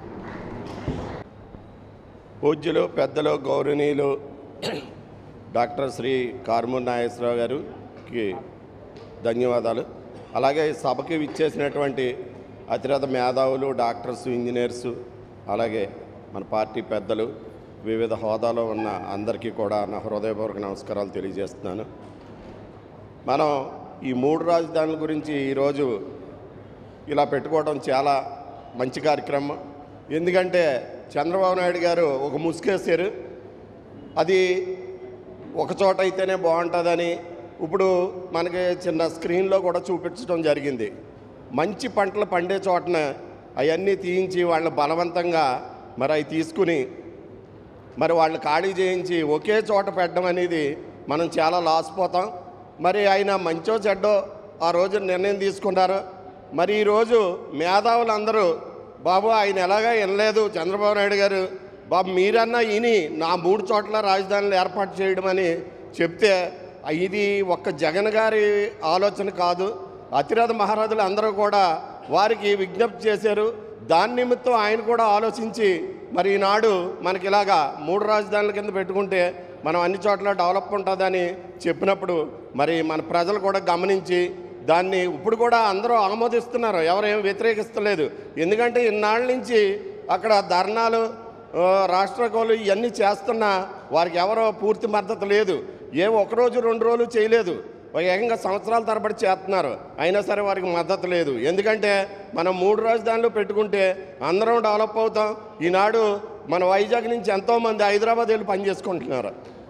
పూజ్యులు పెద్దలు గౌరవనీయులు డాక్టర్ శ్రీ కార్మూర్ నాగేశ్వరరావు గారికి ధన్యవాదాలు అలాగే ఈ సభకి విచ్చేసినటువంటి అతిరథ మేధావులు డాక్టర్స్ ఇంజనీర్స్ అలాగే మన పార్టీ పెద్దలు వివిధ హోదాలో ఉన్న అందరికీ కూడా నా హృదయపూర్వక నమస్కారాలు తెలియజేస్తున్నాను మనం ఈ మూడు రాజధానుల గురించి ఈరోజు ఇలా పెట్టుకోవడం చాలా మంచి కార్యక్రమం ఎందుకంటే చంద్రబాబు నాయుడు గారు ఒక ముసుగేసారు అది ఒక చోట అయితేనే బాగుంటుందని ఇప్పుడు మనకి చిన్న స్క్రీన్లో కూడా చూపించడం జరిగింది మంచి పంటలు పండే చోటన అవన్నీ తీయించి వాళ్ళని బలవంతంగా మరి అవి తీసుకుని మరి వాళ్ళని ఖాళీ చేయించి ఒకే చోట పెట్టడం అనేది మనం చాలా లాస్ పోతాం మరి ఆయన మంచో చెడ్డో ఆ రోజు నిర్ణయం తీసుకున్నారు మరి ఈరోజు మేధావులందరూ బాబు ఆయన ఎలాగా వినలేదు చంద్రబాబు నాయుడు గారు బాబు మీరన్నా ఈని నా మూడు చోట్ల రాజధానులు ఏర్పాటు చేయడం అని చెప్తే ఇది ఒక్క జగన్ గారి ఆలోచన కాదు అతిరథ మహారాజులు అందరూ కూడా వారికి విజ్ఞప్తి చేశారు దాని నిమిత్తం ఆయన కూడా ఆలోచించి మరి ఈనాడు మనకి ఇలాగా మూడు రాజధానుల కింద పెట్టుకుంటే మనం అన్ని చోట్ల డెవలప్ ఉంటుందని చెప్పినప్పుడు మరి మన ప్రజలు కూడా గమనించి దాన్ని ఇప్పుడు కూడా అందరూ ఆమోదిస్తున్నారు ఎవరేం వ్యతిరేకిస్తలేదు ఎందుకంటే ఇన్నాళ్ళ నుంచి అక్కడ ధర్నాలు ఆ, రాష్ట్ర కోలు ఇవన్నీ చేస్తున్నా వారికి ఎవరో పూర్తి మద్దతు లేదు ఏ ఒకరోజు రెండు రోజులు చేయలేదు ఏకంగా సంవత్సరాల తరబడి చేస్తున్నారు అయినా సరే వారికి మద్దతు లేదు ఎందుకంటే మనం మూడు రాజధానులు పెట్టుకుంటే అందరం డెవలప్ అవుతాం ఈనాడు మన వైజాగ్ నుంచి ఎంతోమంది హైదరాబాద్ వెళ్ళి పని చేసుకుంటున్నారు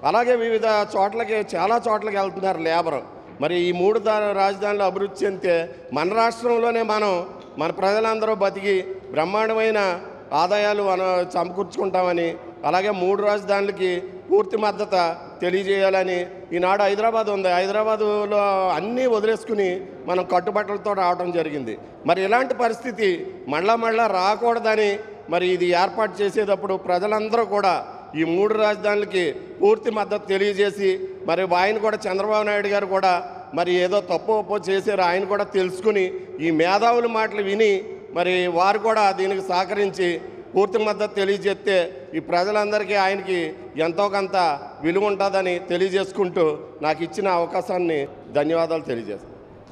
అలాగే వివిధ చోట్లకి చాలా చోట్లకి వెళ్తున్నారు లేబర్ మరి ఈ మూడు దా- రాజధానులు అభివృద్ధి చెందితే మన రాష్ట్రంలోనే మనం మన ప్రజలందరూ బతికి బ్రహ్మాండమైన ఆదాయాలు మనం సమకూర్చుకుంటామని అలాగే మూడు రాజధానులకి పూర్తి మద్దతు తెలియజేయాలని ఈనాడు హైదరాబాద్ ఉంది హైదరాబాదులో అన్నీ వదిలేసుకుని మనం కట్టుబట్టలతో రావడం జరిగింది మరి ఇలాంటి పరిస్థితి మళ్ళా మళ్ళా రాకూడదని మరి ఇది ఏర్పాటు చేసేటప్పుడు ప్రజలందరూ కూడా ఈ మూడు రాజధానులకి పూర్తి మద్దతు తెలియజేసి మరి ఆయన కూడా చంద్రబాబు నాయుడు గారు కూడా మరి ఏదో తప్పు ఒప్పో చేశారు ఆయన కూడా తెలుసుకుని ఈ మేధావుల మాటలు విని మరి వారు కూడా దీనికి సహకరించి పూర్తి మద్దతు తెలియజేస్తే ఈ ప్రజలందరికీ ఆయనకి ఎంతో కొంత విలువ ఉంటుందని తెలియజేసుకుంటూ నాకు ఇచ్చిన అవకాశాన్ని ధన్యవాదాలు తెలియజేస్తాను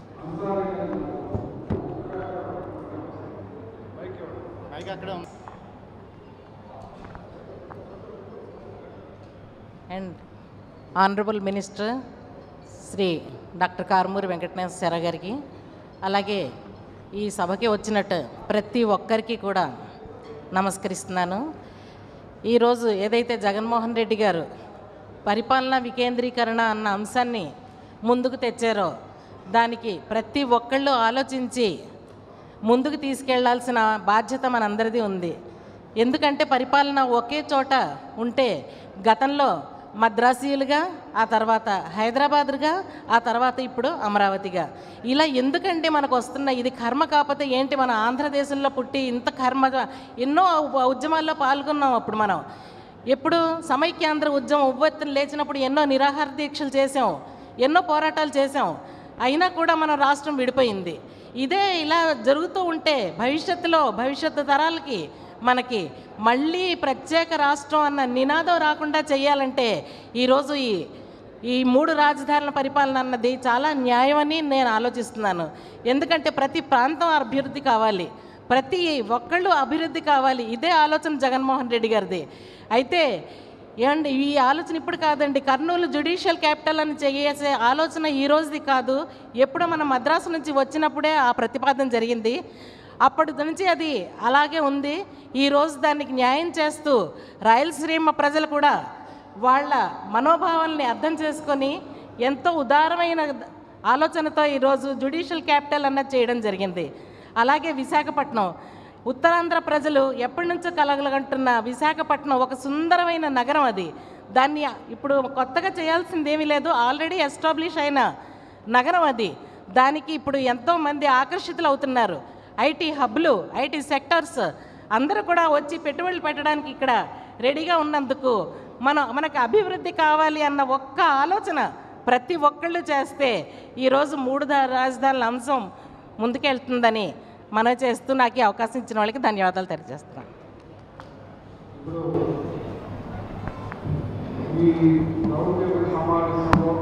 and honourable minister Shri doctor Karumuri Venkateswara గారికి అలాగే ఈ సభకి వచ్చినట్టు ప్రతి ఒక్కరికి కూడా నమస్కరిస్తున్నాను ఈరోజు ఏదైతే జగన్మోహన్ రెడ్డి గారు పరిపాలనా వికేంద్రీకరణ అన్న అంశాన్ని ముందుకు తెచ్చారో దానికి ప్రతి ఒక్కళ్ళు ఆలోచించి ముందుకు తీసుకెళ్లాల్సిన బాధ్యత మనందరిది ఉంది ఎందుకంటే పరిపాలన ఒకే చోట ఉంటే గతంలో మద్రాసీయులుగా ఆ తర్వాత హైదరాబాద్గా ఆ తర్వాత ఇప్పుడు అమరావతిగా ఇలా ఎందుకంటే మనకు వస్తున్న ఇది కర్మ కాకపోతే ఏంటి మన ఆంధ్రదేశంలో పుట్టి ఇంత కర్మ ఎన్నో ఉ- ఉద్యమాల్లో పాల్గొన్నాం అప్పుడు మనం ఎప్పుడు సమైక్యాంధ్ర ఉద్యమం ఉవ్వెత్తున లేచినప్పుడు ఎన్నో నిరాహార దీక్షలు చేసాం ఎన్నో పోరాటాలు చేసాం అయినా కూడా మన రాష్ట్రం విడిపోయింది ఇదే ఇలా జరుగుతూ ఉంటే భవిష్యత్తులో భవిష్యత్తు తరాలకి మనకి మళ్ళీ ప్రత్యేక రాష్ట్రం అన్న నినాదం రాకుండా చేయాలంటే ఈరోజు ఈ ఈ మూడు రాజధానుల పరిపాలన అన్నది చాలా న్యాయమని నేను ఆలోచిస్తున్నాను ఎందుకంటే ప్రతి ప్రాంతం అభివృద్ధి కావాలి ప్రతి ఒక్కళ్ళు అభివృద్ధి కావాలి ఇదే ఆలోచన జగన్మోహన్ రెడ్డి గారిది అయితే ఏమండి ఈ ఆలోచన ఇప్పుడు కాదండి కర్నూలు జ్యుడిషియల్ క్యాపిటల్ అని చేసే ఆలోచన ఈ రోజుది కాదు ఎప్పుడో మన మద్రాసు నుంచి వచ్చినప్పుడే ఆ ప్రతిపాదన జరిగింది అప్పటి నుంచి అది అలాగే ఉంది ఈరోజు దానికి న్యాయం చేస్తూ రాయలసీమ ప్రజలు కూడా వాళ్ళ మనోభావాల్ని అర్థం చేసుకొని ఎంతో ఉదారమైన ఆలోచనతో ఈరోజు జ్యుడిషియల్ క్యాపిటల్ అన్నది చేయడం జరిగింది అలాగే విశాఖపట్నం ఉత్తరాంధ్ర ప్రజలు ఎప్పటి నుంచో కలగలగంటున్న విశాఖపట్నం ఒక సుందరమైన నగరం అది దాన్ని ఇప్పుడు కొత్తగా చేయాల్సింది ఏమీ లేదు ఆల్రెడీ ఎస్టాబ్లిష్ అయిన నగరం అది దానికి ఇప్పుడు ఎంతో మంది ఆకర్షితులు అవుతున్నారు ఐటీ హబ్లు ఐటీ సెక్టర్స్ అందరూ కూడా వచ్చి పెట్టుబడులు పెట్టడానికి ఇక్కడ రెడీగా ఉన్నందుకు మనం మనకు అభివృద్ధి కావాలి అన్న ఒక్క ఆలోచన ప్రతి ఒక్కళ్ళు చేస్తే ఈరోజు మూడు దా- రాజధానుల అంశం ముందుకెళ్తుందని మనం చేస్తూ నాకు ఈ అవకాశం ఇచ్చిన వాళ్ళకి ధన్యవాదాలు తెలియజేస్తున్నాను ఈ రౌండ్ టేబుల్ సమావేశంలో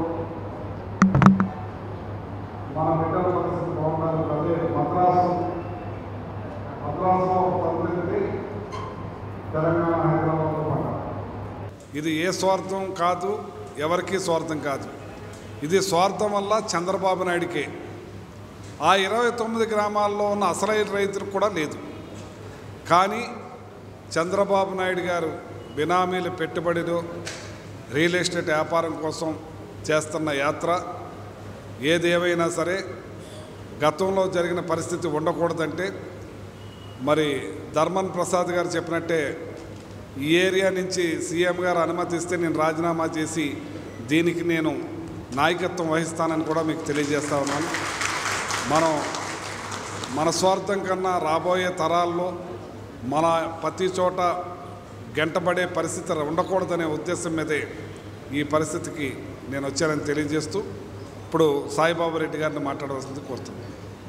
మన బిడ్డల పరిస్థితి బాగుండాలి అదే మద్రాసు మద్రాసులో ప్రతినిధి తెలంగాణ హైదరాబాద్లో పడ్డారు ఇది ఏ స్వార్థం కాదు ఎవరికీ స్వార్థం కాదు ఇది స్వార్థం వల్ల చంద్రబాబు నాయుడికే ఆ ఇరవై తొమ్మిది గ్రామాల్లో ఉన్న అసలైన రైతులకు కూడా లేదు కానీ చంద్రబాబు నాయుడు గారు బినామీల పెట్టుబడిలో రియల్ ఎస్టేట్ వ్యాపారం కోసం చేస్తున్న యాత్ర ఏదేమైనా సరే గతంలో జరిగిన పరిస్థితి ఉండకూడదంటే మరి ధర్మన్ ప్రసాద్ గారు చెప్పినట్టే ఈ ఏరియా నుంచి సీఎం గారు అనుమతిస్తే నేను రాజీనామా చేసి దీనికి నేను నాయకత్వం వహిస్తానని కూడా మీకు తెలియజేస్తా ఉన్నాను మనం మన స్వార్థం కన్నా రాబోయే తరాల్లో మన ప్రతి చోట గంటపడే పరిస్థితి ఉండకూడదనే ఉద్దేశం మీదే ఈ పరిస్థితికి నేను వచ్చానని తెలియజేస్తూ ఇప్పుడు సాయిబాబు రెడ్డి గారిని మాట్లాడవలసింది కోరుతున్నాను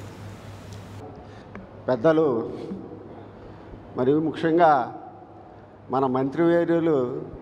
పెద్దలు మరియు ముఖ్యంగా మన మంత్రివర్యులు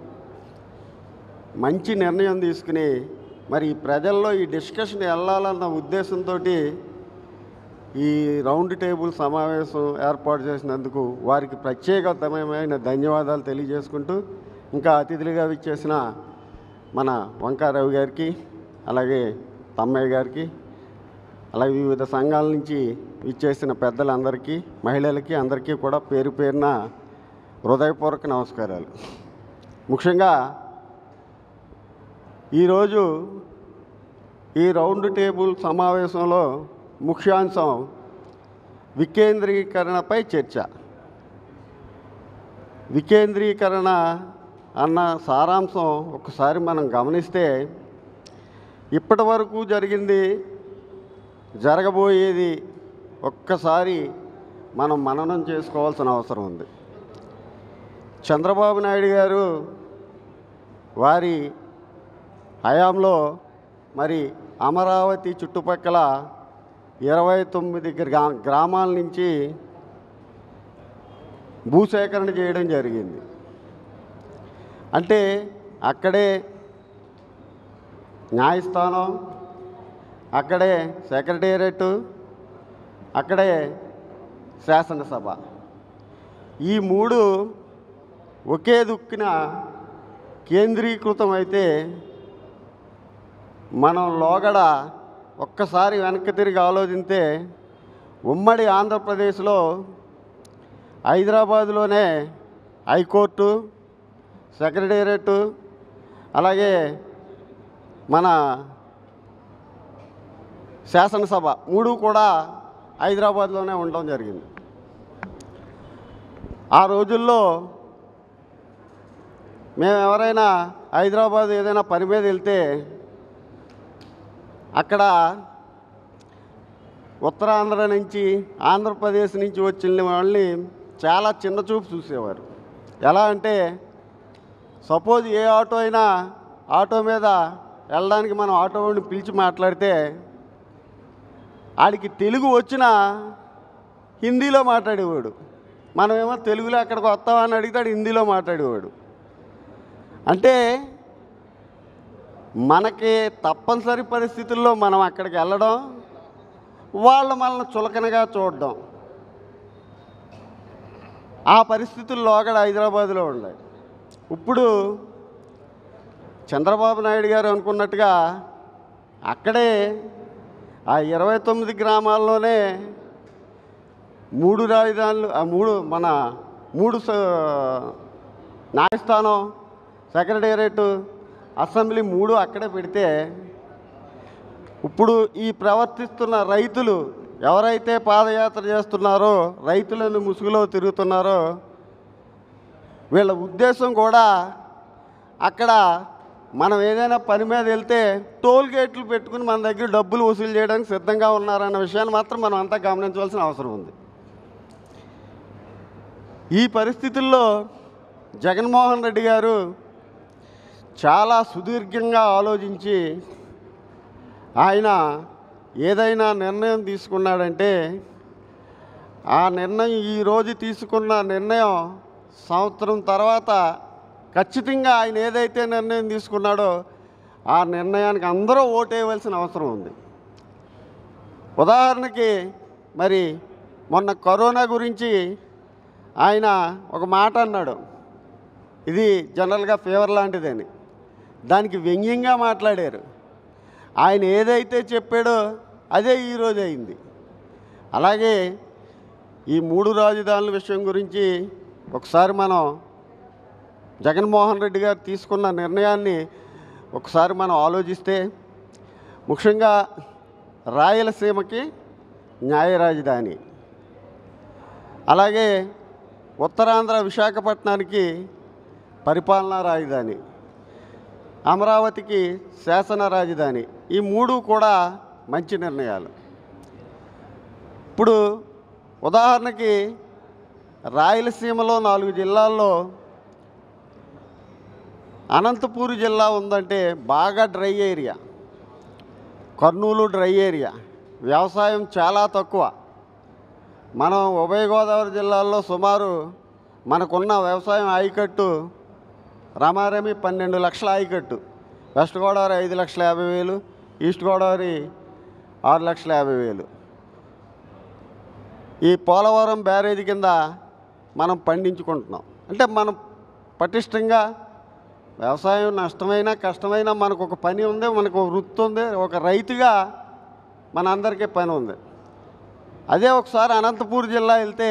మంచి నిర్ణయం తీసుకుని మరి ఈ ప్రజల్లో ఈ డిస్కషన్ వెళ్ళాలన్న ఉద్దేశంతో ఈ రౌండ్ టేబుల్ సమావేశం ఏర్పాటు చేసినందుకు వారికి ప్రత్యేకతమైన ధన్యవాదాలు తెలియజేసుకుంటూ ఇంకా అతిథులుగా విచ్చేసిన మన వంకారావు గారికి అలాగే తమ్మయ్య గారికి అలాగే వివిధ సంఘాల నుంచి ఇచ్చేసిన పెద్దలందరికీ మహిళలకి అందరికీ కూడా పేరు పేరున హృదయపూర్వక నమస్కారాలు ముఖ్యంగా ఈరోజు ఈ రౌండ్ టేబుల్ సమావేశంలో ముఖ్యాంశం వికేంద్రీకరణపై చర్చ వికేంద్రీకరణ అన్న సారాంశం ఒకసారి మనం గమనిస్తే ఇప్పటి వరకు జరిగింది జరగబోయేది ఒక్కసారి మనం మననం చేసుకోవాల్సిన అవసరం ఉంది చంద్రబాబు నాయుడు గారు వారి హయాంలో మరి అమరావతి చుట్టుపక్కల ఇరవై తొమ్మిది గ్రా గ్రామాల నుంచి భూసేకరణ చేయడం జరిగింది అంటే అక్కడే న్యాయస్థానం అక్కడే సెక్రటేరియట్ అక్కడే శాసనసభ ఈ మూడు ఒకే దుక్కిన కేంద్రీకృతం అయితే మనం లోగడ ఒక్కసారి వెనక్కి తిరిగి ఆలోచిస్తే ఉమ్మడి ఆంధ్రప్రదేశ్లో హైదరాబాదులోనే హైకోర్టు సెక్రటేరియట్ అలాగే మన శాసనసభ మూడు కూడా హైదరాబాద్లోనే ఉండడం జరిగింది ఆ రోజుల్లో మేము ఎవరైనా హైదరాబాద్ ఏదైనా పని మీద వెళ్తే అక్కడ ఉత్తరాంధ్ర నుంచి ఆంధ్రప్రదేశ్ నుంచి వచ్చిన వాళ్ళని చాలా చిన్న చూపు చూసేవారు ఎలా అంటే సపోజ్ ఏ ఆటో అయినా ఆటో మీద వెళ్ళడానికి మనం ఆటో వాడిని పిలిచి మాట్లాడితే ఆడికి తెలుగు వచ్చినా హిందీలో మాట్లాడేవాడు మనమేమో తెలుగులో అక్కడికి వస్తావా అని అడిగితే హిందీలో మాట్లాడేవాడు అంటే మనకి తప్పనిసరి పరిస్థితుల్లో మనం అక్కడికి వెళ్ళడం వాళ్ళు మనల్ని చులకనగా చూడడం ఆ పరిస్థితుల్లో అక్కడ హైదరాబాద్లో ఉన్నాయి ఇప్పుడు చంద్రబాబు నాయుడు గారు అనుకున్నట్టుగా అక్కడే ఆ ఇరవై తొమ్మిది గ్రామాల్లోనే మూడు రాజధానులు ఆ మూడు మన మూడు స- న్యాయస్థానం సెక్రటేరియట్ అసెంబ్లీ మూడు అక్కడే పెడితే ఇప్పుడు ఈ ప్రవర్తిస్తున్న రైతులు ఎవరైతే పాదయాత్ర చేస్తున్నారో రైతులను ముసుగులో తిరుగుతున్నారో వీళ్ళ ఉద్దేశం కూడా అక్కడ మనం ఏదైనా పని మీద వెళ్తే టోల్ గేట్లు పెట్టుకుని మన దగ్గర డబ్బులు వసూలు చేయడానికి సిద్ధంగా ఉన్నారన్న విషయాన్ని మాత్రం మనం అంతా గమనించవలసిన అవసరం ఉంది ఈ పరిస్థితుల్లో జగన్మోహన్ రెడ్డి గారు చాలా సుదీర్ఘంగా ఆలోచించి ఆయన ఏదైనా నిర్ణయం తీసుకున్నాడంటే ఆ నిర్ణయం ఈరోజు తీసుకున్న నిర్ణయం సంవత్సరం తర్వాత ఖచ్చితంగా ఆయన ఏదైతే నిర్ణయం తీసుకున్నాడో ఆ నిర్ణయానికి అందరూ ఓటేయవలసిన అవసరం ఉంది ఉదాహరణకి మరి మొన్న కరోనా గురించి ఆయన ఒక మాట అన్నాడు ఇది జనరల్గా ఫీవర్ లాంటిదని దానికి వ్యంగ్యంగా మాట్లాడారు ఆయన ఏదైతే చెప్పాడో అదే ఈరోజు అయింది అలాగే ఈ మూడు రాజధానుల విషయం గురించి ఒకసారి మనం జగన్మోహన్ రెడ్డి గారు తీసుకున్న నిర్ణయాన్ని ఒకసారి మనం ఆలోచిస్తే ముఖ్యంగా రాయలసీమకి న్యాయ రాజధాని అలాగే ఉత్తరాంధ్ర విశాఖపట్నానికి పరిపాలనా రాజధాని అమరావతికి శాసన రాజధాని ఈ మూడు కూడా మంచి నిర్ణయాలు ఇప్పుడు ఉదాహరణకి రాయలసీమలో నాలుగు జిల్లాల్లో అనంతపూర్ జిల్లా ఉందంటే బాగా dry area Kurnool dry area వ్యవసాయం చాలా తక్కువ మనం ఉభయ గోదావరి జిల్లాల్లో సుమారు మనకున్న వ్యవసాయం ఆయకట్టు రమారమి పన్నెండు లక్షల ఆయకట్టు వెస్ట్ గోదావరి ఐదు లక్షల యాభై వేలు ఈస్ట్ గోదావరి ఆరు లక్షల యాభై వేలు ఈ పోలవరం బ్యారేజ్ కింద మనం పండించుకుంటున్నాం అంటే మనం పటిష్టంగా వ్యవసాయం నష్టమైనా కష్టమైనా మనకు ఒక పని ఉంది మనకు ఒక వృత్తి ఉంది ఒక రైతుగా మన అందరికీ పని ఉంది అదే ఒకసారి అనంతపూర్ జిల్లా వెళ్తే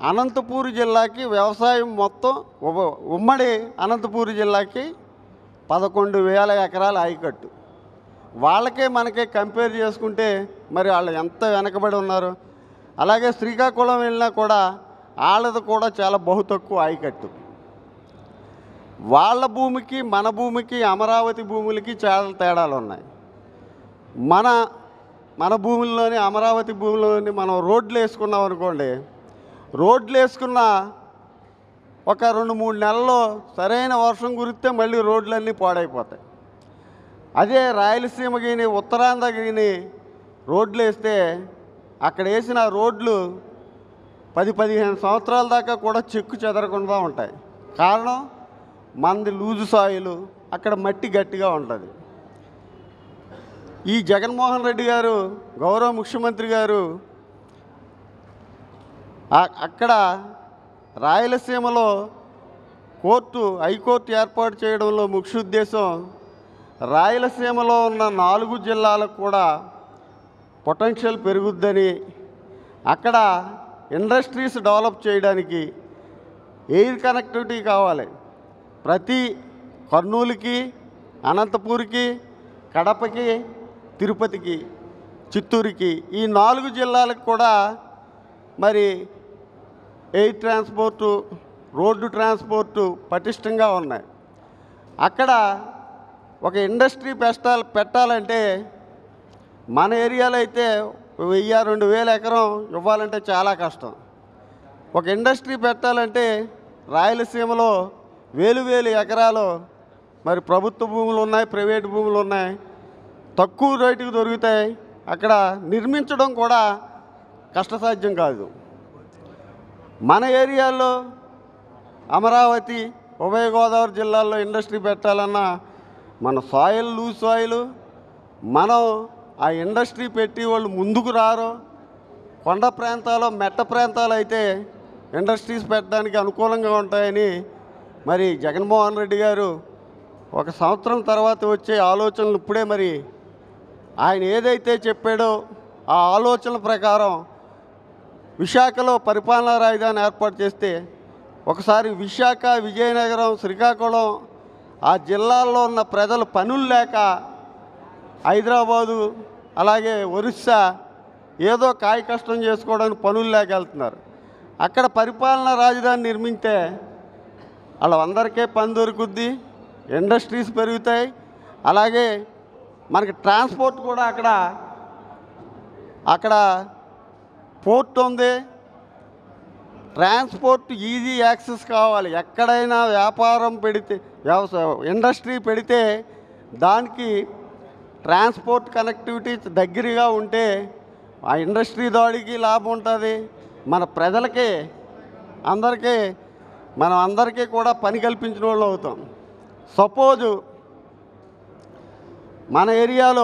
అనంతపూర్ జిల్లాకి వ్యవసాయం మొత్తం ఉవ- ఉమ్మడి అనంతపూర్ జిల్లాకి పదకొండు వేల ఎకరాల ఆయకట్టు వాళ్ళకే మనకే కంపేర్ చేసుకుంటే మరి వాళ్ళు ఎంత వెనకబడి ఉన్నారు అలాగే శ్రీకాకుళం వెళ్ళినా కూడా వాళ్ళది కూడా చాలా బహు తక్కువ ఆయకట్టు వాళ్ళ భూమికి మన భూమికి అమరావతి భూములకి చాలా తేడాలు ఉన్నాయి మన మన భూముల్లోని అమరావతి భూమిలోని మనం రోడ్లు వేసుకున్నాం అనుకోండి రోడ్లు వేసుకున్న ఒక రెండు మూడు నెలల్లో సరైన వర్షం కురిస్తే మళ్ళీ రోడ్లన్నీ పాడైపోతాయి అదే రాయలసీమ గిని ఉత్తరాంధ్ర గిని రోడ్లు వేస్తే అక్కడ వేసిన రోడ్లు పది పదిహేను సంవత్సరాల దాకా కూడా చెక్కు చెదరకుండా ఉంటాయి కారణం మనది లూజు సాయిలు అక్కడ మట్టి గట్టిగా ఉంటుంది ఈ జగన్మోహన్ రెడ్డి గారు గౌరవ ముఖ్యమంత్రి గారు ఆ- అక్కడ రాయలసీమలో కోర్టు హైకోర్టు ఏర్పాటు చేయడంలో ముఖ్య ఉద్దేశం రాయలసీమలో ఉన్న నాలుగు జిల్లాలకు కూడా పొటెన్షియల్ పెరుగుద్దని అక్కడ ఇండస్ట్రీస్ డెవలప్ చేయడానికి ఎయిర్ కనెక్టివిటీ కావాలి ప్రతి కర్నూలుకి అనంతపూర్కి కడపకి తిరుపతికి చిత్తూరుకి ఈ నాలుగు జిల్లాలకు కూడా మరి ఎయిర్ ట్రాన్స్పోర్టు రోడ్డు ట్రాన్స్పోర్టు పటిష్టంగా ఉన్నాయి అక్కడ ఒక ఇండస్ట్రీ పెట్టాలి పెట్టాలంటే మన ఏరియాలో అయితే వెయ్యి రెండు వేల ఎకరం ఇవ్వాలంటే చాలా కష్టం ఒక ఇండస్ట్రీ పెట్టాలంటే రాయలసీమలో వేలు వేలు ఎకరాలు మరి ప్రభుత్వ భూములు ఉన్నాయి ప్రైవేట్ భూములు ఉన్నాయి తక్కువ రేటుకు దొరుకుతాయి అక్కడ నిర్మించడం కూడా కష్టసాధ్యం కాదు మన ఏరియాలో అమరావతి ఉభయ గోదావరి జిల్లాల్లో ఇండస్ట్రీ పెట్టాలన్నా మన సాయిల్ లూజ్ సాయిల్ మనం ఆ ఇండస్ట్రీ పెట్టి వాళ్ళు ముందుకు రారు కొండ ప్రాంతాలు మెట్ట ప్రాంతాలు అయితే ఇండస్ట్రీస్ పెట్టడానికి అనుకూలంగా ఉంటాయని మరి జగన్మోహన్ రెడ్డి గారు ఒక సంవత్సరం తర్వాత వచ్చే ఆలోచనలు ఇప్పుడే మరి ఆయన ఏదైతే చెప్పాడో ఆ ఆలోచనల ప్రకారం విశాఖలో పరిపాలనా రాజధాని ఏర్పాటు చేస్తే ఒకసారి విశాఖ విజయనగరం శ్రీకాకుళం ఆ జిల్లాల్లో ఉన్న ప్రజలు పనులు లేక హైదరాబాదు అలాగే ఒరిస్సా ఏదో కాయ కష్టం చేసుకోవడానికి పనులు లేక వెళ్తున్నారు అక్కడ పరిపాలనా రాజధాని నిర్మింటే వాళ్ళందరికీ పని దొరుకుద్ది ఇండస్ట్రీస్ పెరుగుతాయి అలాగే మనకి ట్రాన్స్పోర్ట్ కూడా అక్కడ అక్కడ పోర్ట్ ఉంది ట్రాన్స్పోర్ట్ ఈజీ యాక్సెస్ కావాలి ఎక్కడైనా వ్యాపారం పెడితే వ్యవసాయ ఇండస్ట్రీ పెడితే దానికి ట్రాన్స్పోర్ట్ కనెక్టివిటీ దగ్గరగా ఉంటే ఆ ఇండస్ట్రీ దాడికి లాభం ఉంటుంది మన ప్రజలకి అందరికీ మనం అందరికీ కూడా పని కల్పించిన వాళ్ళు అవుతాం సపోజు మన ఏరియాలో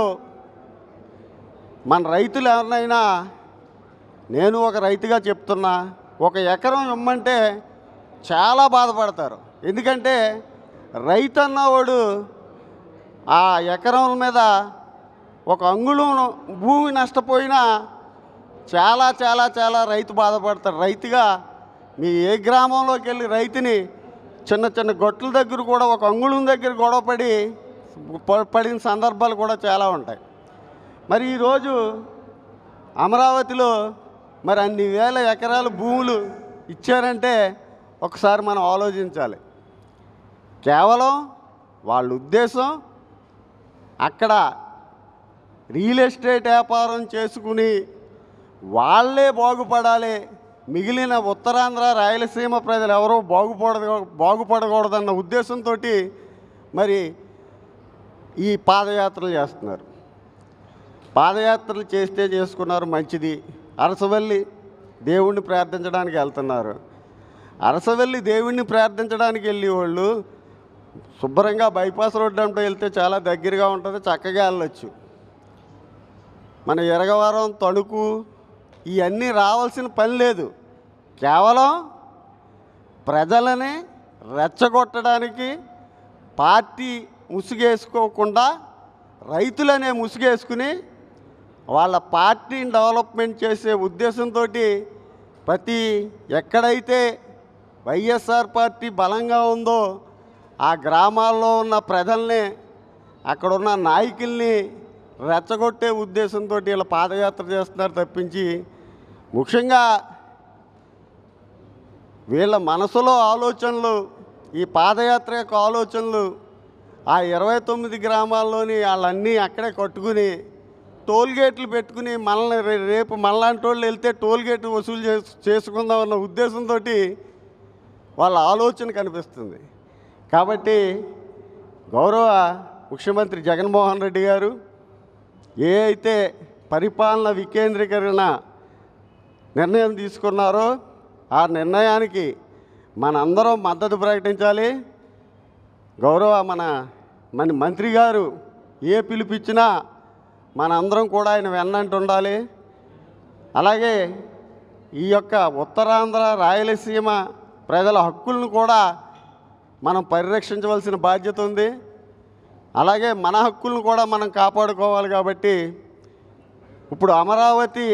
మన రైతులు ఎవరినైనా నేను ఒక రైతుగా చెప్తున్నా ఒక ఎకరం ఇమ్మంటే చాలా బాధపడతారు ఎందుకంటే రైతు అన్నవాడు ఆ ఎకరం మీద ఒక అంగుళం భూమి నష్టపోయినా చాలా చాలా చాలా రైతు బాధపడతారు రైతుగా మీ ఏ గ్రామంలోకి వెళ్ళి రైతుని చిన్న చిన్న గొట్ల దగ్గర కూడా ఒక అంగుళం దగ్గర గొడవపడి ప- పడిన సందర్భాలు కూడా చాలా ఉంటాయి మరి ఈరోజు అమరావతిలో మరి అన్ని వేల ఎకరాల భూములు ఇచ్చారంటే ఒకసారి మనం ఆలోచించాలి కేవలం వాళ్ళ ఉద్దేశం అక్కడ రియల్ ఎస్టేట్ వ్యాపారం చేసుకుని వాళ్ళే బాగుపడాలి మిగిలిన ఉత్తరాంధ్ర రాయలసీమ ప్రజలు ఎవరో బాగుపడ బాగుపడకూడదన్న ఉద్దేశంతో మరి ఈ పాదయాత్రలు చేస్తున్నారు పాదయాత్రలు చేస్తే చేసుకున్నారు మంచిది అరసవల్లి దేవుణ్ణి ప్రార్థించడానికి వెళ్తున్నారు అరసవల్లి దేవుణ్ణి ప్రార్థించడానికి వెళ్ళే వాళ్ళు శుభ్రంగా బైపాస్ రోడ్డు అంటే వెళ్తే చాలా దగ్గరగా ఉంటుంది చక్కగా వెళ్ళొచ్చు మన ఎరగవరం తణుకు ఇవన్నీ రావాల్సిన పని లేదు కేవలం ప్రజలని రెచ్చగొట్టడానికి పార్టీ ముసుగేసుకోకుండా రైతులనే ముసుగేసుకుని వాళ్ళ పార్టీని డెవలప్మెంట్ చేసే ఉద్దేశంతో ప్రతి ఎక్కడైతే వైఎస్ఆర్ పార్టీ బలంగా ఉందో ఆ గ్రామాల్లో ఉన్న ప్రజల్ని అక్కడున్న నాయకుల్ని రెచ్చగొట్టే ఉద్దేశంతో వీళ్ళ పాదయాత్ర చేస్తున్నారు తప్పించి ముఖ్యంగా వీళ్ళ మనసులో ఆలోచనలు ఈ పాదయాత్ర యొక్క ఆలోచనలు ఆ ఇరవై తొమ్మిది గ్రామాల్లోని వాళ్ళన్నీ అక్కడే కట్టుకుని టోల్ గేట్లు పెట్టుకుని మనల్ని రే- రేపు మనలాంటి వాళ్ళు వెళ్తే టోల్ గేట్ వసూలు చేసు చేసుకుందాం అన్న ఉద్దేశంతో వాళ్ళ ఆలోచన కనిపిస్తుంది కాబట్టి గౌరవ ముఖ్యమంత్రి జగన్మోహన్ రెడ్డి గారు ఏ అయితే పరిపాలన వికేంద్రీకరణ నిర్ణయం తీసుకున్నారో ఆ నిర్ణయానికి మనందరం మద్దతు ప్రకటించాలి గౌరవ మన మన మంత్రి గారు ఏ పిలిపించినా మనందరం కూడా ఆయన వెన్నంటి ఉండాలి అలాగే ఈ యొక్క ఉత్తరాంధ్ర రాయలసీమ ప్రజల హక్కులను కూడా మనం పరిరక్షించవలసిన బాధ్యత ఉంది అలాగే మన హక్కులను కూడా మనం కాపాడుకోవాలి కాబట్టి ఇప్పుడు అమరావతి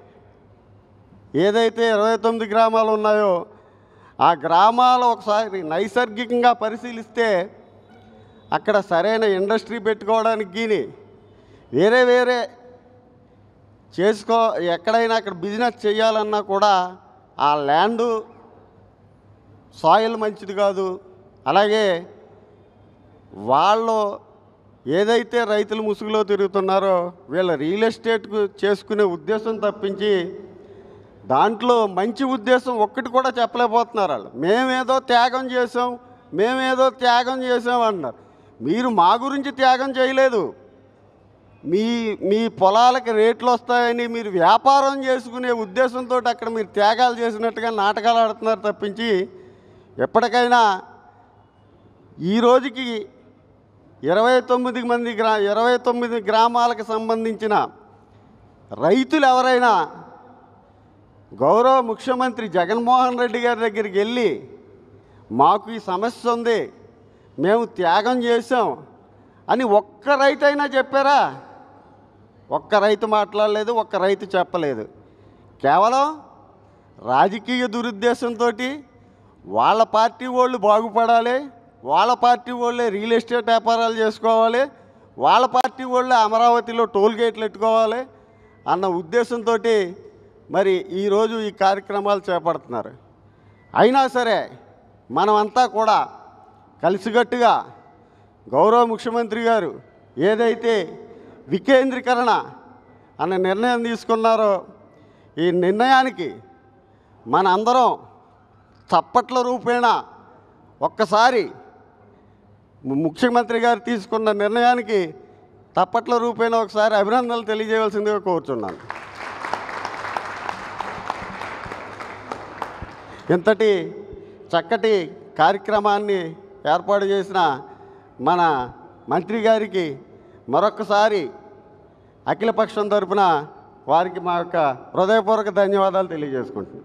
ఏదైతే ఇరవై తొమ్మిది గ్రామాలు ఉన్నాయో ఆ గ్రామాలు ఒకసారి నైసర్గికంగా పరిశీలిస్తే అక్కడ సరైన ఇండస్ట్రీ పెట్టుకోవడానికి గీని వేరే వేరే చేసుకో ఎక్కడైనా అక్కడ బిజినెస్ చేయాలన్నా కూడా ఆ ల్యాండు సాయిల్ మంచిది కాదు అలాగే వాళ్ళు ఏదైతే రైతులు ముసుగులో తిరుగుతున్నారో వీళ్ళ రియల్ ఎస్టేట్కు చేసుకునే ఉద్దేశం తప్పించి దాంట్లో మంచి ఉద్దేశం ఒక్కటి కూడా చెప్పలేకపోతున్నారు వాళ్ళు మేమేదో త్యాగం చేసాం మేమేదో త్యాగం చేసాం అన్నారు మీరు మా గురించి త్యాగం చేయలేదు మీ మీ పొలాలకి రేట్లు వస్తాయని మీరు వ్యాపారం చేసుకునే ఉద్దేశంతో అక్కడ మీరు త్యాగాలు చేసినట్టుగా నాటకాలు ఆడుతున్నారు తప్పించి ఎప్పటికైనా ఈ రోజుకి ఇరవై తొమ్మిది మంది గ్రా ఇరవై తొమ్మిది గ్రామాలకు సంబంధించిన రైతులు ఎవరైనా గౌరవ ముఖ్యమంత్రి జగన్మోహన్ రెడ్డి గారి దగ్గరికి వెళ్ళి మాకు ఈ సమస్య ఉంది మేము త్యాగం చేసాం అని ఒక్క రైతు అయినా చెప్పారా ఒక్క రైతు మాట్లాడలేదు ఒక్క రైతు చెప్పలేదు కేవలం రాజకీయ దురుద్దేశంతో వాళ్ళ పార్టీ వాళ్ళు బాగుపడాలి వాళ్ళ పార్టీ వాళ్ళే రియల్ ఎస్టేట్ వ్యాపారాలు చేసుకోవాలి వాళ్ళ పార్టీ వాళ్ళే అమరావతిలో టోల్ గేట్లు పెట్టుకోవాలి అన్న ఉద్దేశంతో మరి ఈరోజు ఈ కార్యక్రమాలు చేపడుతున్నారు అయినా సరే మనమంతా కూడా కలిసికట్టుగా గౌరవ ముఖ్యమంత్రి గారు ఏదైతే వికేంద్రీకరణ అనే నిర్ణయం తీసుకున్నారో ఈ నిర్ణయానికి మన అందరం చప్పట్ల రూపేణ ఒక్కసారి ము- ముఖ్యమంత్రి గారు తీసుకున్న నిర్ణయానికి తప్పట్ల రూపేణ ఒకసారి అభినందనలు తెలియజేయవలసిందిగా కోరుచున్నాను ఇంతటి చక్కటి కార్యక్రమాన్ని ఏర్పాటు చేసిన మన మంత్రి గారికి మరొకసారి అఖిలపక్షం తరపున వారికి మా యొక్క హృదయపూర్వక ధన్యవాదాలు తెలియజేసుకుంటున్నాను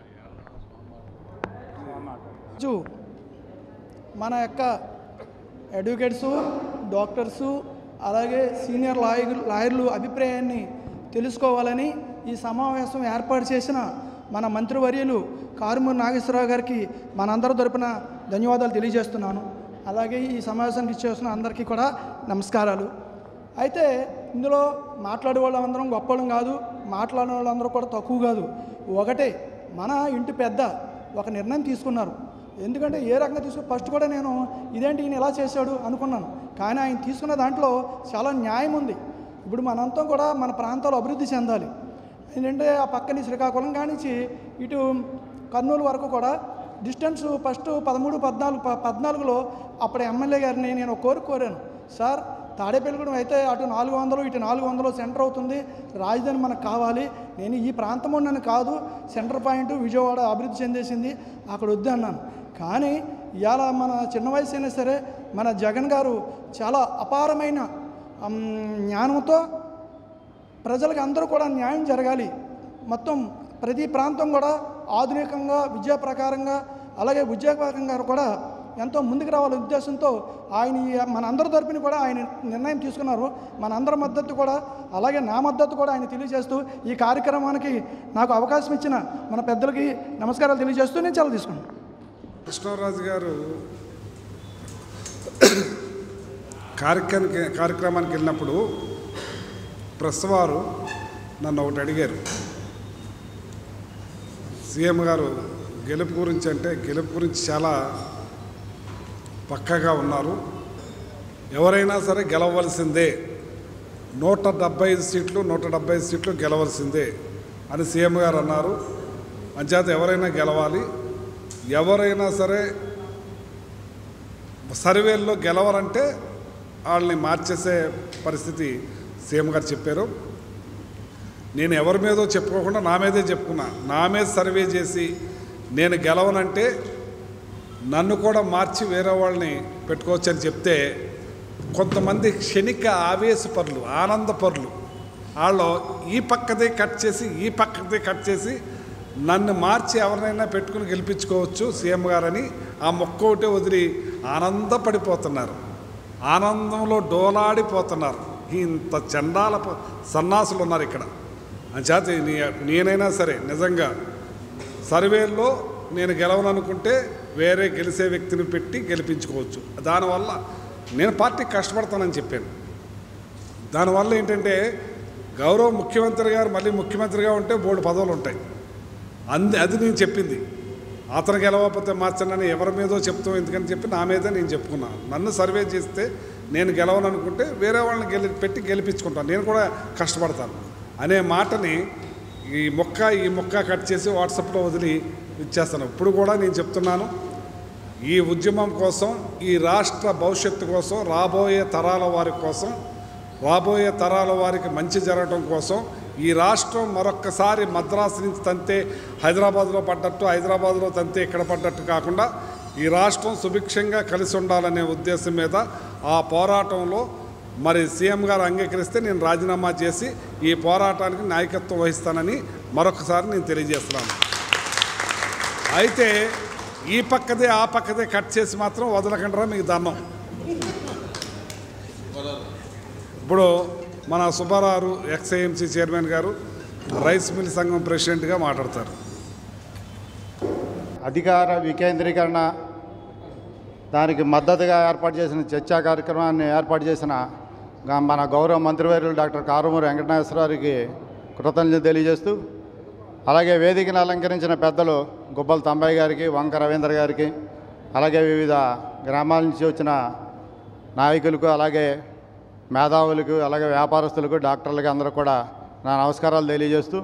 రోజు మన యొక్క అడ్వకేట్సు డాక్టర్సు అలాగే సీనియర్ లాయర్ లాయర్లు అభిప్రాయాన్ని తెలుసుకోవాలని ఈ సమావేశం ఏర్పాటు చేసిన మన మంత్రివర్యులు కారుమూరి నాగేశ్వరరావు గారికి మనందరి తరపున ధన్యవాదాలు తెలియజేస్తున్నాను అలాగే ఈ సమావేశానికి ఇచ్చేస్తున్న అందరికీ కూడా నమస్కారాలు అయితే ఇందులో మాట్లాడే వాళ్ళందరం గొప్పవాళ్ళం కాదు మాట్లాడే వాళ్ళందరూ కూడా తక్కువ కాదు ఒకటే మన ఇంటి పెద్ద ఒక నిర్ణయం తీసుకున్నారు ఎందుకంటే ఏ రకంగా తీసుకు ఫస్ట్ కూడా నేను ఇదేంటి ఈయన ఇలా చేశాడు అనుకున్నాను కానీ ఆయన తీసుకున్న దాంట్లో చాలా న్యాయం ఉంది ఇప్పుడు మనంతా కూడా మన ప్రాంతాలు అభివృద్ధి చెందాలి ఏంటంటే ఆ పక్కని శ్రీకాకుళం కానించి ఇటు కర్నూలు వరకు కూడా డిస్టెన్స్ ఫస్ట్ పదమూడు పద్నాలుగు ప- పద్నాలుగులో అప్పుడు ఎమ్మెల్యే గారిని నేను ఒక కోరిక కోరాను సార్ తాడేపల్లిగూడెం అయితే అటు నాలుగు వందలు ఇటు నాలుగు వందలు సెంటర్ అవుతుంది రాజధాని మనకు కావాలి నేను ఈ ప్రాంతం నన్ను కాదు సెంటర్ పాయింట్ విజయవాడ అభివృద్ధి చెందేసింది అక్కడ వద్దు అన్నాను కానీ ఇవాళ మన చిన్న వయసు అయినా సరే మన జగన్ గారు చాలా అపారమైన అమ్, జ్ఞానంతో ప్రజలకు అందరూ కూడా న్యాయం జరగాలి మొత్తం ప్రతి ప్రాంతం కూడా ఆధునికంగా విద్యా ప్రకారంగా అలాగే ఉద్యోగపరంగా కూడా ఎంతో ముందుకు రావాలనే ఉద్దేశంతో ఆయన ఈ మనందరి తరపున కూడా ఆయన నిర్ణయం తీసుకున్నారు మనందరి మద్దతు కూడా అలాగే నా మద్దతు కూడా ఆయన తెలియజేస్తూ ఈ కార్యక్రమానికి నాకు అవకాశం ఇచ్చిన మన పెద్దలకి నమస్కారాలు తెలియజేస్తూ నేను చాలా తీసుకున్నాను కృష్ణరాజు గారు కార్యక్రమానికి కార్యక్రమానికి వెళ్ళినప్పుడు ప్రెస్ వారు నన్ను ఒకటి అడిగారు సీఎం గారు గెలుపు గురించి అంటే గెలుపు గురించి చాలా పక్కగా ఉన్నారు ఎవరైనా సరే గెలవలసిందే నూట డెబ్బై ఐదు సీట్లు నూట డెబ్బై ఐదు సీట్లు గెలవలసిందే అని సీఎం గారు అన్నారు అంచేత ఎవరైనా గెలవాలి ఎవరైనా సరే సర్వేల్లో గెలవరంటే వాళ్ళని మార్చేసే పరిస్థితి సీఎం గారు చెప్పారు నేను ఎవరి మీదో చెప్పుకోకుండా నా మీదే చెప్పుకున్నా నా మీద సర్వే చేసి నేను గెలవనంటే నన్ను కూడా మార్చి వేరే వాళ్ళని పెట్టుకోవచ్చని చెప్తే కొంతమంది క్షణిక ఆవేశపరులు ఆనందపరులు వాళ్ళు ఈ పక్కదే కట్ చేసి ఈ పక్కదే కట్ చేసి నన్ను మార్చి ఎవరినైనా పెట్టుకుని గెలిపించుకోవచ్చు సీఎం గారని ఆ మొక్క ఒకటే వదిలి ఆనందపడిపోతున్నారు ఆనందంలో డోలాడిపోతున్నారు ఇంత చండాల ప- సన్నాసులు ఉన్నారు ఇక్కడ అంచేత నీ- నేనైనా సరే నిజంగా సర్వేల్లో నేను గెలవననుకుంటే వేరే గెలిచే వ్యక్తిని పెట్టి గెలిపించుకోవచ్చు దానివల్ల నేను పార్టీకి కష్టపడతానని చెప్పాను దానివల్ల ఏంటంటే గౌరవ ముఖ్యమంత్రి గారు మళ్ళీ ముఖ్యమంత్రిగా ఉంటే బోర్డు పదవులు ఉంటాయి అంది అది నేను చెప్పింది అతను గెలవకపోతే మార్చనని ఎవరి మీదో చెప్తాం ఎందుకని చెప్పి నా మీదే నేను చెప్పుకున్నాను నన్ను సర్వే చేస్తే నేను గెలవననుకుంటే వేరే వాళ్ళని గెలి పెట్టి గెలిపించుకుంటాను నేను కూడా కష్టపడతాను అనే మాటని ఈ మొక్క ఈ మొక్క కట్ చేసి వాట్సాప్లో వదిలి ఇచ్చేస్తాను ఇప్పుడు కూడా నేను చెప్తున్నాను ఈ ఉద్యమం కోసం ఈ రాష్ట్ర భవిష్యత్తు కోసం రాబోయే తరాల వారి కోసం రాబోయే తరాల వారికి మంచి జరగడం కోసం ఈ రాష్ట్రం మరొక్కసారి మద్రాసు నుంచి తంతే హైదరాబాద్లో పడ్డట్టు హైదరాబాద్లో తంతే ఇక్కడ పడ్డట్టు కాకుండా ఈ రాష్ట్రం సుభిక్షంగా కలిసి ఉండాలనే ఉద్దేశం మీద ఆ పోరాటంలో మరి సీఎం గారు అంగీకరిస్తే నేను రాజీనామా చేసి ఈ పోరాటానికి నాయకత్వం వహిస్తానని మరొకసారి నేను తెలియజేస్తున్నాను అయితే ఈ పక్కదే ఆ పక్కదే కట్ చేసి మాత్రం వదలకంటారా మీకు దండం ఇప్పుడు మన సుబ్బారావు ఎక్స్ఐఎంసీ చైర్మన్ గారు రైస్ మిల్ సంఘం ప్రెసిడెంట్గా మాట్లాడతారు అధికార వికేంద్రీకరణ దానికి మద్దతుగా ఏర్పాటు చేసిన చర్చా కార్యక్రమాన్ని ఏర్పాటు చేసిన గా- మన గౌరవ మంత్రివర్యులు డాక్టర్ కారుమూరి వెంకటేశ్వరరావుకి కృతజ్ఞతలు తెలియజేస్తూ అలాగే వేదికను అలంకరించిన పెద్దలు గుబ్బల తంబాయి గారికి వంక రవీంద్ర గారికి అలాగే వివిధ గ్రామాల నుంచి వచ్చిన నాయకులకు అలాగే మేధావులకు అలాగే వ్యాపారస్తులకు డాక్టర్లకు అందరూ కూడా నా నమస్కారాలు తెలియజేస్తూ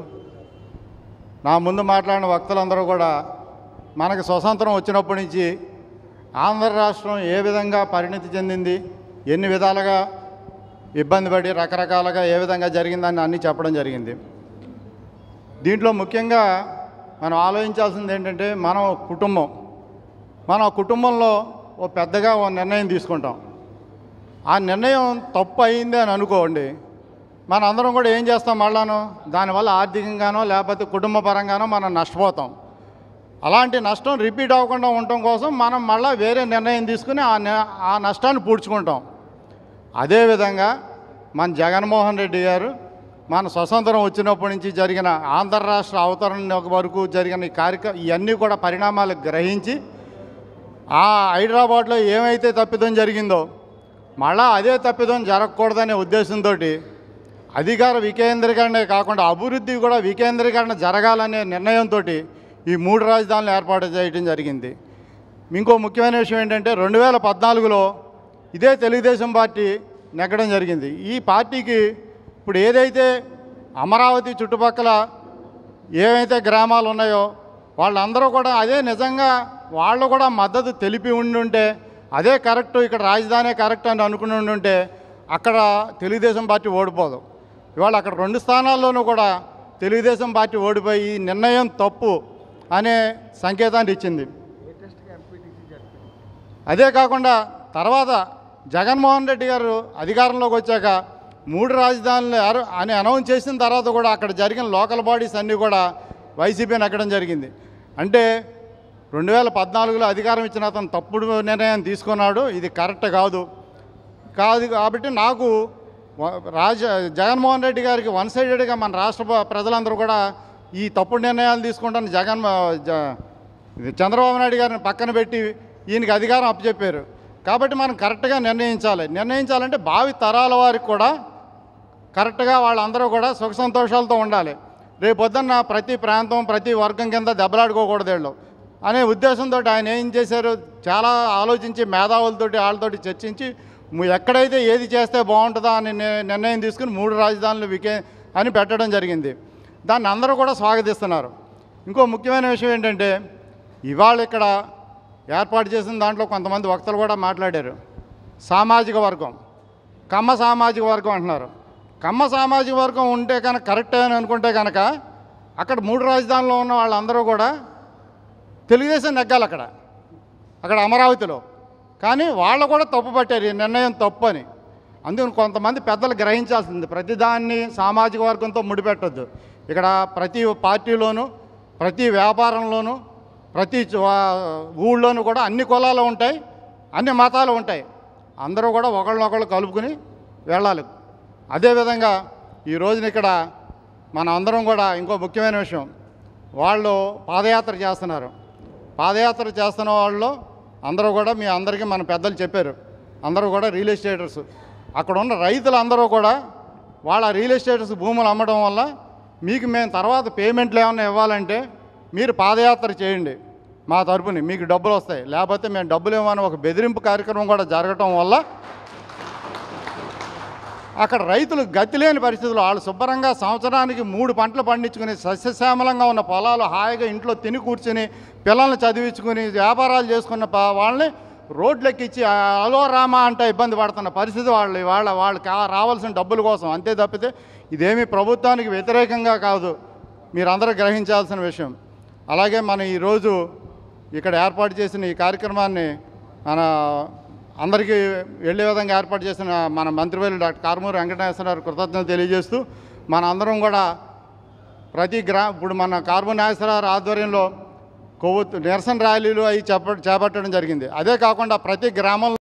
నా ముందు మాట్లాడిన వక్తలందరూ కూడా మనకు స్వతంత్రం వచ్చినప్పటి నుంచి ఆంధ్ర రాష్ట్రం ఏ విధంగా పరిణితి చెందింది ఎన్ని విధాలుగా ఇబ్బంది పడి రకరకాలుగా ఏ విధంగా జరిగిందని అన్నీ చెప్పడం జరిగింది దీంట్లో ముఖ్యంగా మనం ఆలోచించాల్సింది ఏంటంటే మనం కుటుంబం మన కుటుంబంలో ఓ పెద్దగా ఓ నిర్ణయం తీసుకుంటాం ఆ నిర్ణయం తప్పు అయింది అని అనుకోండి మన అందరం కూడా ఏం చేస్తాం మళ్ళాను దానివల్ల ఆర్థికంగానో లేకపోతే కుటుంబ పరంగానో మనం నష్టపోతాం అలాంటి నష్టం రిపీట్ అవ్వకుండా ఉండటం కోసం మనం మళ్ళీ వేరే నిర్ణయం తీసుకుని ఆ ని- ఆ నష్టాన్ని పూడ్చుకుంటాం అదేవిధంగా మన జగన్మోహన్ రెడ్డి గారు మన స్వతంత్రం వచ్చినప్పటి నుంచి జరిగిన ఆంధ్ర రాష్ట్ర అవతరణ వరకు జరిగిన ఈ కార్యక్రమం ఇవన్నీ కూడా పరిణామాలు గ్రహించి ఆ హైదరాబాద్లో ఏమైతే తప్పిదం జరిగిందో మళ్ళా అదే తప్పిదం జరగకూడదనే ఉద్దేశంతో అధికార వికేంద్రీకరణే కాకుండా అభివృద్ధి కూడా వికేంద్రీకరణ జరగాలనే నిర్ణయంతో ఈ మూడు రాజధానులు ఏర్పాటు చేయడం జరిగింది ఇంకో ముఖ్యమైన విషయం ఏంటంటే రెండు వేల పద్నాలుగులో ఇదే తెలుగుదేశం పార్టీ నెగ్గడం జరిగింది ఈ పార్టీకి ఇప్పుడు ఏదైతే అమరావతి చుట్టుపక్కల ఏవైతే గ్రామాలు ఉన్నాయో వాళ్ళందరూ కూడా అదే నిజంగా వాళ్ళు కూడా మద్దతు తెలిపి ఉండి ఉంటే అదే కరెక్ట్ ఇక్కడ రాజధానే కరెక్ట్ అని అనుకుని ఉండి ఉంటే అక్కడ తెలుగుదేశం పార్టీ ఓడిపోదు ఇవాళ అక్కడ రెండు స్థానాల్లోనూ కూడా తెలుగుదేశం పార్టీ ఓడిపోయి ఈ నిర్ణయం తప్పు అనే సంకేతాన్ని ఇచ్చింది అదే కాకుండా తర్వాత జగన్మోహన్ రెడ్డి గారు అధికారంలోకి వచ్చాక మూడు రాజధానులు అర- అని అనౌన్స్ చేసిన తర్వాత కూడా అక్కడ జరిగిన లోకల్ బాడీస్ అన్నీ కూడా వైసీపీని ఎక్కడం జరిగింది అంటే రెండు వేల పద్నాలుగులో అధికారం ఇచ్చిన అతను తప్పుడు నిర్ణయం తీసుకున్నాడు ఇది కరెక్ట్ కాదు కాదు కాబట్టి నాకు వ- రాజ జగన్మోహన్ రెడ్డి గారికి వన్ సైడెడ్గా మన రాష్ట్ర ప్ర- ప్రజలందరూ కూడా ఈ తప్పుడు నిర్ణయాలు తీసుకుంటాను జగన్ జ- ఇది చంద్రబాబు నాయుడు గారిని పక్కన పెట్టి ఈయనకి అధికారం అప్పచెప్పారు కాబట్టి మనం కరెక్ట్గా నిర్ణయించాలి నిర్ణయించాలంటే భావి తరాల వారికి కూడా కరెక్ట్గా వాళ్ళందరూ కూడా సుఖ సంతోషాలతో ఉండాలి రేపు పొద్దున్న ప్రతి ప్రాంతం ప్రతి వర్గం కింద దెబ్బలాడుకోకూడదు వీళ్ళు అనే ఉద్దేశంతో ఆయన ఏం చేశారు చాలా ఆలోచించి మేధావులతోటి వాళ్ళతోటి చర్చించి ము- ఎక్కడైతే ఏది చేస్తే బాగుంటుందో అని ని- నిర్ణయం తీసుకుని మూడు రాజధానులు వికే అని పెట్టడం జరిగింది దాన్ని అందరూ కూడా స్వాగతిస్తున్నారు ఇంకో ముఖ్యమైన విషయం ఏంటంటే ఇవాళ ఇక్కడ ఏర్పాటు చేసిన దాంట్లో కొంతమంది వక్తలు కూడా మాట్లాడారు సామాజిక వర్గం కమ్మ సామాజిక వర్గం అంటున్నారు కమ్మ సామాజిక వర్గం ఉంటే కనుక కరెక్టే అని అనుకుంటే కనుక అక్కడ మూడు రాజధానుల్లో ఉన్న వాళ్ళందరూ కూడా తెలుగుదేశం నెగ్గాలి అక్కడ అక్కడ అమరావతిలో కానీ వాళ్ళు కూడా తప్పు పట్టారు ఈ నిర్ణయం తప్పు అని అందుకని కొంతమంది పెద్దలు గ్రహించాల్సింది ప్రతిదాన్ని సామాజిక వర్గంతో ముడిపెట్టొద్దు ఇక్కడ ప్రతి పార్టీలోనూ ప్రతి వ్యాపారంలోనూ ప్రతి చ- ఊళ్ళోనూ కూడా అన్ని కులాలు ఉంటాయి అన్ని మతాలు ఉంటాయి అందరూ కూడా ఒకళ్ళనొకళ్ళు కలుపుకుని వెళ్ళాలి అదేవిధంగా ఈ రోజున ఇక్కడ మన అందరం కూడా ఇంకో ముఖ్యమైన విషయం వాళ్ళు పాదయాత్ర చేస్తున్నారు పాదయాత్ర చేస్తున్న వాళ్ళు అందరూ కూడా మీ అందరికీ మన పెద్దలు చెప్పారు అందరూ కూడా రియల్ ఎస్టేటర్స్ అక్కడ ఉన్న రైతులందరూ కూడా వాళ్ళ రియల్ ఎస్టేటర్స్ భూములు అమ్మడం వల్ల మీకు మేము తర్వాత పేమెంట్లు ఏమైనా ఇవ్వాలంటే మీరు పాదయాత్ర చేయండి మా తరపుని మీకు డబ్బులు వస్తాయి లేకపోతే మేము డబ్బులు ఇవ్వమని ఒక బెదిరింపు కార్యక్రమం కూడా జరగటం వల్ల అక్కడ రైతులు గతి లేని పరిస్థితులు వాళ్ళు శుభ్రంగా సంవత్సరానికి మూడు పంటలు పండించుకుని సస్యశ్యామలంగా ఉన్న పొలాలు హాయిగా ఇంట్లో తిని కూర్చుని పిల్లల్ని చదివించుకుని వ్యాపారాలు చేసుకున్న ప- వాళ్ళని రోడ్లెక్కిచ్చి "ఆ, అలో రామా అంటే ఇబ్బంది పడుతున్న పరిస్థితి వాళ్ళు వాళ్ళ వాళ్ళకి ఆ రావాల్సిన డబ్బుల కోసం అంతే తప్పితే ఇదేమీ ప్రభుత్వానికి వ్యతిరేకంగా కాదు మీరందరూ గ్రహించాల్సిన విషయం అలాగే మనం ఈరోజు ఇక్కడ ఏర్పాటు చేసిన ఈ కార్యక్రమాన్ని మన అందరికీ వెళ్ళే విధంగా ఏర్పాటు చేసిన మన మంత్రివర్యులు డాక్టర్ కారుమూరి వెంకటేశ్వరరావు కృతజ్ఞత తెలియజేస్తూ మన అందరం కూడా ప్రతి గ్రా ఇప్పుడు మన కార్బన్ నాగేశ్వరరావు ఆధ్వర్యంలో కొవ్వొత్తు నిరసన ర్యాలీలు అవి చేప చేపట్టడం జరిగింది అదే కాకుండా ప్రతి గ్రామంలో